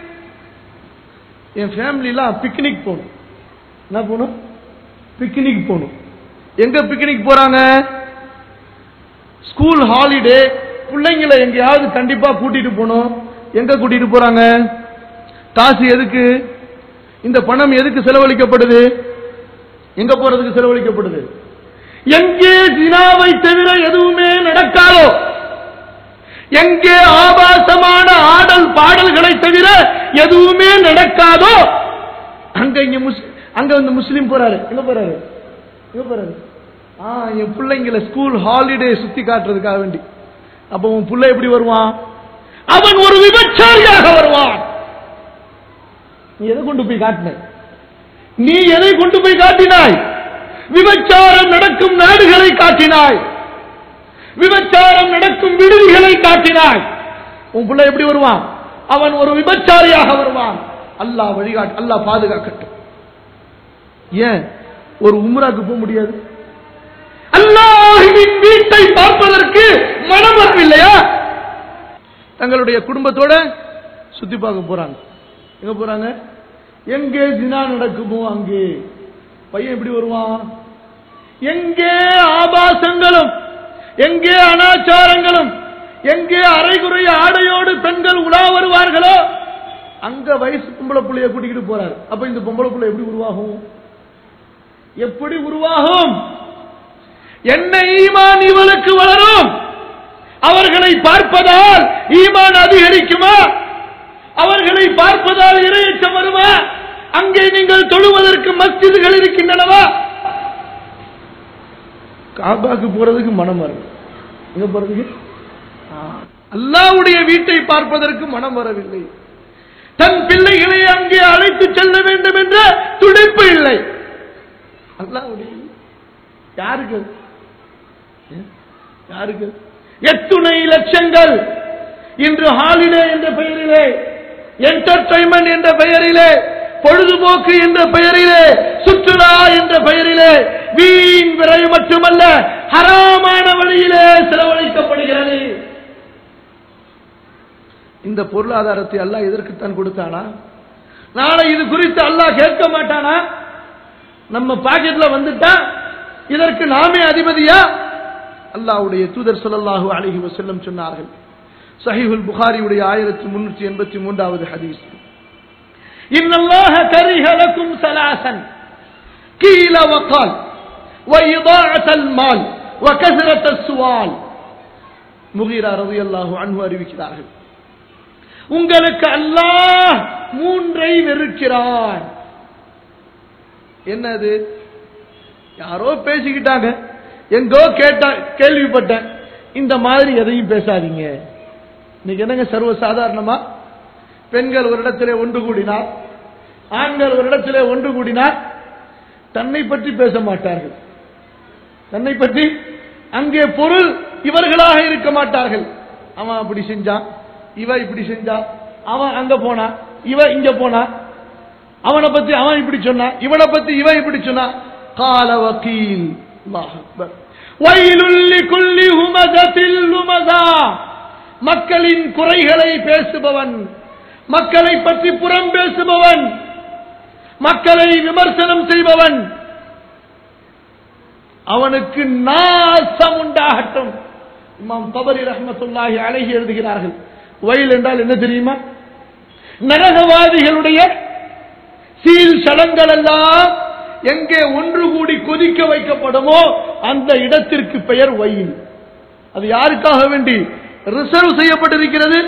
என் ஃபேமிலிலாம் பிக்னிக் போகணும் என்ன போகணும் பிக்னிக் போகணும் எங்க பிக்னிக் போறாங்க ஸ்கூல் ஹாலிடே பிள்ளைங்களை எங்கேயாவது கண்டிப்பா கூட்டிட்டு போகணும் எங்க கூட்டிட்டு போறாங்க காசு எதுக்கு இந்த பணம் எதுக்கு செலவழிக்கப்படுது எங்க போறதுக்கு செலவழிக்கப்படுது எங்கே ஜினாவை தவிர எதுவுமே நடக்காதோ எங்கே ஆபாசமான ஆடல் பாடல்களை தவிர எதுவுமே நடக்காதோ அங்க இங்க முஸ் அங்க வந்து முஸ்லீம் போறாரு எங்க போறாரு எங்க போறாரு ஆ என் பிள்ளைங்களை ஸ்கூல் ஹாலிடே சுத்தி காட்டுறதுக்காக வேண்டி அப்ப உன் பிள்ளை எப்படி வருவான் அவன் ஒரு விபச்சாரியாக வருவான் நீ எதை கொண்டு போய் காட்டின நீ எதை கொண்டு போய் காட்டினாய் விபச்சாரம் நடக்கும் நாடுகளை காட்டினாய் விபச்சாரம் நடக்கும் விடுதிகளை காட்டினாய் உன் பிள்ளை எப்படி வருவான் அவன் ஒரு விபச்சாரியாக வருவான் அல்லாஹ் வழிகாட்டு அல்லாஹ் பாதுகாக்கட்டும் ஏன் ஒரு உம்ராக்கு போக முடியாது அல்லாஹுவின் வீட்டை பார்ப்பதற்கு மனம் வரவில்லையா தங்களுடைய குடும்பத்தோட சுத்தி பார்க்க போறாங்க எங்க போறாங்க எங்கே ஜினா நடக்குமோ அங்கே பையன் எப்படி வருவான் எங்கே ஆபாசங்களும் எங்கே அனாச்சாரங்களும் எங்கே அரைகுறைய ஆடையோடு பெண்கள் உலா வருவார்களோ அங்க வயசு பொம்பளை புள்ளைய கூட்டிக்கிட்டு போறாரு அப்ப இந்த பொம்பளை புள்ளை எப்படி உருவாகும் எப்படி உருவாகும் என்ன ஈமான் இவளுக்கு வளரும் அவர்களை பார்ப்பதால் ஈமான் அதிகரிக்குமா அவர்களை பார்ப்பதால் இரையச்சம் வருமா அங்கே நீங்கள் தொழுவதற்கு மஸ்ஜிதுகள் இருக்கின்றனவா காபாக்கு போறதுக்கு மனம் வரும் எங்க போறதுக்கு ஆ, அல்லாஹ்வுடைய வீட்டை பார்ப்பதற்கு மனம் வரவில்லை தன் பிள்ளைகளை அங்கே அழைத்து செல்ல வேண்டும் என்ற துடிப்பு இல்லை அல்லாஹ்வுடைய யாருக்கு அது? ஏ? யாருக்கு அது? எத்துணை லட்சங்கள் இன்று ஹாலிடே என்ற பெயரிலே என்டர்டைன்மெண்ட் என்ற பெயரிலே பொழுதுபோக்கு என்ற பெயரிலே சுற்றுலா என்ற பெயரிலே வீண் விரை மட்டுமல்ல ஹராமான வழியிலே செலவழிக்கப்படுகிறது இந்த பொருளாதாரத்தை அல்லாஹ் எதற்குத்தான் கொடுத்தானா நாளை இது குறித்து அல்லாஹ் கேட்க மாட்டானா நம்ம பாக்கெட்ல வந்துட்டா இதற்கு நாமே அதிபதியா அல்லாஹ்வுடைய தூதர் ஸல்லல்லாஹு அலைஹி வஸல்லம் சொன்னார்கள் சஹீஹுல் புகாரியுடைய ஆயிரத்தி முன்னூற்றி எண்பத்தி மூன்றாவது ஹதீஸ் إن الله كره لكم ثلاثا قيل وقال وإضاعة المال وكثرة السؤال முகீரா ரலியல்லாஹு அன்ஹு அறிவிக்கிறார்கள் உங்களுக்கு அல்லாஹ் மூன்றை வெறுக்கிறான் என்னது யாரோ பேசிக்கிட்டாங்க எங்கோ கேட்டா கேள்விப்பட்டேன் இந்த மாதிரி எதையும் பேசாதீங்க இன்னைக்கு என்னங்க சர்வ சாதாரணமா பெண்கள் ஒரு இடத்திலே ஒன்று கூடினார் ஆண்கள் ஒரு இடத்திலே ஒன்று கூடினார் தன்னை பற்றி பேச மாட்டார்கள் தன்னை பற்றி அங்கே பொருள் இவர்களாக இருக்க மாட்டார்கள் அவன் அப்படி செஞ்சான் இவ இப்படி செஞ்சா அவன் அங்க போனா இவ இங்க போனா அவனை பத்தி அவன் இப்படி சொன்னான் இவனை பத்தி இவன் இப்படி சொன்னான் கால வக்கீல் அல்லாஹ் அக்பர் வயலுல் லிகுல்லி ஹுமஸத்தில் லுமஸா மக்களின் குறைகளை பேசுபவன் மக்களை பற்றி புறம் பேசுபவன் மக்களை விமர்சனம் செய்பவன் அவனுக்கு நாசம் உண்டாகட்டும் இமாம் தபரி ரஹ்மத்துல்லாஹி அழகி எழுதுகிறார்கள் வயல் என்றால் என்ன தெரியுமா நரகவாதிகளுடைய சீல் சடங்கள் எல்லாம் எங்கே ஒன்று கூடி கொதிக்க வைக்கப்படுமோ அந்த இடத்திற்கு பெயர் வயல் அது யாருக்காக வேண்டி ரிசர்வ் செய்யப்பட்டிருக்கிறது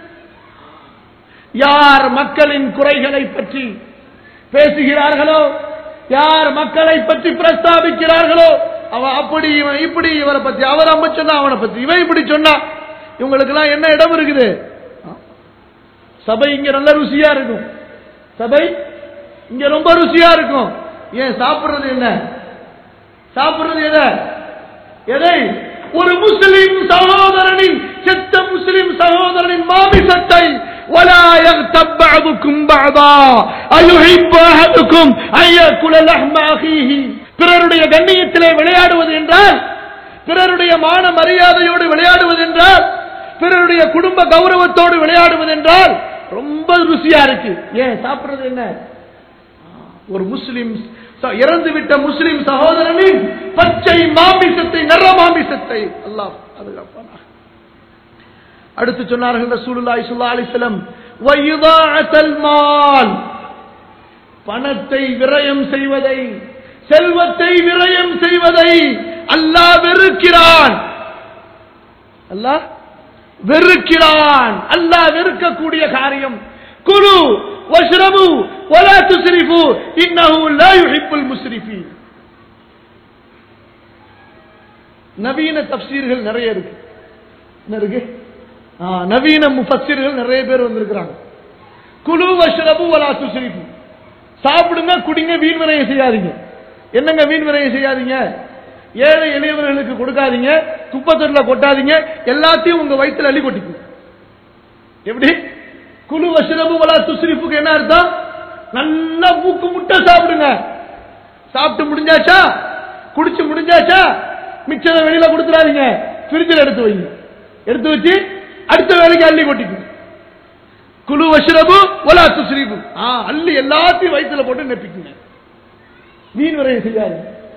யார் மக்களின் குறைகளை பற்றி பேசுகிறார்களோ யார் மக்களை பற்றி பிரஸ்தாபிக்கிறார்களோ அவன் அப்படி இவன் இப்படி இவரை பத்தி அவர் அம்ம சொன்னா அவனை பத்தி இவன் இப்படி சொன்னா இவங்களுக்கு எல்லாம் என்ன இடம் இருக்குது சபை இங்க நல்ல ருசியா இருக்கும் சபை இங்க ரொம்ப ருசியா இருக்கும் ஏன் சாப்பிடுறது என்ன சாப்பிடுறது எதை எதை ஒரு முஸ்லிம் சகோதரனின் செத்த முஸ்லிம் சகோதரனின் மாமிசத்தை ولا يغتب بعضكم بعضا أيحب أحدكم أن يأكل لحم أخيه பிறருடைய கண்ணியத்திலே விளையாடுவது என்றால் பிறருடைய மான மரியாதையோடு விளையாடுவது என்றால் பிறருடைய குடும்ப கௌரவத்தோடு விளையாடுவது என்றால் ரொம்ப ருசியா இருக்கு ஏன் சாப்பிடுறது என்ன ஒரு முஸ்லிம் ச- இறந்துவிட்ட முஸ்லிம் சகோதரனின் பச்சை மாமிசத்தை நிற மாமிசத்தை அல்லாஹ் பாதுகாப்பானாக அடுத்து சொன்னார்கள் ரசூலுல்லாஹி ஸல்லல்லாஹு அலைஹி வஸல்லம் வயுதாஅத்தல் மால் பணத்தை விரயம் செய்வதை செல்வத்தை விரயம் செய்வதை அல்லாஹ் வெறுக்கிறான் அல்லாஹ் வெறுக்கிறான் அல்லாஹ் வெறுக்கக்கூடிய காரியம் குரு வஷ்ரபு வலா துஸ்ரிஃபு இன்னஹு லா யுஹிப்புல் முஸ்ரிஃபீன் நவீன தப்சீர்கள் நிறைய இருக்கு என்ன இருக்கு ஆ, நவீன முஃபஸ்ஸிர்கள் நிறைய பேர் வந்திருக்கிறாங்க குழு வஷ்ரபு வலா துஸ்ரிஃபு சாப்பிடுங்க குடிங்க வீண் விரயம் செய்யாதீங்க என்னங்க வீண் விரயம் செய்யாதீங்க ஏழை எளியவர்களுக்கு கொடுக்காதீங்க குப்பத்தொட்டில் கொட்டாதீங்க எல்லாத்தையும் உங்க வயித்துல அள்ளி கொட்டிக்கும் எப்படி குழு வஷ்ரபு வலா துஸ்ரிஃபுக்கு என்ன அர்த்தம் நல்லா மூக்கு முட்டை சாப்பிடுங்க சாப்பிட்டு முடிஞ்சாச்சா குடிச்சு முடிஞ்சாச்சா மிச்சத்தை வெளியில கொடுத்துறாதீங்க ஃப்ரிட்ஜில் எடுத்து வைங்க எடுத்து வச்சு அடுத்த வேலைக்கு அள்ளி கொட்டிக்கும் குழு வஷ்ரபு ஒலா துஸ்ரீபு ஆ அள்ளி எல்லாத்தையும் வயித்துல போட்டு நெப்பிக்குங்க மீன் வரைய செய்யாது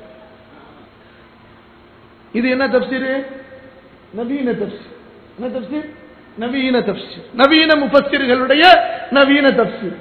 இது என்ன தப்சீரு நவீன தப்சீர் என்ன தப்சீர் நவீன தப்சீர் நவீன முஃபஸ்ஸிர்களுடைய நவீன தப்சீர்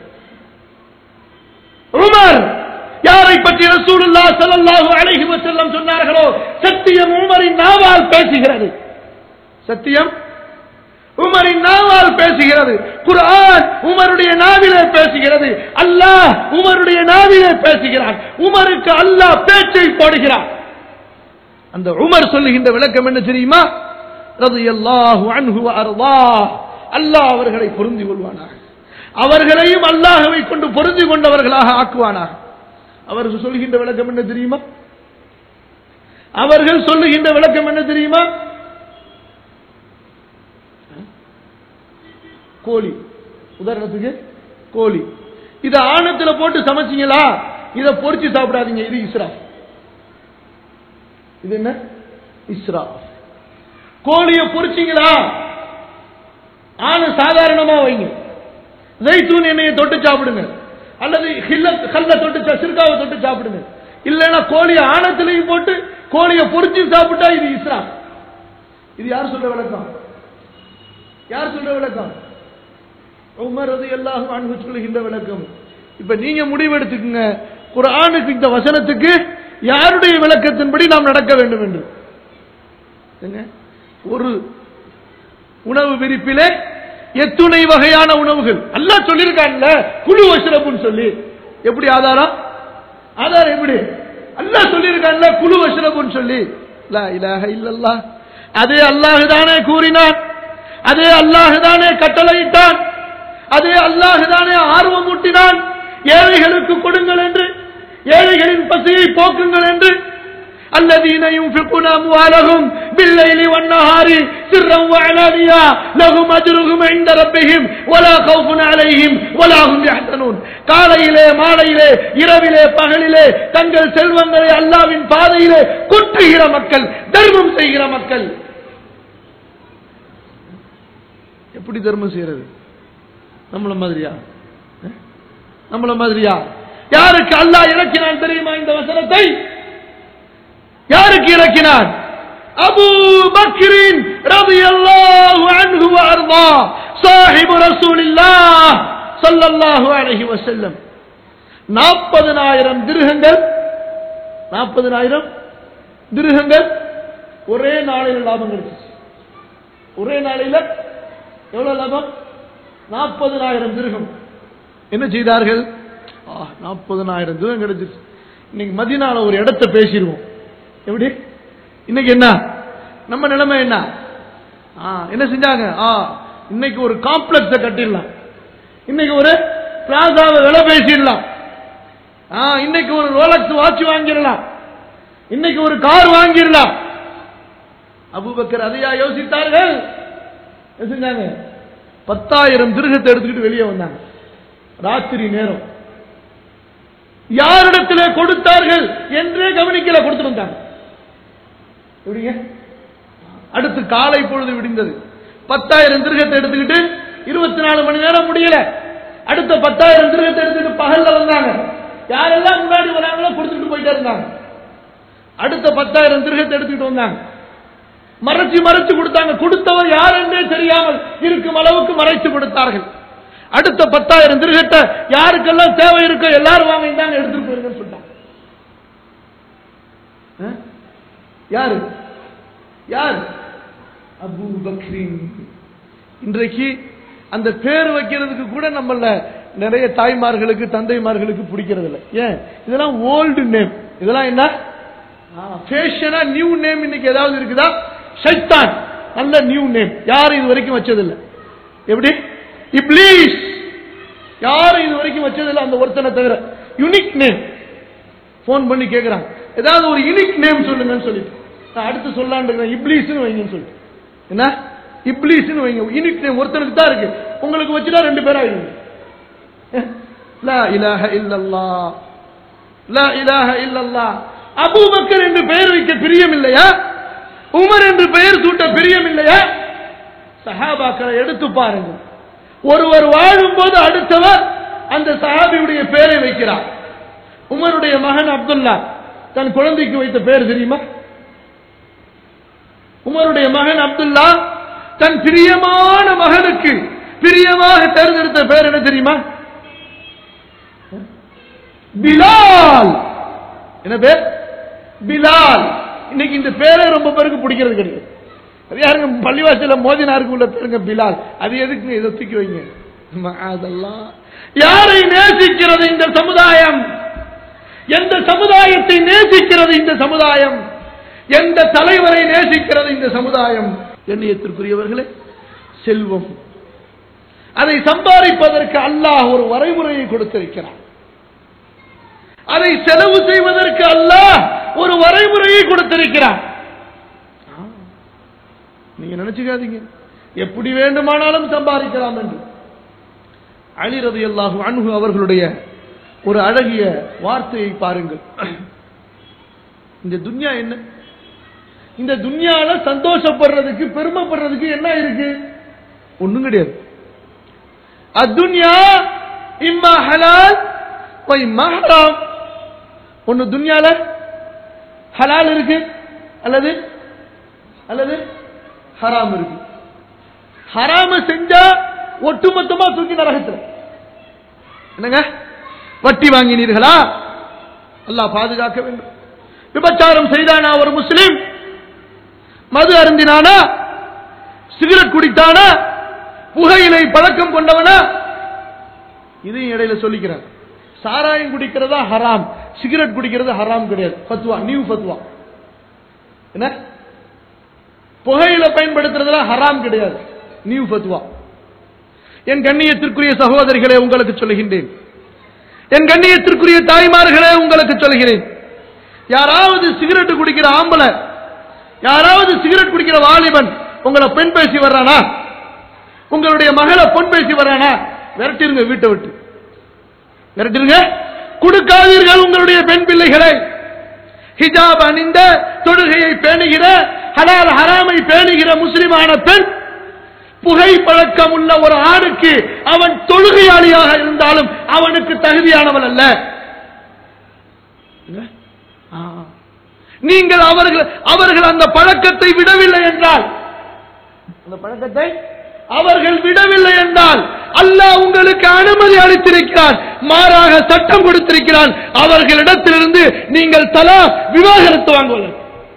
உமர் யாரை பற்றி ரசூலுல்லாஹ் ஸல்லல்லாஹு அலைஹி வஸல்லம் சொன்னார்களோ சத்தியம் உமரின் நாவால் பேசுகிறது சத்தியம் உமரின் நாவால் பேசுகிறது குர்ஆன் உமருடைய நாவிலே பேசுகிறது அல்லாஹ் உமருடைய நாவிலே பேசுகிறான் உமருக்கு அல்லாஹ் பேச்சை போடுகிறான் அந்த உமர் சொல்லுகின்ற விளக்கம் என்ன தெரியுமா ரலியல்லாஹு அன்ஹு வ அர்தாஹ் அல்லாஹ் அவர்களை பொருந்தி கொள்வானாக அவர்களையும் அல்லாஹ்வை கொண்டு பொருந்தி கொண்டவர்களாக ஆக்குவானாக அவர்கள் சொல்லுகின்ற விளக்கம் என்ன தெரியுமா அவர்கள் சொல்லுகின்ற விளக்கம் என்ன தெரியுமா கோழி உதாரணத்துக்கு கோழி இத ஆணத்துல போட்டு சமைச்சீங்களா இத பொரிச்சு சாப்பிடாதீங்க இது இஸ்ரா இது என்ன இஸ்ரா கோழிய பொரிச்சீங்களா ஆணு சாதாரணமா வைங்க ஜெய்தூன் எண்ணெயை தொட்டு சாப்பிடுங்க அல்லது ஹில்ல கல்ல தொட்டு சா- சிறுகாவை தொட்டு சாப்பிடுங்க இல்லைன்னா கோழிய ஆணத்திலையும் போட்டு கோழிய பொரிச்சு சாப்பிட்டா இது இஸ்ரா இது யார் சொல்ற விளக்கம் யார் சொல்ற விளக்கம் உமர் ரலியல்லாஹு அன்ஹு சொல்லுகின்ற விளக்கம் இப்ப நீங்க முடிவு எடுத்துக்கங்க குர்ஆனுக்கு இந்த வசனத்துக்கு யாருடைய விளக்கத்தின்படி நாம் நடக்க வேண்டும் என்று என்ன? ஒரு உணவு விரிப்பிலே எத்துணை வகையான உணவுகள் அல்லாஹ் சொல்லியிருக்கான்ல குழு வஷ்ரபுன்னு சொல்லி எப்படி ஆதாரம் ஆதாரம் எப்படி அல்லாஹ் சொல்லியிருக்கான்ல குழு வஷ்ரபுன்னு சொல்லி லா இலாஹ இல்லல்லாஹ் அதே அல்லாஹ் தானே கூறினான் அதே அல்லாஹ் தானே கட்டளையிட்டான் அதே அல்லாஹ் தானே ஆர்வம் ஊட்டினான் ஏழைகளுக்கு கொடுங்கள் என்று ஏழைகளின் பசியை போக்குங்கள் என்று الذين ينفقون أموالهم بالليل والنهار سرا وعلانيا لهم أجرهم عند ربهم ولا خوف عليهم ولا هم يحزنون காலையிலே மாலையிலே இரவிலே பகலிலே தங்கள் செல்வங்களை அல்லாவின் பாதையிலே கொட்டுகிற மக்கள் தர்மம் செய்கிற மக்கள் எப்படி தர்மம் செய்யறது நம்மள மாதிரியா அஹ்? நம்மள மாதிரியா யாருக்கு அல்லாஹ் இறக்கினான் தெரியுமா இந்த வசனத்தை யாருக்கு இறக்கினான் அபு பக்ரின் ரலியல்லாஹு அன்ஹு வஅர்தா சாஹிபு ரசூலில்லாஹ் ஸல்லல்லாஹு அலைஹி வஸல்லம் 40000 திருஹங்கள் 40000 திருஹங்கள் ஒரே நாளில் லாபம் கிடைச்சிச்சு ஒரே நாளில எவ்வளவு லாபம் 40000 திருகம் என்ன செய்தார்கள் நாற்பதனாயிரம் தூரம் கிடைச்சிருச்சு இன்னைக்கு மதினால ஒரு இடத்தை பேசிடுவோம் எப்படி இன்னைக்கு என்ன நம்ம நிலைமை என்ன ஆ, என்ன செஞ்சாங்க ஆ, இன்னைக்கு ஒரு காம்ப்ளெக்ஸ கட்டிடலாம் இன்னைக்கு ஒரு பிளாசாவை விலை பேசிடலாம் ஆ, இன்னைக்கு ஒரு ரோலக்ஸ் வாட்ச் வாங்கிடலாம் இன்னைக்கு ஒரு கார் வாங்கிடலாம் அபூபக்கர் அதையா யோசித்தார்கள் என்ன செஞ்சாங்க பத்தாயிரம் திருகத்தை எடுத்துக்கிட்டு வெளியே வந்தாங்க ராத்திரி நேரம் யாரிடத்திலே கொடுத்தார்கள் என்றே கவனிக்கல கொடுத்துட்டு வந்தாங்க எப்படிங்க அடுத்து காலை பொழுது விடிந்தது பத்தாயிரம் திருகத்தை எடுத்துக்கிட்டு இருபத்தி நாலு மணி நேரம் முடியல அடுத்த பத்தாயிரம் திருகத்தை எடுத்துக்கிட்டு பகல்ல வந்தாங்க யாரெல்லாம் முன்னாடி வராங்களோ கொடுத்துட்டு போயிட்டே இருந்தாங்க அடுத்த பத்தாயிரம் திருகத்தை எடுத்துக்கிட்டு வந்தாங்க மறைச்சு மறைச்சு கொடுத்தாங்க கொடுத்தவர் யார் என்றே தெரியாமல் இருக்கும் அளவுக்கு மறைச்சு கொடுத்தார்கள் அடுத்த பத்தாயிரம் திருகத்தை யாருக்கெல்லாம் தேவை இருக்கோ எல்லாரும் வாங்க இந்தாங்க எடுத்துட்டு போயிருங்கன்னு சொல்லிட்டாங்க ஆ? யாரு யார் அபூ பக்ரின் இன்றைக்கு அந்த பேர் வைக்கிறதுக்கு கூட நம்மள நிறைய தாய்மார்களுக்கு தந்தைமார்களுக்கு பிடிக்கிறது இல்லை ஏன் இதெல்லாம் ஓல்டு நேம் இதெல்லாம் என்ன ஃபேஷனா நியூ நேம் இன்னைக்கு ஏதாவது இருக்குதா ஷைத்தான் நல்ல நியூ நேம் யாரும் இது வரைக்கும் வச்சதில்லை எப்படி இப்ளீஸ் யாரும் இது வரைக்கும் வச்சதில்லை அந்த ஒருத்தனை தவிர யுனிக் நேம் ஃபோன் பண்ணி கேட்குறாங்க ஏதாவது ஒரு யுனிக் நேம் சொல்லுங்கன்னு சொல்லிட்டு நான் அடுத்து சொல்லான்னு இருக்கிறேன் இப்ளீஸ்னு வைங்கன்னு சொல்லிட்டு என்ன இப்ளீஸ்னு வைங்க யுனிக் நேம் ஒருத்தனுக்கு தான் இருக்கு உங்களுக்கு வச்சுட்டா ரெண்டு பேரா ஆயிடுங்க லா இலாஹ இல்லல்லாஹ் லா இலாஹ இல்லல்லாஹ் அபூபக்கர் என்று பெயர் வைக்க பிரியம் இல்லையா உமர் என்று பெயர் சூட்ட பிரியம் இல்லையா சஹாபாக்களை எடுத்து பாருங்க ஒருவர் வாழும்போது அடுத்தவர் அந்த சஹாபியுடைய பெயரை வைக்கிறார் உமருடைய மகன் அப்துல்லா தன் குழந்தைக்கு வைத்த பெயர் தெரியுமா உமருடைய மகன் அப்துல்லா தன் பிரியமான மகனுக்கு பிரியமாக தேர்ந்தெடுத்த பெயர் என்ன தெரியுமா பிலால் என்ன பேர் பிலால் இன்னைக்கு இந்த பேரே ரொம்ப பேருக்கு பிடிக்கிறது கிடையாது அது யாருங்க பள்ளிவாசல மோதினாருக்கு உள்ள பேருங்க பிலால் அது எதுக்குங்க இதை தூக்கி வைங்க அதெல்லாம் யாரை நேசிக்கிறது இந்த சமுதாயம் எந்த சமுதாயத்தை நேசிக்கிறது இந்த சமுதாயம் எந்த தலைவரை நேசிக்கிறது இந்த சமுதாயம் எண்ணியத்திற்குரியவர்களே செல்வம் அதை சம்பாதிப்பதற்கு அல்லாஹ் ஒரு வரைமுறையை கொடுத்திருக்கிறார் அதை செலவு செய்வதற்கு அல்லாஹ் ஒரு வரைமுறையை கொடுத்திருக்கிறார் நீங்க நினைச்சுக்காதீங்க எப்படி வேண்டுமானாலும் சம்பாதிக்கலாம் என்று அலி ரலியல்லாஹு அன்ஹு அவர்களுடைய ஒரு அழகிய வார்த்தையை பாருங்கள் இந்த துன்யா என்ன இந்த துன்யால சந்தோஷப்படுறதுக்கு பெருமைப்படுறதுக்கு என்ன இருக்கு ஒண்ணும் கிடையாது அத்துன்யா இம்மா ஹலால் வ இம்மா ஹராம் ஒன்னு துன்யால ஹலால் இருக்கு அல்லது அல்லது ஹராம் இருக்கு ஹராம செஞ்சா ஒட்டுமொத்தமா தூக்கி நரகத்துல என்னங்க வட்டி வாங்கினீர்களா அல்லாஹ் பாதுகாக்க வேண்டும் விபச்சாரம் செய்தானா ஒரு முஸ்லிம் மது அருந்தினானா சிகரெட் குடித்தானா புகையிலை பழக்கம் கொண்டவனா இதையும் இடையில சொல்லிக்கிறார் சாராயம் குடிக்கிறதா ஹராம் சிகரெட் குடிக்கிறது ஹராம் கிடையாது ஃபத்வா நியூ ஃபத்வா என்ன புகையில பயன்படுத்துறதுல ஹராம் கிடையாது நியூ ஃபத்வா என் கண்ணியத்திற்குரிய சகோதரிகளே உங்களுக்கு சொல்லுகின்றேன் என் கண்ணியத்திற்குரிய தாய்மார்களே உங்களுக்கு சொல்கிறேன் யாராவது சிகரெட் குடிக்கிற ஆம்பளை யாராவது சிகரெட் குடிக்கிற வாலிபன் உங்களை பெண் பேசி வர்றானா உங்களுடைய மகளை பொன் பேசி வர்றானா விரட்டிருங்க வீட்டை விட்டு விரட்டிருங்க கொடுக்காதீர்கள் உங்களுடைய பெண் பிள்ளைகளை ஹிஜாப் அணிந்த தொழுகையை பேணுகிற ஹலால் ஹராமை பேணுகிற முஸ்லிமான பெண் புகை பழக்கம் உள்ள ஒரு ஆணுக்கு அவன் தொழுகையாளியாக இருந்தாலும் அவனுக்கு தகுதியானவன் அல்ல ஆ. நீங்கள் அவர்கள் அவர்கள் அந்த பழக்கத்தை விடவில்லை என்றால் அந்த பழக்கத்தை அவர்கள் விடவில்லை என்றால் அல்லாஹ் உங்களுக்கு அனுமதி அளித்திருக்கிறான் மாறாக சட்டம் கொடுத்திருக்கிறான் அவர்களிடத்திலிருந்து நீங்கள் தலா விவாகரத்து வாங்குவதற்கு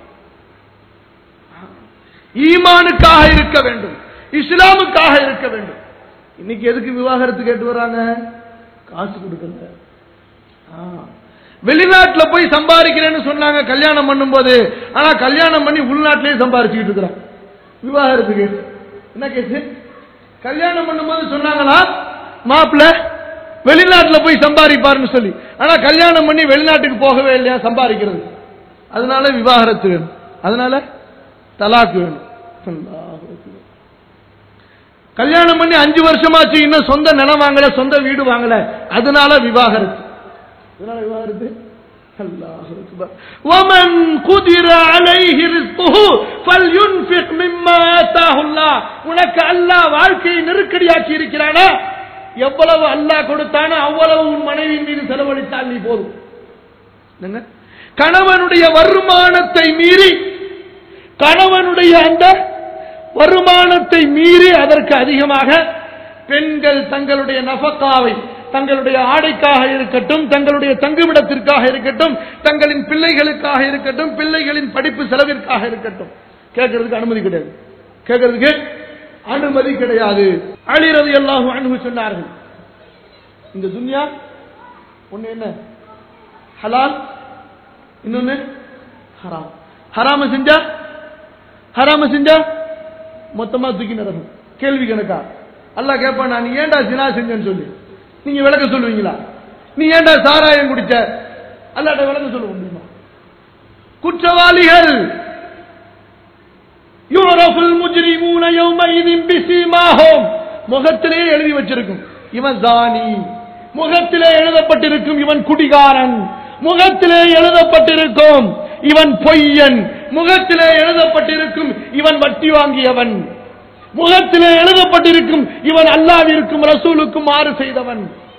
ஈமானுக்காக இருக்க வேண்டும் இஸ்லாமுக்காக இருக்க வேண்டும் இன்னைக்கு எதுக்கு விவாகரத்து கேட்டு வராங்க காசு கொடுக்கல ஆ. வெளிநாட்டுல போய் சம்பாதிக்கிறேன்னு சொன்னாங்க கல்யாணம் பண்ணும்போது ஆனா கல்யாணம் பண்ணி உள்நாட்டிலேயே சம்பாரிச்சுக்கிட்டு இருக்கிறான் விவாகரத்து கேஸ் என்ன கேஸ் கல்யாணம் பண்ணும்போது சொன்னாங்களா மாப்பிள்ள வெளிநாட்டுல போய் சம்பாதிப்பாருன்னு சொல்லி ஆனா கல்யாணம் பண்ணி வெளிநாட்டுக்கு போகவே இல்லையா சம்பாதிக்கிறது அதனால விவாகரத்து வேணும் அதனால தலாக்கு வேணும் அல்லாஹ் அக்பர். கல்யாணம் பண்ணி அஞ்சு வருஷமாச்சு இன்னும் சொந்த நிலம் வாங்கல சொந்த வீடு வாங்கல அதனால விவாகரத்து அதனால விவாகரத்து அல்லாஹ் அக்பர். ومن قدر عليه رزقه فلينفق مما آتاه الله உனக்கு அல்லாஹ் வாழ்க்கையை நெருக்கடியாக்கி இருக்கிறானா எவ்வளவு அல்லாஹ் கொடுத்தானோ அவ்வளவு உன் மனைவியின் மீது செலவழித்தால் நீ போதும் என்னங்க? கணவனுடைய வருமானத்தை மீறி கணவனுடைய அந்த வருமானத்தை மீறி அதற்கு அதிகமாக பெண்கள் தங்களுடைய நபக்காவை தங்களுடைய ஆடைக்காக இருக்கட்டும் தங்களுடைய தங்குமிடத்திற்காக இருக்கட்டும் தங்களின் பிள்ளைகளுக்காக இருக்கட்டும் பிள்ளைகளின் படிப்பு செலவிற்காக இருக்கட்டும் கேட்கறதுக்கு அனுமதி கிடையாது கேட்கறதுக்கு அனுமதி கிடையாது அழிறது எல்லாம் அனுமதி சொன்னார்கள் இந்த துன்யா ஒண்ணு என்ன ஹலால் இன்னொன்னு ஹராம் ஹராம செஞ்சா ஹராம செஞ்சா மொத்தமா தூக்கி நரகம் கேள்வி கணக்கா அல்லாஹ் கேட்பான் நான் நீ ஏன்டா ஜினா செஞ்சேன்னு சொல்லி நீங்க விளக்க சொல்லுவீங்களா நீ ஏன்டா சாராயம் குடிச்ச அல்லாட்ட விளக்க சொல்ல முடியுமா குற்றவாளிகள் யூரஃபுல் முஜ்ரிமூன யௌமைதின் பிஸீமாஹும் முகத்திலே எழுதி வச்சிருக்கும் இவன் ஜானி முகத்திலே எழுதப்பட்டிருக்கும் இவன் குடிகாரன் முகத்திலே எழுதப்பட்டிருக்கும் இவன் பொய்யன் முகத்திலே எழுதப்பட்டிருக்கும் இவன் வட்டி வாங்கியவன் முகத்திலே எழுதப்பட்டிருக்கும் இவன் அல்லாவிற்கும் ரசூலுக்கும் மாறு செய்தவன்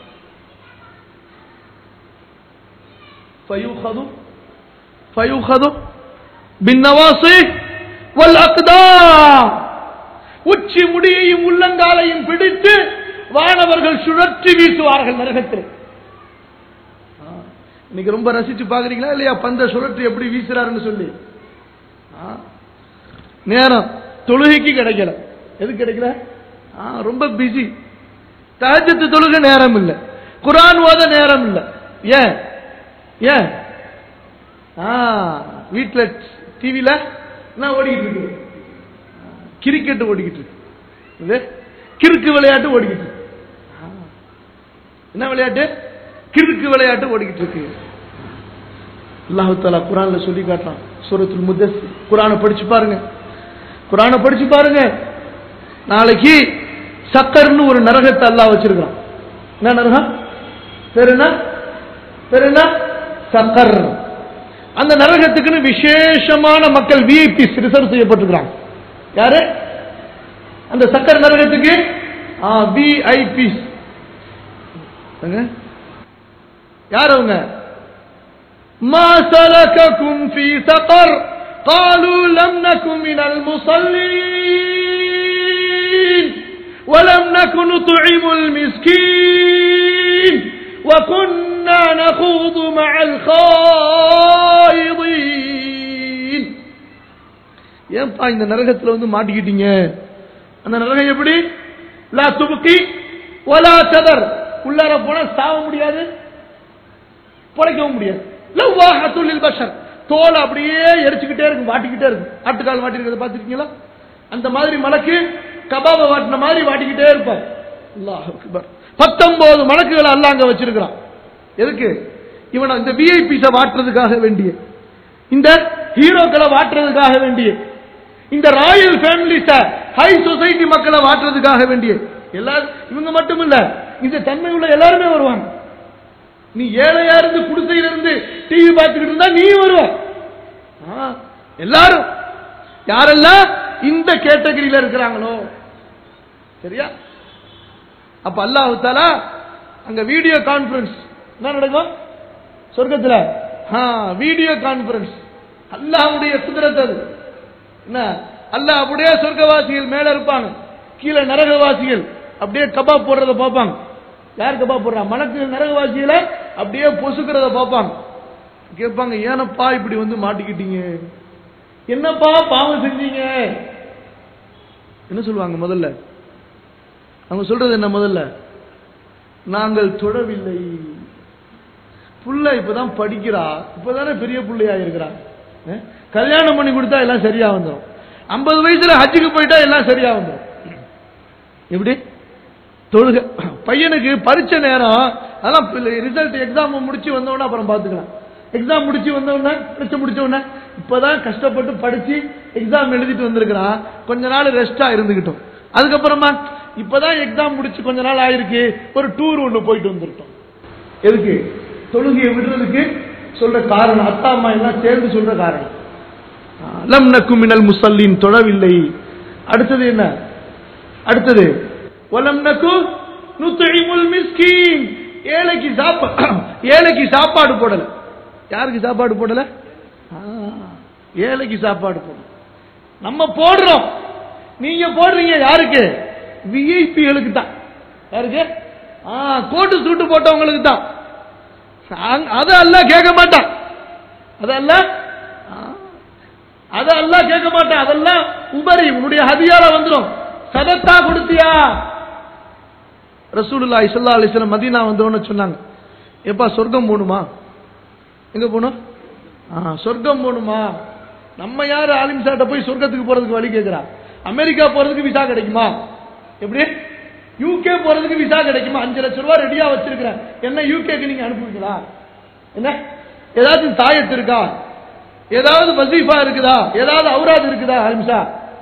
فيؤخذ فيؤخذ بالنواصي والأقدام உச்சி முடியையும் உள்ளங்காலையும் பிடித்து வானவர்கள் சுழற்றி வீசுவார்கள் நரகத்தில் ஆ, இன்னைக்கு ரொம்ப ரசிச்சு பாக்குறீங்களா இல்லையா பந்த சுழற்றி எப்படி வீசுறாருன்னு சொல்லி ஆ, நேரம் தொழுகைக்கு கிடைக்கல எது கிடைக்கல ஆ, ரொம்ப பிஸி தஹஜ்ஜத்து தொழுகை நேரம் இல்ல குர்ஆன் ஓத நேரம் இல்ல ஏன் ஏன் ஆ, வீட்ல டிவில என்ன ஓடிக்கிட்டு இருக்கு கிரிக்கெட் ஓடிக்கிட்டு இருக்கு இது கிறுக்கு விளையாட்டு ஓடிக்கிட்டு இருக்கு ஆ. என்ன விளையாட்டு கிறுக்கு விளையாட்டு ஓடிக்கிட்டு இருக்கு அல்லாஹு தாலா குரான்ல சொல்லி காட்டுறான் சூரத்துல் முத்தஸ் குரானை படிச்சு பாருங்க குரானை படிச்சு பாருங்க நாளைக்கு சக்கர்னு ஒரு நரகத்தை அல்லாஹ் வச்சிருக்கான் என்ன நரகம் பேர் என்ன பேர் என்ன சக்கர் அந்த நரகத்துக்குன்னு விசேஷமான மக்கள் விஐபிஸ் ரிசர்வ் செய்யப்பட்டிருக்கிறாங்க யாரு அந்த சக்கர் நரகத்துக்கு விஐபிஸ் யார் அவங்க ما سلككم في سقر قالوا لم نكن من المصلين ولم نكن نطعم المسكين وكنا نخوض مع الخائضين ஏன்பா இந்த நரகத்துல வந்து மாட்டிக்கிட்டீங்க அந்த நரகம் எப்படி லா துபுக்கி ஒலா சதர் உள்ளார போனா சாவ முடியாது பொழைக்கவும் முடியாது லவ்வாஹத்துல் பஷர் தோல் அப்படியே எரிச்சுக்கிட்டே இருக்கும் வாட்டிக்கிட்டே இருக்கும் ஆட்டுக்கால் வாட்டிருக்கிறத பார்த்துருக்கீங்களா அந்த மாதிரி மலக்கு கபாப வாட்டின மாதிரி வாட்டிக்கிட்டே இருப்பார் அல்லாஹ் அக்பர் பத்தொன்பது மலக்குகளை அல்லாஹ் அங்க வச்சிருக்கிறான் எதுக்கு இவனை இந்த விஐபிஸ வாட்டுறதுக்காக வேண்டிய இந்த ஹீரோக்களை வாட்டுறதுக்காக வேண்டிய இந்த ராயல் ஃபேமிலிஸ ஹை சொசைட்டி மக்களை வாட்டுறதுக்காக வேண்டிய எல்லாரும் இவங்க மட்டும் இல்ல இந்த தன்மை உள்ள எல்லாருமே வருவாங்க நீ ஏழையா இருந்து குடிசையில இருந்து டிவி பார்த்துக்கிட்டு இருந்தா நீ வருவ ஆ, எல்லாரும் யாரெல்லாம் இந்த கேட்டகரியில இருக்கிறாங்களோ சரியா அப்ப அல்லாஹ் தாலா அங்க வீடியோ கான்பரன்ஸ் என்ன நடக்கும் சொர்க்கத்துல வீடியோ கான்பரன்ஸ் அல்லாஹ்வுடைய குதிரத் அது என்ன அல்லாஹ் அப்படியே சொர்க்கவாசிகள் மேல இருப்பாங்க கீழே நரகவாசிகள் அப்படியே கபாப் போடுறத பார்ப்பாங்க யார் கபாப் போடுறா மனக்கு நரகவாசிகளை அப்படியே பொசுக்கிறத பார்ப்பாங்க கேட்பாங்க ஏனப்பா இப்படி வந்து மாட்டிக்கிட்டீங்க என்னப்பா பாவம் செஞ்சீங்க என்ன சொல்லுவாங்க முதல்ல அவங்க சொல்றது என்ன முதல்ல நாங்கள் தொடவில்லை புள்ள இப்பதான் படிக்கிறா இப்பதானே பெரிய புள்ளையா இருக்கிறா அஹ்? கல்யாணம் பண்ணி கொடுத்தா எல்லாம் சரியா வந்துடும் ஐம்பது வயசுல ஹஜ்ஜுக்கு போயிட்டா எல்லாம் சரியா வந்துடும் எப்படி தொழுக பையனுக்கு பரீட்சை நேரம் அதான் ரிசல்ட் எக்ஸாம் முடிச்சு வந்தவொடனே அப்புறம் பார்த்துக்கலாம் எக்ஸாம் முடிச்சு வந்தவொடனே பரீட்சை முடிச்ச உடனே இப்பதான் கஷ்டப்பட்டு படிச்சு எக்ஸாம் எழுதிட்டு வந்திருக்கிறான் கொஞ்ச நாள் ரெஸ்டா இருந்துகிட்டோம் அதுக்கப்புறமா இப்பதான் எக்ஸாம் முடிச்சு கொஞ்ச நாள் ஆயிருக்கு ஒரு டூர் ஒண்ணு போயிட்டு வந்துருட்டோம் எதுக்கு தொழுகையை விடுறதுக்கு சொல்ற காரணம் அத்தா அம்மா எல்லாம் சேர்ந்து சொல்ற காரணம் லம் நக்கும் மினல் முசல்லின் தொழவில்லை அடுத்தது என்ன அடுத்தது வலம் நக்கு நுத்துஇமுல் மிஸ்கீன் ஏழைக்கு சாப்பா ஏழைக்கு சாப்பாடு போடல யாருக்கு சாப்பாடு போடல ஆ, ஏழைக்கு சாப்பாடு போடல நம்ம போடுறோம் நீங்க போடுறீங்க யாருக்கு விஐபிகளுக்கு தான் யாருக்கு ஆ, கோட்டு சூட்டு போட்டவங்களுக்கு தான் அங்க- அது அல்லாஹ் கேட்க மாட்டான் அதெல்லாம் அதெல்லாம் கேட்க மாட்டான் அதெல்லாம் உபரி உன்னுடைய ஹதியால வந்துடும் சதத்தா கொடுத்தியா ரசூலுல்லாஹி ஸல்லல்லாஹு அலைஹி வஸல்லம் மதீனா வந்தவொன்னு சொன்னாங்க எப்பா சொர்க்கம் போகணுமா எங்க போகணும் ஆ சொர்க்கம் போகணுமா நம்ம யாரு ஆலிம் சார்ட்ட போய் சொர்க்கத்துக்கு போறதுக்கு வழி கேட்கிறா அமெரிக்கா போறதுக்கு விசா கிடைக்குமா எப்படி யூகே போறதுக்கு விசா கிடைக்குமா அஞ்சு லட்சம் ரூபாய் ரெடியா வச்சிருக்கிறேன் என்ன யூகேக்கு நீங்க அனுப்புவீங்களா என்ன ஏதாச்சும் தாயத்து இருக்கா ஏதாவது வசீஃபா இருக்குதா ஏதாவது அவுராத் இருக்குதா அலிம்சா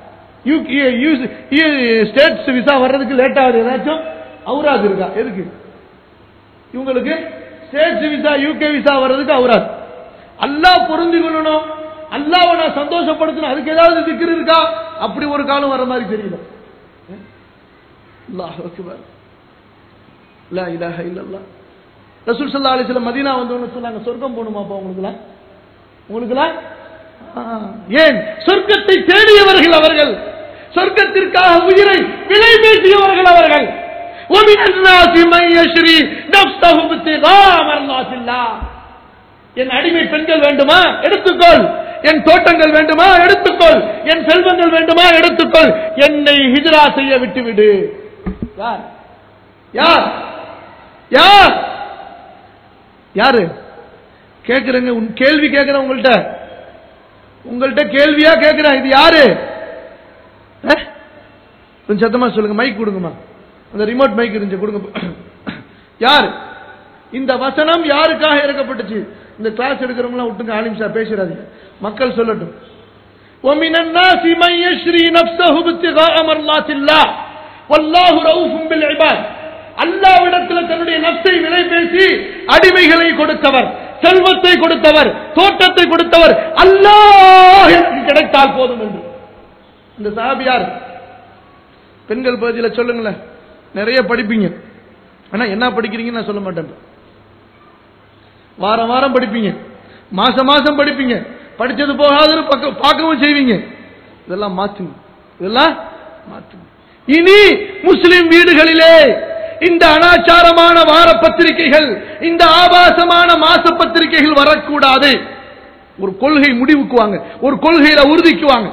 ஸ்டேட்ஸ் விசா வர்றதுக்கு லேட் ஆகுது ஏதாச்சும் அவுராத் இருக்கா எதுக்கு இவங்களுக்கு ஸ்டேட்ஸ் விசா யூகே விசா வர்றதுக்கு அவுராத் அல்லாஹ் பொருந்தி கொள்ளணும் அல்லாஹ்வை நான் சந்தோஷப்படுத்தணும் அதுக்கு ஏதாவது திக்ர் இருக்கா அப்படி ஒரு காலம் வர மாதிரி தெரியல அல்லாஹ் அக்பர் லா இலாஹ இல்லல்லாஹ் ரசூல் ஸல்லல்லாஹு அலைஹி வஸல்லம் மதீனா வந்தவங்க சொன்னாங்க சொர்க்கம் போகணுமாப்பா உங்களுக்குலாம் உங்களுக்குலாம் ஆ, ஏன் சொர்க்கத்தை தேடியவர்கள் அவர்கள் சொர்க்கத்திற்காக உயிரை விலை பேசியவர்கள் அவர்கள் وَمِنَ النَّاسِ مَن يَشْرِي نَفْسَهُ ابْتِغَاءَ مَرْضَاتِ اللَّهِ என் அடிமை பெண்கள் வேண்டுமா எடுத்துக்கொள் என் தோட்டங்கள் வேண்டுமா எடுத்துக்கொள் என் செல்வங்கள் வேண்டுமா எடுத்துக்கொள் என்னை ஹிஜ்ரா செய்ய விட்டுவிடு யார் யார் யார் யாரு கேக்குறேங்க உன் கேள்வி கேக்குறேன் உங்கள்ட்ட உங்கள்ட்ட கேள்வியா கேக்குறேன் இது யாரு அஹ்? கொஞ்சம் சத்தமா சொல்லுங்க மைக் கொடுங்கம்மா அந்த ரிமோட் மைக் இருந்துச்சு கொடுங்க யார் இந்த வசனம் யாருக்காக இறக்கப்பட்டுச்சு இந்த கிளாஸ் எடுக்கிறவங்களாம் விட்டுங்க ஆலிம் சார் பேசுறாதீங்க மக்கள் சொல்லட்டும் ومن الناس من يشري نفسه ابتغاء مرضات الله والله رؤوف بالعباد அல்லாவிடத்தில் தன்னுடைய நப்சை விலை பேசி அடிமைகளை கொடுத்தவர் செல்வத்தை கொடுத்தவர் தோட்டத்தை கொடுத்தவர் அல்லாஹ் எனக்கு கிடைத்தால் போதும் என்று இந்த சாபியார் பெண்கள் பகுதியில சொல்லுங்களேன் நிறைய படிப்பீங்க ஆனா என்ன படிக்கிறீங்கன்னு நான் சொல்ல மாட்டேன் வாரம் வாரம் படிப்பீங்க மாசம் மாசம் படிப்பீங்க படிச்சது போகாதுன்னு பக்க- பார்க்கவும் செய்வீங்க இதெல்லாம் மாத்துங்க இதெல்லாம் மாத்துங்க இனி முஸ்லிம் வீடுகளிலே இந்த அனாச்சாரமான வார பத்திரிகைகள் இந்த ஆபாசமான மாச பத்திரிகைகள் வரக்கூடாது ஒரு கொள்கை முடிவுக்கு வாங்க ஒரு கொள்கையில உறுதிக்கு வாங்க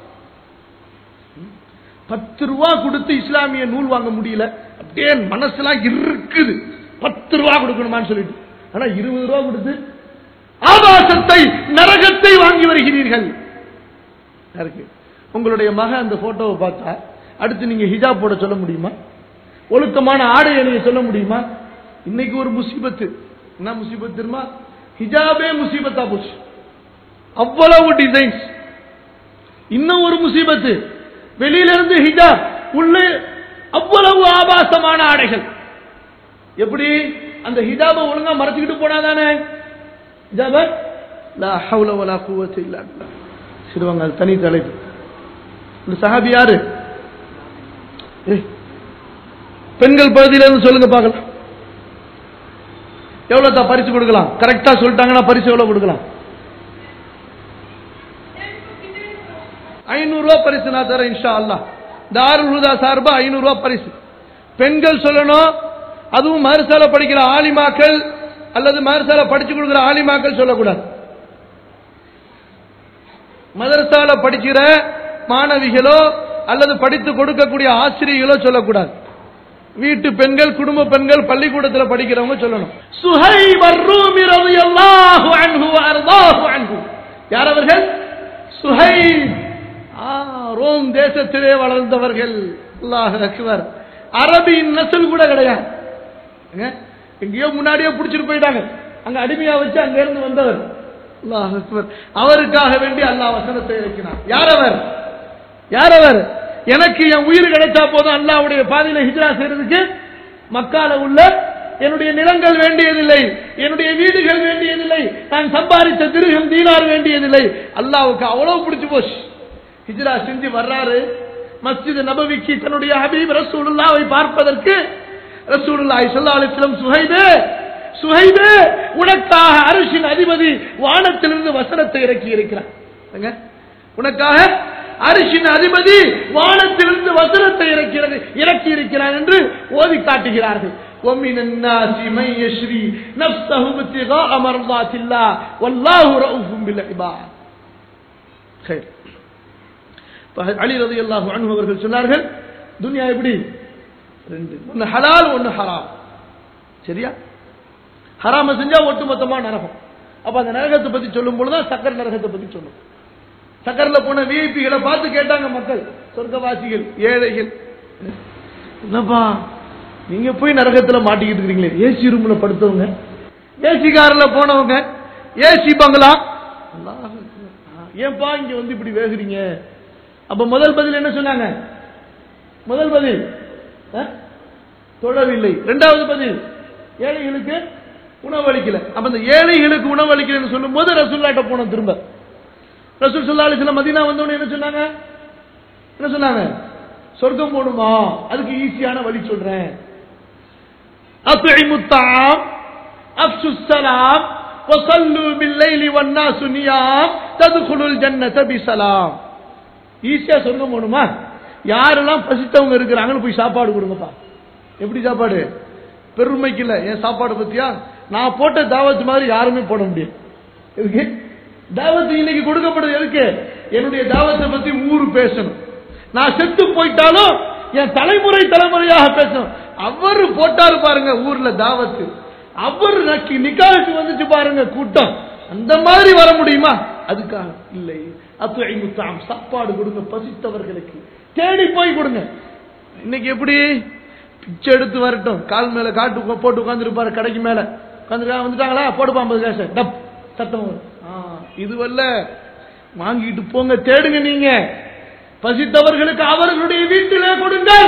பத்து ரூபா கொடுத்து இஸ்லாமிய நூல் வாங்க முடியல அப்படியே மனசுலாம் இருக்குது பத்து ரூபா கொடுக்கணுமான்னு சொல்லிட்டு ஆனா இருபது ரூபா கொடுத்து ஆபாசத்தை நரகத்தை வாங்கி வருகிறீர்கள் யாருக்கு உங்களுடைய மகன் அந்த போட்டோவை பார்த்தா அடுத்து நீங்க ஹிஜாப் போட சொல்ல முடியுமா ஒழுக்கமான ஆடை அணிய சொல்ல முடியுமா இன்னைக்கு ஒரு முசீபத்து என்ன முசீபத் தெரியுமா ஹிஜாபே முசீபத்தா போச்சு அவ்வளவு டிசைன்ஸ் இன்னும் ஒரு முசீபத்து வெளியில இருந்து ஹிஜாப் உள்ளே அவ்வளவு ஆபாசமான ஆடைகள் எப்படி அந்த ஹிஜாபை ஒழுங்கா மறைச்சுக்கிட்டு போனாதானே ஹிஜாப லா ஹவுல வலா குவத்த இல்லா பில்லா சிறுவங்க அது தனி தலைப்பு இந்த சஹாபி யாரு ஏய், பெண்கள் பகுதியில இருந்து சொல்லுங்க பார்க்கலாம் எவ்வளவு தான் பரிசு கொடுக்கலாம் கரெக்டா சொல்லிட்டாங்கன்னா பரிசு எவ்வளவு கொடுக்கலாம் ஐநூறு ரூபாய் பரிசு நான் தரேன் இன்ஷா அல்லாஹ் தாருல் ஹுதா சார்பா ஐநூறு ரூபாய் பரிசு பெண்கள் சொல்லணும் அதுவும் மறுசால படிக்கிற ஆலிமாக்கள் அல்லது மறுசால படிச்சு கொடுக்கிற ஆலிமாக்கள் சொல்லக்கூடாது மதரசால படிக்கிற மாணவிகளோ அல்லது படித்து கொடுக்கக்கூடிய ஆசிரியர்களோ சொல்லக்கூடாது வீட்டு பெண்கள் குடும்ப பெண்கள் பள்ளிக்கூடத்தில் படிக்கிறவங்க சொல்லணும் சுஹைப் அர்ரூமி ரலியல்லாஹு அன்ஹு வஅர்தாஹு அன்ஹு யார் அவர்கள் சுஹைப் ஆ, ரோம் தேசத்திலே வளர்ந்தவர்கள் அல்லாஹ் அக்பர் அரபியின் நசல் கூட கிடையாது ஏங்க, எங்கேயோ முன்னாடியே பிடிச்சிட்டு போயிட்டாங்க அங்க அடிமையா வச்சு அங்க இருந்து வந்தவர் அல்லாஹ் அக்பர் அவருக்காக வேண்டி அல்லாஹ் வசனத்தை இறக்கினார் யார் அவர் யார் அவர் எனக்கு என் உயிர் கிடைச்சா போதும் அல்லாஹ்வுடைய பாதையில ஹிஜ்ரா செய்யறதுக்கு மக்கால உள்ள என்னுடைய நிலங்கள் வேண்டியதில்லை என்னுடைய வீடுகள் வேண்டியதில்லை நான் சம்பாதித்த திருகம் தீனார் வேண்டியதில்லை அல்லாஹ்வுக்கு அவ்வளவு பிடிச்சு போச்சு ஹிஜ்ரா செஞ்சு வர்றாரு மஸ்ஜித் நபவிக்கு தன்னுடைய ஹபீப் ரசூலுல்லாவை பார்ப்பதற்கு ரசூலுல்லாஹி ஸல்லல்லாஹு அலைஹி வஸல்லம் சுஹைபே சுஹைபே உனக்காக அரிசின் அதிபதி வானத்திலிருந்து வசனத்தை இறக்கி இருக்கிறார் ஏங்க? உனக்காக அரிசின் அதிபதி வானத்திலிருந்து வசனத்தை இறக்கிறது இறக்கி இருக்கிறார் என்று ஓதி காட்டுகிறார்கள் ومن الناس من يشري نفسه ابتغاء مرضات الله والله رؤوف بالعباد خير அலி ரதி அல்லாஹு அன்ஹு அவர்கள் சொன்னார்கள் துனியா எப்படி ரெண்டு ஒன்னு ஹலால் ஒன்னு ஹராம் சரியா ஹராம செஞ்சா ஒட்டுமொத்தமா நரகம் அப்ப அந்த நரகத்தை பத்தி சொல்லும் பொழுதுதான் சக்கர நரகத்தை பத்தி சொல்லும் சக்கரில் போன விஐபிகளை பார்த்து கேட்டாங்க மக்கள் சொர்க்கவாசிகள் ஏழைகள் என்னப்பா நீங்க போய் நரகத்துல மாட்டிக்கிட்டு இருக்கீங்களே ஏசி ரூம்ல படுத்தவங்க ஏசி கார்ல போனவங்க ஏசி பங்களா அல்லாஹ் அக்பர். ஏன்பா இங்க வந்து இப்படி வேகுறீங்க அப்ப முதல் பதில் என்ன சொன்னாங்க முதல் பதில் அஹ்? தொழவில்லை இரண்டாவது பதில் ஏழைகளுக்கு உணவளிக்கல அப்ப இந்த ஏழைகளுக்கு உணவளிக்கலன்னு சொல்லும் போது ரசூல்லாட்ட போனோம் திரும்ப ரசூல் சல்லா அலிஸ்லாம் மதீனா வந்தவொடனே என்ன சொன்னாங்க என்ன சொன்னாங்க சொர்க்கம் போடுமா அதுக்கு ஈஸியான வழி சொல்றேன் அத்இமு الطعام افشوا السلام وصلوا بالليل والناس نيام تدخلوا الجنة بسلام ஈஸியா சொர்க்கம் போடுமா யாரெல்லாம் பசித்தவங்க இருக்கிறாங்கன்னு போய் சாப்பாடு கொடுங்கப்பா எப்படி சாப்பாடு பெருமைக்கு இல்ல என் சாப்பாடு பத்தியா நான் போட்ட தாவத்து மாதிரி யாருமே போட முடியாது எதுக்கு தாவத்து இன்னைக்கு கொடுக்கப்படுது எதுக்கு என்னுடைய தாவத்தை பத்தி ஊரு பேசணும் நான் செத்து போயிட்டாலும் என் தலைமுறை தலைமுறையாக பேசணும் அவர் போட்டாரு பாருங்க ஊர்ல தாவத்து அவர் நக்கி நிக்காலுக்கு வந்துச்சு பாருங்க கூட்டம் அந்த மாதிரி வர முடியுமா அதுக்காக இல்லை அத்துறை முத்தாம் சாப்பாடு கொடுங்க பசித்தவர்களுக்கு தேடி போய் கொடுங்க இன்னைக்கு எப்படி பிச்சை எடுத்து வரட்டும் கால் மேல காட்டு போட்டு உட்காந்துருப்பாரு கடைக்கு மேல உட்காந்துருக்கா வந்துட்டாங்களா போடுப்பா ஐம்பது காசு டப் சத்தம் வரும். ஆ, இதுவல்ல வாங்கிட்டு போங்க தேடுங்க நீங்க பசித்தவர்களுக்கு அவர்களுடைய வீட்டிலே கொடுங்கள்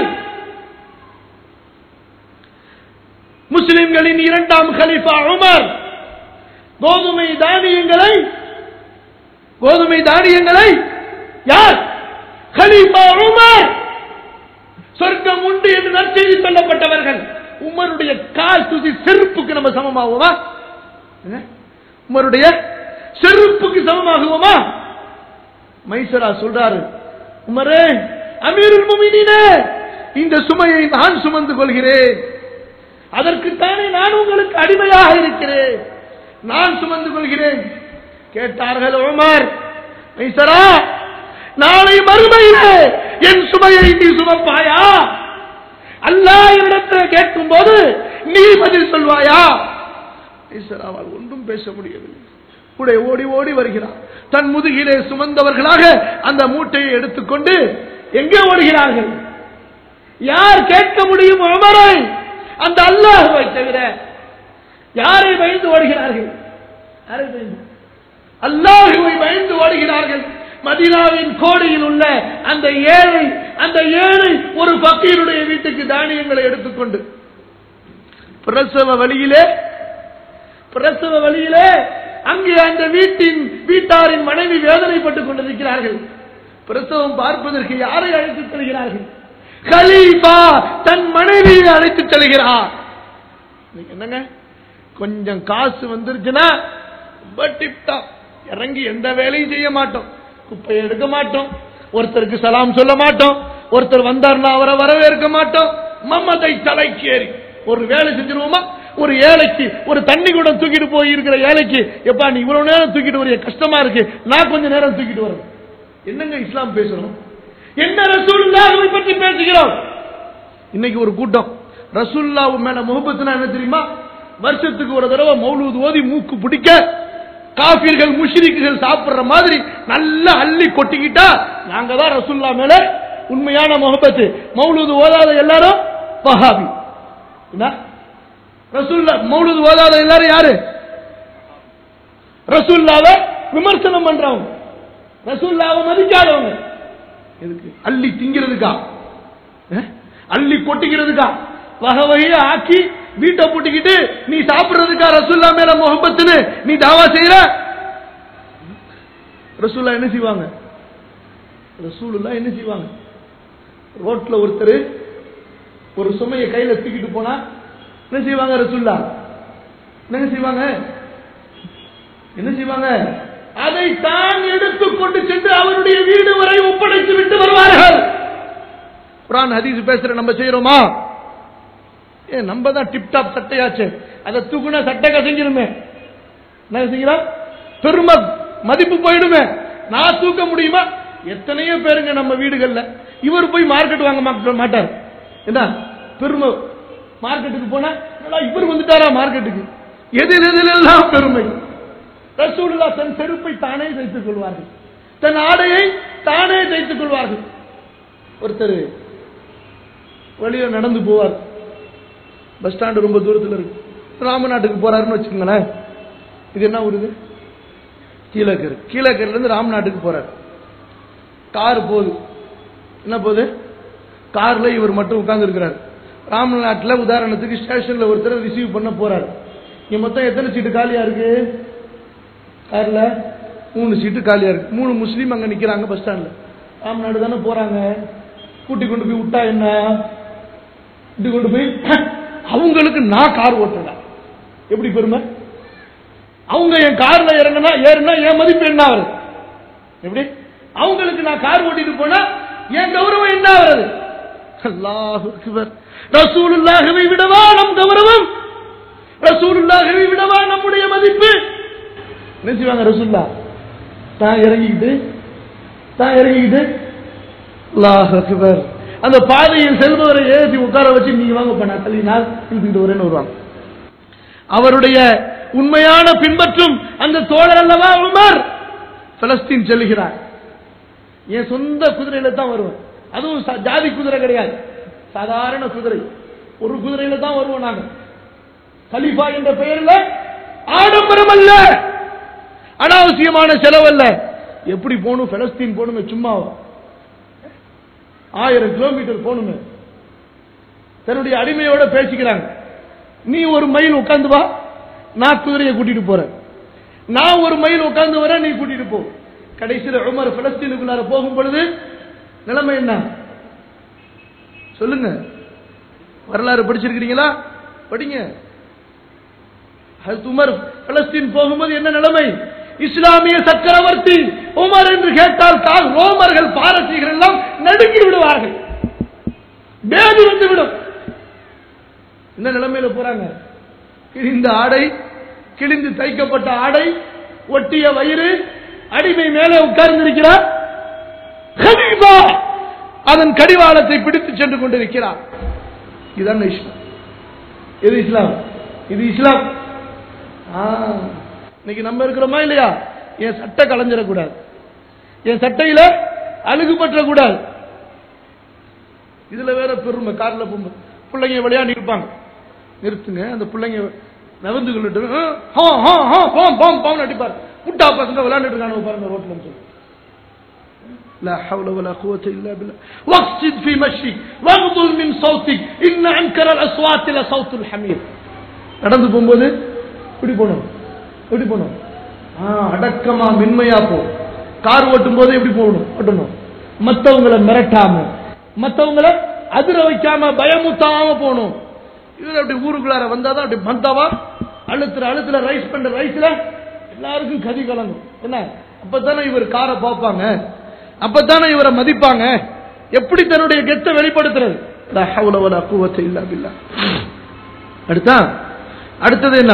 முஸ்லிம்களின் இரண்டாம் கலிஃபா உமர் கோதுமை தானியங்களை கோதுமை தானியங்களை யார் கலிஃபா உமர் சொர்க்கம் உண்டு என்று நற்செய்தி சொல்லப்பட்டவர்கள் உமருடைய கால் துதி செருப்புக்கு நம்ம சமமாகுமா என்ன? உமருடைய செருப்புக்கு சமமாகுவோமா மைசரா சொல்றாரு உமரே அமீருல் முமினீனே இந்த சுமையை நான் சுமந்து கொள்கிறேன் அதற்குத்தானே நான் உங்களுக்கு அடிமையாக இருக்கிறேன் நான் சுமந்து கொள்கிறேன் கேட்டார்கள் உமர் மைசரா நாளை மறுமையிலே என் சுமையை நீ சுமப்பாயா அல்லாஹ் என்னிடத்தில் கேட்கும் போது நீ பதில் சொல்வாயா ஈஸ்வராவால் ஒன்றும் பேச முடியவில்லை கூட ஓடி ஓடி வருகிறார் தன் முதுகிலே சுமந்தவர்களாக அந்த மூட்டையை எடுத்துக்கொண்டு எங்கே ஓடுகிறார்கள் யார் கேட்க முடியும் அமரை அந்த அல்லாஹுவை தவிர யாரை பயந்து ஓடுகிறார்கள் யாரை பயந்து அல்லாஹுவை பயந்து ஓடுகிறார்கள் மதீனாவின் கோடியில் உள்ள அந்த ஏழை அந்த ஏழை ஒரு பக்கீருடைய வீட்டுக்கு தானியங்களை எடுத்துக்கொண்டு பிரசவ வழியிலே பிரசவ வழியிலே அங்கே அந்த வீட்டின் வீட்டாரின் மனைவி வேதனைப்பட்டுக் கொண்டிருக்கிறார்கள் பிரசவம் பார்ப்பதற்கு யாரை அழைத்துச் செல்கிறார்கள் கலீஃபா தன் மனைவியை அழைத்துச் செல்கிறார் இன்னைக்கு என்னங்க கொஞ்சம் காசு வந்துருச்சுன்னா ரொம்ப டிப்டாப் இறங்கி எந்த வேலையும் செய்ய மாட்டோம் குப்பையை எடுக்க மாட்டோம் ஒருத்தருக்கு சலாம் சொல்ல மாட்டோம் ஒருத்தர் வந்தார்னா அவரை வரவேற்க மாட்டோம் மம்மதை தலைக்கேறி ஒரு வேலை செஞ்சிருவோமா ஒரு ஏழைக்கு ஒரு தண்ணி கூட தூக்கிட்டு போய் இருக்கிற ஏழைக்கு எப்பா நீ இவ்வளவு நேரம் தூக்கிட்டு வரிய கஷ்டமா இருக்கு நான் கொஞ்ச நேரம் தூக்கிட்டு வரேன் என்னங்க இஸ்லாம் பேசுறோம் என்ன ரசூலுல்லாஹை பற்றி பேசுகிறோம் இன்னைக்கு ஒரு கூட்டம் ரசூல்லாவு மேல முகப்பத்துனா என்ன தெரியுமா வருஷத்துக்கு ஒரு தடவை மௌலூத் ஓதி மூக்கு பிடிக்க காஃபிர்கள் முஷ்ரிக்குகள் சாப்பிடுற மாதிரி நல்லா அள்ளி கொட்டிக்கிட்டா நாங்க தான் ரசூல்லா மேல உண்மையான முகப்பத்து மௌலூது ஓதாத எல்லாரும் வஹாபி என்ன ரசூல்லா மௌலூது ஓதாத எல்லாரும் யாரு ரசூல்லாவை விமர்சனம் பண்றவங்க ரசூல்லாவை மதிக்காதவங்க எதுக்கு அள்ளி திங்கிறதுக்கா அஹ்? அள்ளி கொட்டிக்கிறதுக்கா வகை வகையை ஆக்கி வீட்டை பூட்டிக்கிட்டு நீ சாப்பிடுறதுக்கா ரசூல்லா மேல முகப்பத்துன்னு நீ தாவா செய்யற ரசூல்லா என்ன செய்வாங்க ரசூலுல்லா என்ன செய்வாங்க ரோட்ல ஒருத்தர் ஒரு சுமையை கையில தூக்கிட்டு போனா என்ன செய்வாங்க ரசூல்லா என்ன செய்வாங்க என்ன செய்வாங்க அதை தான் எடுத்துக் கொண்டு சென்று அவருடைய வீடு வரை ஒப்படைத்து விட்டு வருவார்கள் குரான் ஹதீஸ் பேசுற நம்ம செய்யறோமா ஏ நம்ம தான் டிப் டாப் சட்டையாச்சு அதை தூக்குனா சட்டை கசங்கிருமே என்ன செய்யலாம் பெருமை மதிப்பு போயிடுமே நான் தூக்க முடியுமா எத்தனையோ பேருங்க நம்ம வீடுகள்ல இவர் போய் மார்க்கெட் வாங்க மாட்ட- மாட்டார் என்ன பெருமை மார்க்கெட்டுக்கு போனா என்னடா இவர் வந்துட்டாரா மார்க்கெட்டுக்கு எதில் எதிலெல்லாம் பெருமை ரசூலுல்லா தன் செருப்பை தானே தைத்துக் கொள்வார்கள் தன் ஆடையை தானே தைத்துக் கொள்வார்கள் ஒருத்தர் வழியில நடந்து போவார் பஸ் ஸ்டாண்டு ரொம்ப தூரத்தில் இருக்கு ராமநாட்டுக்கு போறாருன்னு வச்சுக்கோங்களேன் இது என்ன ஊர் இது கீழக்கர் கீழக்கர்ல இருந்து ராமநாட்டுக்கு போறார் கார் போகுது என்ன போகுது கார்ல இவர் மட்டும் உட்கார்ந்து இருக்கிறார் ராமநாட்டில் உதாரணத்துக்கு ஸ்டேஷன்ல ஒருத்தர் ரிசீவ் பண்ண போறார் இங்க மொத்தம் எத்தனை சீட்டு காலியா இருக்கு கார்ல மூணு சீட்டு காலியா இருக்கு மூணு முஸ்லீம் அங்க நிக்கிறாங்க பஸ் ஸ்டாண்ட்ல ராமநாடு தானே போறாங்க கூட்டி கொண்டு போய் விட்டா என்ன கூட்டி கொண்டு போய் அவங்களுக்கு நான் கார் ஓட்டுறேன் எப்படி பெருமை அவங்க என் கார்ல இறங்கினா ஏறுனா என் மதிப்பு என்ன வருது எப்படி அவங்களுக்கு நான் கார் ஓட்டிட்டு போனா என் கௌரவம் என்ன வருது அல்லாஹு அக்பர் ரசூலுல்லாஹவை விடவா நம் கௌரவம் ரசூலுல்லாஹவை விடவா நம்முடைய மதிப்பு என்ன செய்வாங்க ரசூல்லா தான் இறங்கிக்கிட்டு தான் இறங்கிக்கிட்டு அல்லாஹ் அக்பர் அந்த பாதையில் செல்பவரை ஏற்றி உட்கார வச்சு நீங்க வாங்க பண்ண தள்ளி நான் இழுத்துக்கிட்டு வரேன்னு வருவாங்க அவருடைய உண்மையான பின்பற்றும் அந்த தோழர் அல்லவா உமர் பலஸ்தீன் செல்கிறார் என் சொந்த குதிரையில தான் வருவேன் அதுவும் ச- ஜாதி குதிரை கிடையாது சாதாரண குதிரை ஒரு குதிரையில தான் வருவோம் நாங்க கலிஃபா என்ற பெயர்ல ஆடம்பரம் அல்ல அனாவசியமான செலவல்ல எப்படி போகணும் பலஸ்தீன் போகணுமே சும்மா ஆயிரம் கிலோமீட்டர் போகணுமே தன்னுடைய அடிமையோட பேசிக்கிறாங்க நீ ஒரு மைல் உட்கார்ந்து வா நான் குதிரையை கூட்டிட்டு போறேன் நான் ஒரு மைல் உட்கார்ந்து வரேன் நீ கூட்டிட்டு போ கடைசியில் உமர் பலஸ்தீனுக்குள்ளார போகும் பொழுது நிலைமை என்ன சொல்லுங்க வரலாறு படிச்சிருக்கிறீங்களா படிங்க ஹஜ்ரத் உமர் பலஸ்தீன் போகும்போது என்ன நிலைமை இஸ்லாமிய சக்கரவர்த்தி உமர் என்று கேட்டால் கால் ரோமர்கள் பாரசீகர்கள் எல்லாம் நடுங்கி விடுவார்கள் பேதி வந்து விடும் என்ன நிலைமையில போறாங்க கிழிந்த ஆடை கிழிந்து தைக்கப்பட்ட ஆடை ஒட்டிய வயிறு அடிமை மேலே உட்கார்ந்திருக்கிறார் கலீஃபா அதன் கடிவாளத்தை பிடித்து சென்று கொண்டிருக்கிறார் இதுதான் இஸ்லாம் இது இஸ்லாம் இது இஸ்லாம் ஆ, இன்னைக்கு நம்ம இருக்கிறோமா இல்லையா என் சட்டை கலைஞ்சிடக்கூடாது என் சட்டையில அழுகு பற்றக்கூடாது இதுல வேற பெருமை கார்ல போகும்போது பிள்ளைங்க விளையாடி இருப்பாங்க நிறுத்துங்க அந்த பிள்ளைங்க நகர்ந்து கொள்ளிட்டு பாம் பாம் பாம் அடிப்பார் முட்டா பசங்க விளையாண்டுட்டு இருக்காங்க பாருங்க ரோட்ல சொல்லி لا حول ولا قوة إلا بالله واقصد في مشيك واغضل من صوتك إن أنكر الأصوات لصوت الحمير நடந்து போகும்போது இப்படி போகணும் எப்படி போகணும் ஆ, அடக்கமா மென்மையா போ கார் ஓட்டும் போது எப்படி போகணும் ஓட்டணும் மத்தவங்களை மிரட்டாம மத்தவங்களை அதிர வைக்காம பயமுத்தாம போகணும் இவர் அப்படி ஊருக்குள்ளார வந்தாதான் அப்படி மந்தாவா அழுத்துற அழுத்துல ரைஸ் பண்ற ரைஸ்ல எல்லாருக்கும் கதி கலங்கும் என்ன அப்பதானே இவர் காரை பார்ப்பாங்க அப்பதானே இவரை மதிப்பாங்க எப்படி தன்னுடைய கெத்தை வெளிப்படுத்துறது லா ஹவ்ல வலா குவத்த இல்லா பில்லா அடுத்தா அடுத்தது என்ன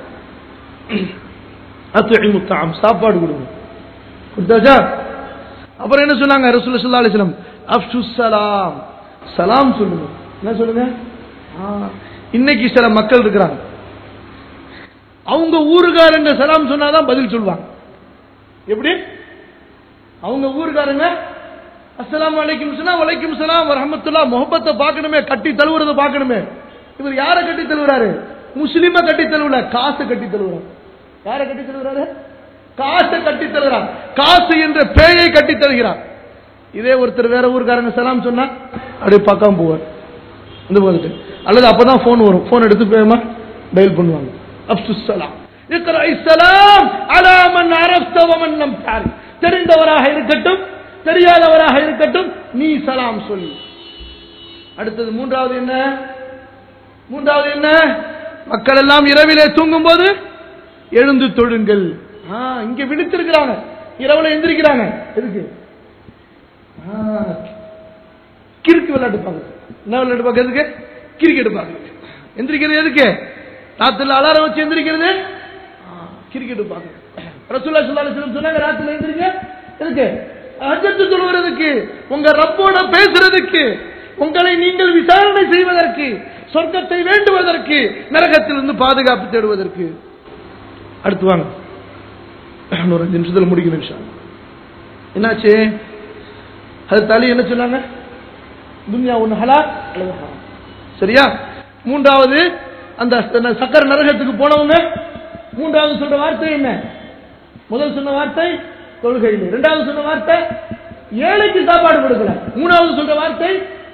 அத்துஇமு தாம் சாப்பாடு கொடுங்க கொடுத்தாச்சா அப்புறம் என்ன சொன்னாங்க ரசூலுல்லாஹி ஸல்லல்லாஹு அலைஹி வஸல்லம் அஃஷு சலாம் சலாம் சொல்லுங்க என்ன சொல்லுங்க ஆ, இன்னைக்கு சில மக்கள் இருக்கிறாங்க அவங்க ஊருக்காரங்க சலாம் சொன்னாதான் பதில் சொல்லுவாங்க எப்படி அவங்க ஊருக்காரங்க அஸ்ஸலாமு அலைக்கும் சலாம் வலைக்கும் சலாம் வரஹமத்துல்லா முகப்பத்தை பார்க்கணுமே கட்டி தழுவுறத பார்க்கணுமே இவர் யாரை கட்டி தழுவுறாரு முஸ்லிம கட்டி தழுவுல காசை கட்டி தழுவுறாரு யாரை கட்டி தழுவுறாரு காசை கட்டி தழுவுறார் காசு என்ற பேயை கட்டி தழுகிறார் இதே ஒருத்தர் வேற ஊருக்காரங்க சலாம் சொன்னா அப்படியே பார்க்காம போவார் இந்த போகுது அல்லது அப்பதான் போன் வரும் போன் எடுத்து போயமா டயல் பண்ணுவாங்க அப்சுஸ் சலாம் இக்ரா இஸ்ஸலாம் அலா மன் அரஃப்த வ மன் லம் தஅரிஃப் தெரிந்தவராக இருக்கட்டும் தெரியாதவராக இருக்கட்டும் நீ சலாம் சொல்லு அடுத்தது மூன்றாவது என்ன மூன்றாவது என்ன மக்கள் எல்லாம் இரவிலே தூங்கும் போது எழுந்து தொழுங்கள் ஆ, இங்க விழித்திருக்கிறாங்க இரவுல எந்திரிக்கிறாங்க எதுக்கு ஆ, கிறுக்கு விளையாட்டு பார்க்குறது என்ன விளையாட்டு பார்க்கறதுக்கு கிரிக்கெட் பார்க்கறது எந்திரிக்கிறது எதுக்கு ராத்திரில அலாரம் வச்சு எந்திரிக்கிறது கிரிக்கெட் பார்க்கறது ரசூல்லா ஸல்லல்லாஹு அலைஹி வஸல்லம் சொன்னாங்க ராத்திரில எந்திரிங்க எதுக்கு அஜத்து தொழுவதற்கு உங்க ரப்போட பேசுறதுக்கு உங்களை நீங்கள் விசாரணை செய்வதற்கு சொர்க்கத்தை வேண்டுவதற்கு நரகத்திலிருந்து பாதுகாப்பு தேடுவதற்கு அடுத்து வாங்க இன்னொரு அஞ்சு நிமிஷத்துல முடிக்கணும் இன்ஷா அல்லாஹ். என்னாச்சு அது தலி என்ன சொன்னாங்க துன்யா ஒண்ணு ஹலால் அல்லது ஹராம் சரியா மூன்றாவது அந்த அந்த சக்கர நரகத்துக்கு போனவங்க மூன்றாவது சொல்ற வார்த்தை என்ன முதல் சொன்ன வார்த்தை தொழுகையில் இரண்டாவது சொன்ன வார்த்தை ஏழைக்கு சாப்பாடு கொடுக்கல மூணாவது சொல்ற வார்த்தை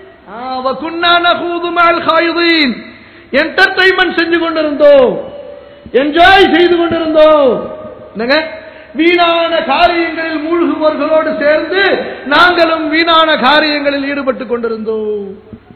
என்டர்டைன்மெண்ட் செஞ்சு கொண்டிருந்தோம் என்ஜாய் செய்து கொண்டிருந்தோம் என்னங்க வீணான காரியங்களில் மூழ்குவர்களோடு சேர்ந்து நாங்களும் வீணான காரியங்களில் ஈடுபட்டுக் கொண்டிருந்தோம்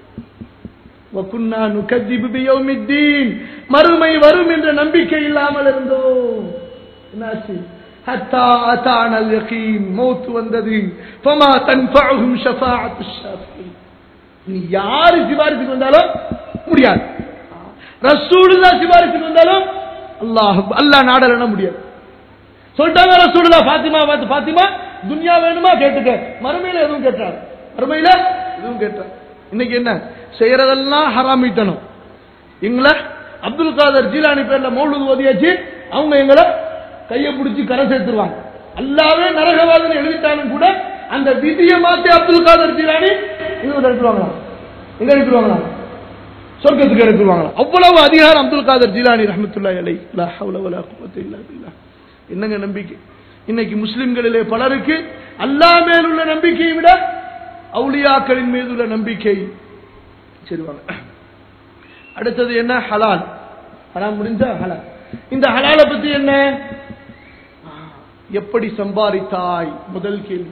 وَكُنَّا نُكَذِّبُ بِيَوْمِ الدِّينِ மறுமை வரும் என்ற நம்பிக்கை இல்லாமல் இருந்தோம் என்னாச்சு ஹத்தா அத்தானல் யகீன் மௌத் வந்தது ஃபமா தன்ஃபஉஹும் ஷஃபாஅத்து ஷாஃபிஈன் நீ யாரு சிபாரிசுக்கு வந்தாலும் முடியாது ரசூலுல்லாஹ் சிபாரிசுக்கு வந்தாலும் அல்லாஹ் அல்லாஹ் நாடலன முடியாது சொல்லிட்டாங்க ரசூலுல்லாஹ் ஃபாத்திமா பார்த்து ஃபாத்திமா துன்யா வேணுமா கேட்டுக்க மறுமையில எதுவும் கேட்டார் மறுமையில எதுவும் கேட்டார் இன்னைக்கு என்ன செய்யறதெல்லாம் ஹராமித்தனம் எங்களை அப்துல் காதர் ஜீலானி பேர்ல மௌலுது ஓதியாச்சு அவங்க எங்களை கையை பிடிச்சி கரை சேர்த்துருவாங்க அல்லாவே நரகவாதன் எழுதிட்டாலும் கூட அந்த விதியை மாத்தி அப்துல் காதர் ஜீலானி இங்க எடுத்துருவாங்களா எங்க எடுத்துருவாங்களா சொர்க்கத்துக்கு எடுத்துருவாங்களா அவ்வளவு அதிகாரம் அப்துல் காதர் ஜீலானி ரஹமத்துல்லாஹி அலைஹி லா ஹவ்ல வலா குவத்த இல்லா பில்லாஹ் என்னங்க நம்பிக்கை இன்னைக்கு முஸ்லிம்களிலே பலருக்கு அல்லாஹ் மேலுள்ள நம்பிக்கையை விட அவுலியாக்களின் மீது உள்ள நம்பிக்கை சரி வாங்க அடுத்தது என்ன ஹலால் ஹலால் முடிஞ்சா ஹலால் இந்த ஹலாலை பத்தி என்ன ஆ, எப்படி சம்பாதித்தாய் முதல் கேள்வி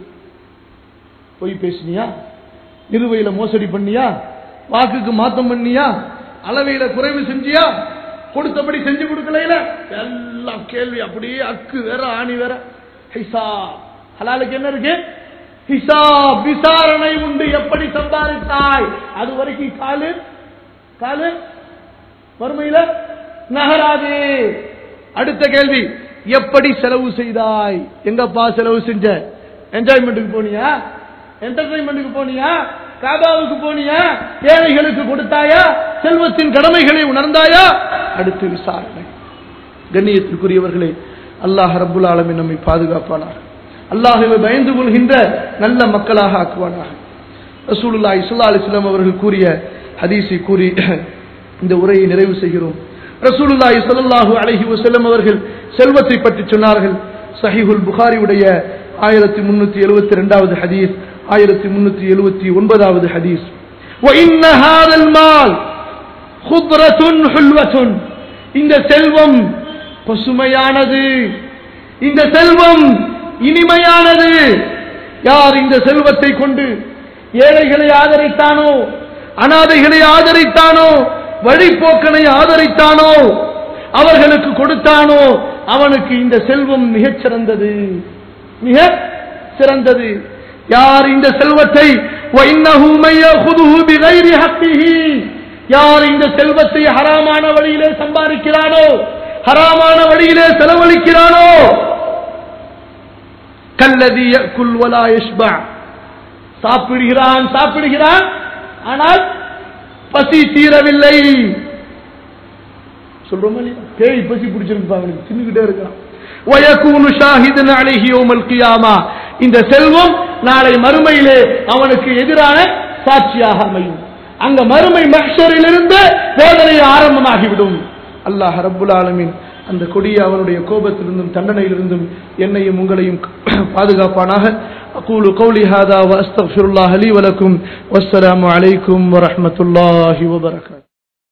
பொய் பேசினியா நிறுவையில மோசடி பண்ணியா வாக்குக்கு மாத்தம் பண்ணியா அளவையில குறைவு செஞ்சியா கொடுத்தபடி செஞ்சு கொடுக்கலையில எல்லாம் கேள்வி அப்படியே அக்கு வேற ஆணி வேற ஹிசாப் ஹலாலுக்கு என்ன இருக்கு ஹிசாப் விசாரணை உண்டு எப்படி சம்பாதித்தாய் அது வரைக்கும் காலு காலு வறுமையில நகராது அடுத்த கேள்வி எப்படி செலவு செய்தாய் எங்கப்பா செலவு செஞ்ச என்ஜாய்மெண்ட்டுக்கு போனியா என்டர்டைன்மெண்ட்டுக்கு போனியா காபாவுக்கு போனியா ஏழைகளுக்கு கொடுத்தாயா செல்வத்தின் கடமைகளை உணர்ந்தாயா அடுத்து விசாரணை கண்ணியத்திற்குரியவர்களே அல்லாஹ் ரப்புல் ஆலமீன் நம்மை பாதுகாப்பானாக அல்லாஹ்வை பயந்து கொள்கின்ற நல்ல மக்களாக ஆக்குவானாக ரசூலுல்லாஹி ஸல்லல்லாஹு அலைஹி வஸல்லம் அவர்கள் கூறிய ஹதீஸை கூறி இந்த உரையை நிறைவு செய்கிறோம் ரசூலுல்லாஹி ஸல்லல்லாஹு அலைஹி வஸல்லம் அவர்கள் செல்வத்தை பற்றி சொன்னார்கள் சஹீஹுல் புகாரியுடைய ஆயிரத்தி முன்னூத்தி எழுபத்தி ரெண்டாவது ஹதீஸ் ஆயிரத்தி முன்னூத்தி எழுபத்தி ஒன்பதாவது ஹதீஸ் وَإِنَّ هَذَا الْمَالَ خُضْرَةٌ حُلْوَةٌ இந்த செல்வம் பசுமையானது இந்த செல்வம் இனிமையானது யார் இந்த செல்வத்தை கொண்டு ஏழைகளை ஆதரித்தானோ அனாதைகளை ஆதரித்தானோ வழிபோக்கனை ஆதரித்தானோ அவர்களுக்கு கொடுத்தானோ அவனுக்கு இந்த செல்வம் மிகச் சிறந்தது மிக சிறந்தது யார் இந்த செல்வத்தை وَإِنَّهُ مَن يَأْخُذُهُ بِغَيْرِ حَقِّهِ யார் இந்த செல்வத்தை ஹராமான வழியிலே சம்பாதிக்கிறானோ ஹராமான வழியிலே செலவழிக்கிறானோ கல்லதி يأكل ولا يشبع சாப்பிடுகிறான் சாப்பிடுகிறான் ஆனால் பசி தீரவில்லை சொல்றோமா இல்லையா? பேய் பசி பிடிச்சிருக்கு அவனுக்கு தின்னுகிட்டே இருக்கான் வயக்கூனு ஷாஹிதன் அலைஹி யௌமல் கியாமா இந்த செல்வம் நாளை மறுமையிலே அவனுக்கு எதிரான சாட்சியாக அமையும் அங்க மறுமை மஹ்ஷரிலிருந்து வேதனை ஆரம்பமாகிவிடும் அல்லாஹ் ரப்புல் ஆலமீன் அந்த கொடிய அவனுடைய கோபத்திலிருந்தும் தண்டனையிலிருந்தும் என்னையும் உங்களையும் பாதுகாப்பானாக أقول قولي هذا وأستغفر الله لي ولكم والسلام عليكم ورحمة الله وبركاته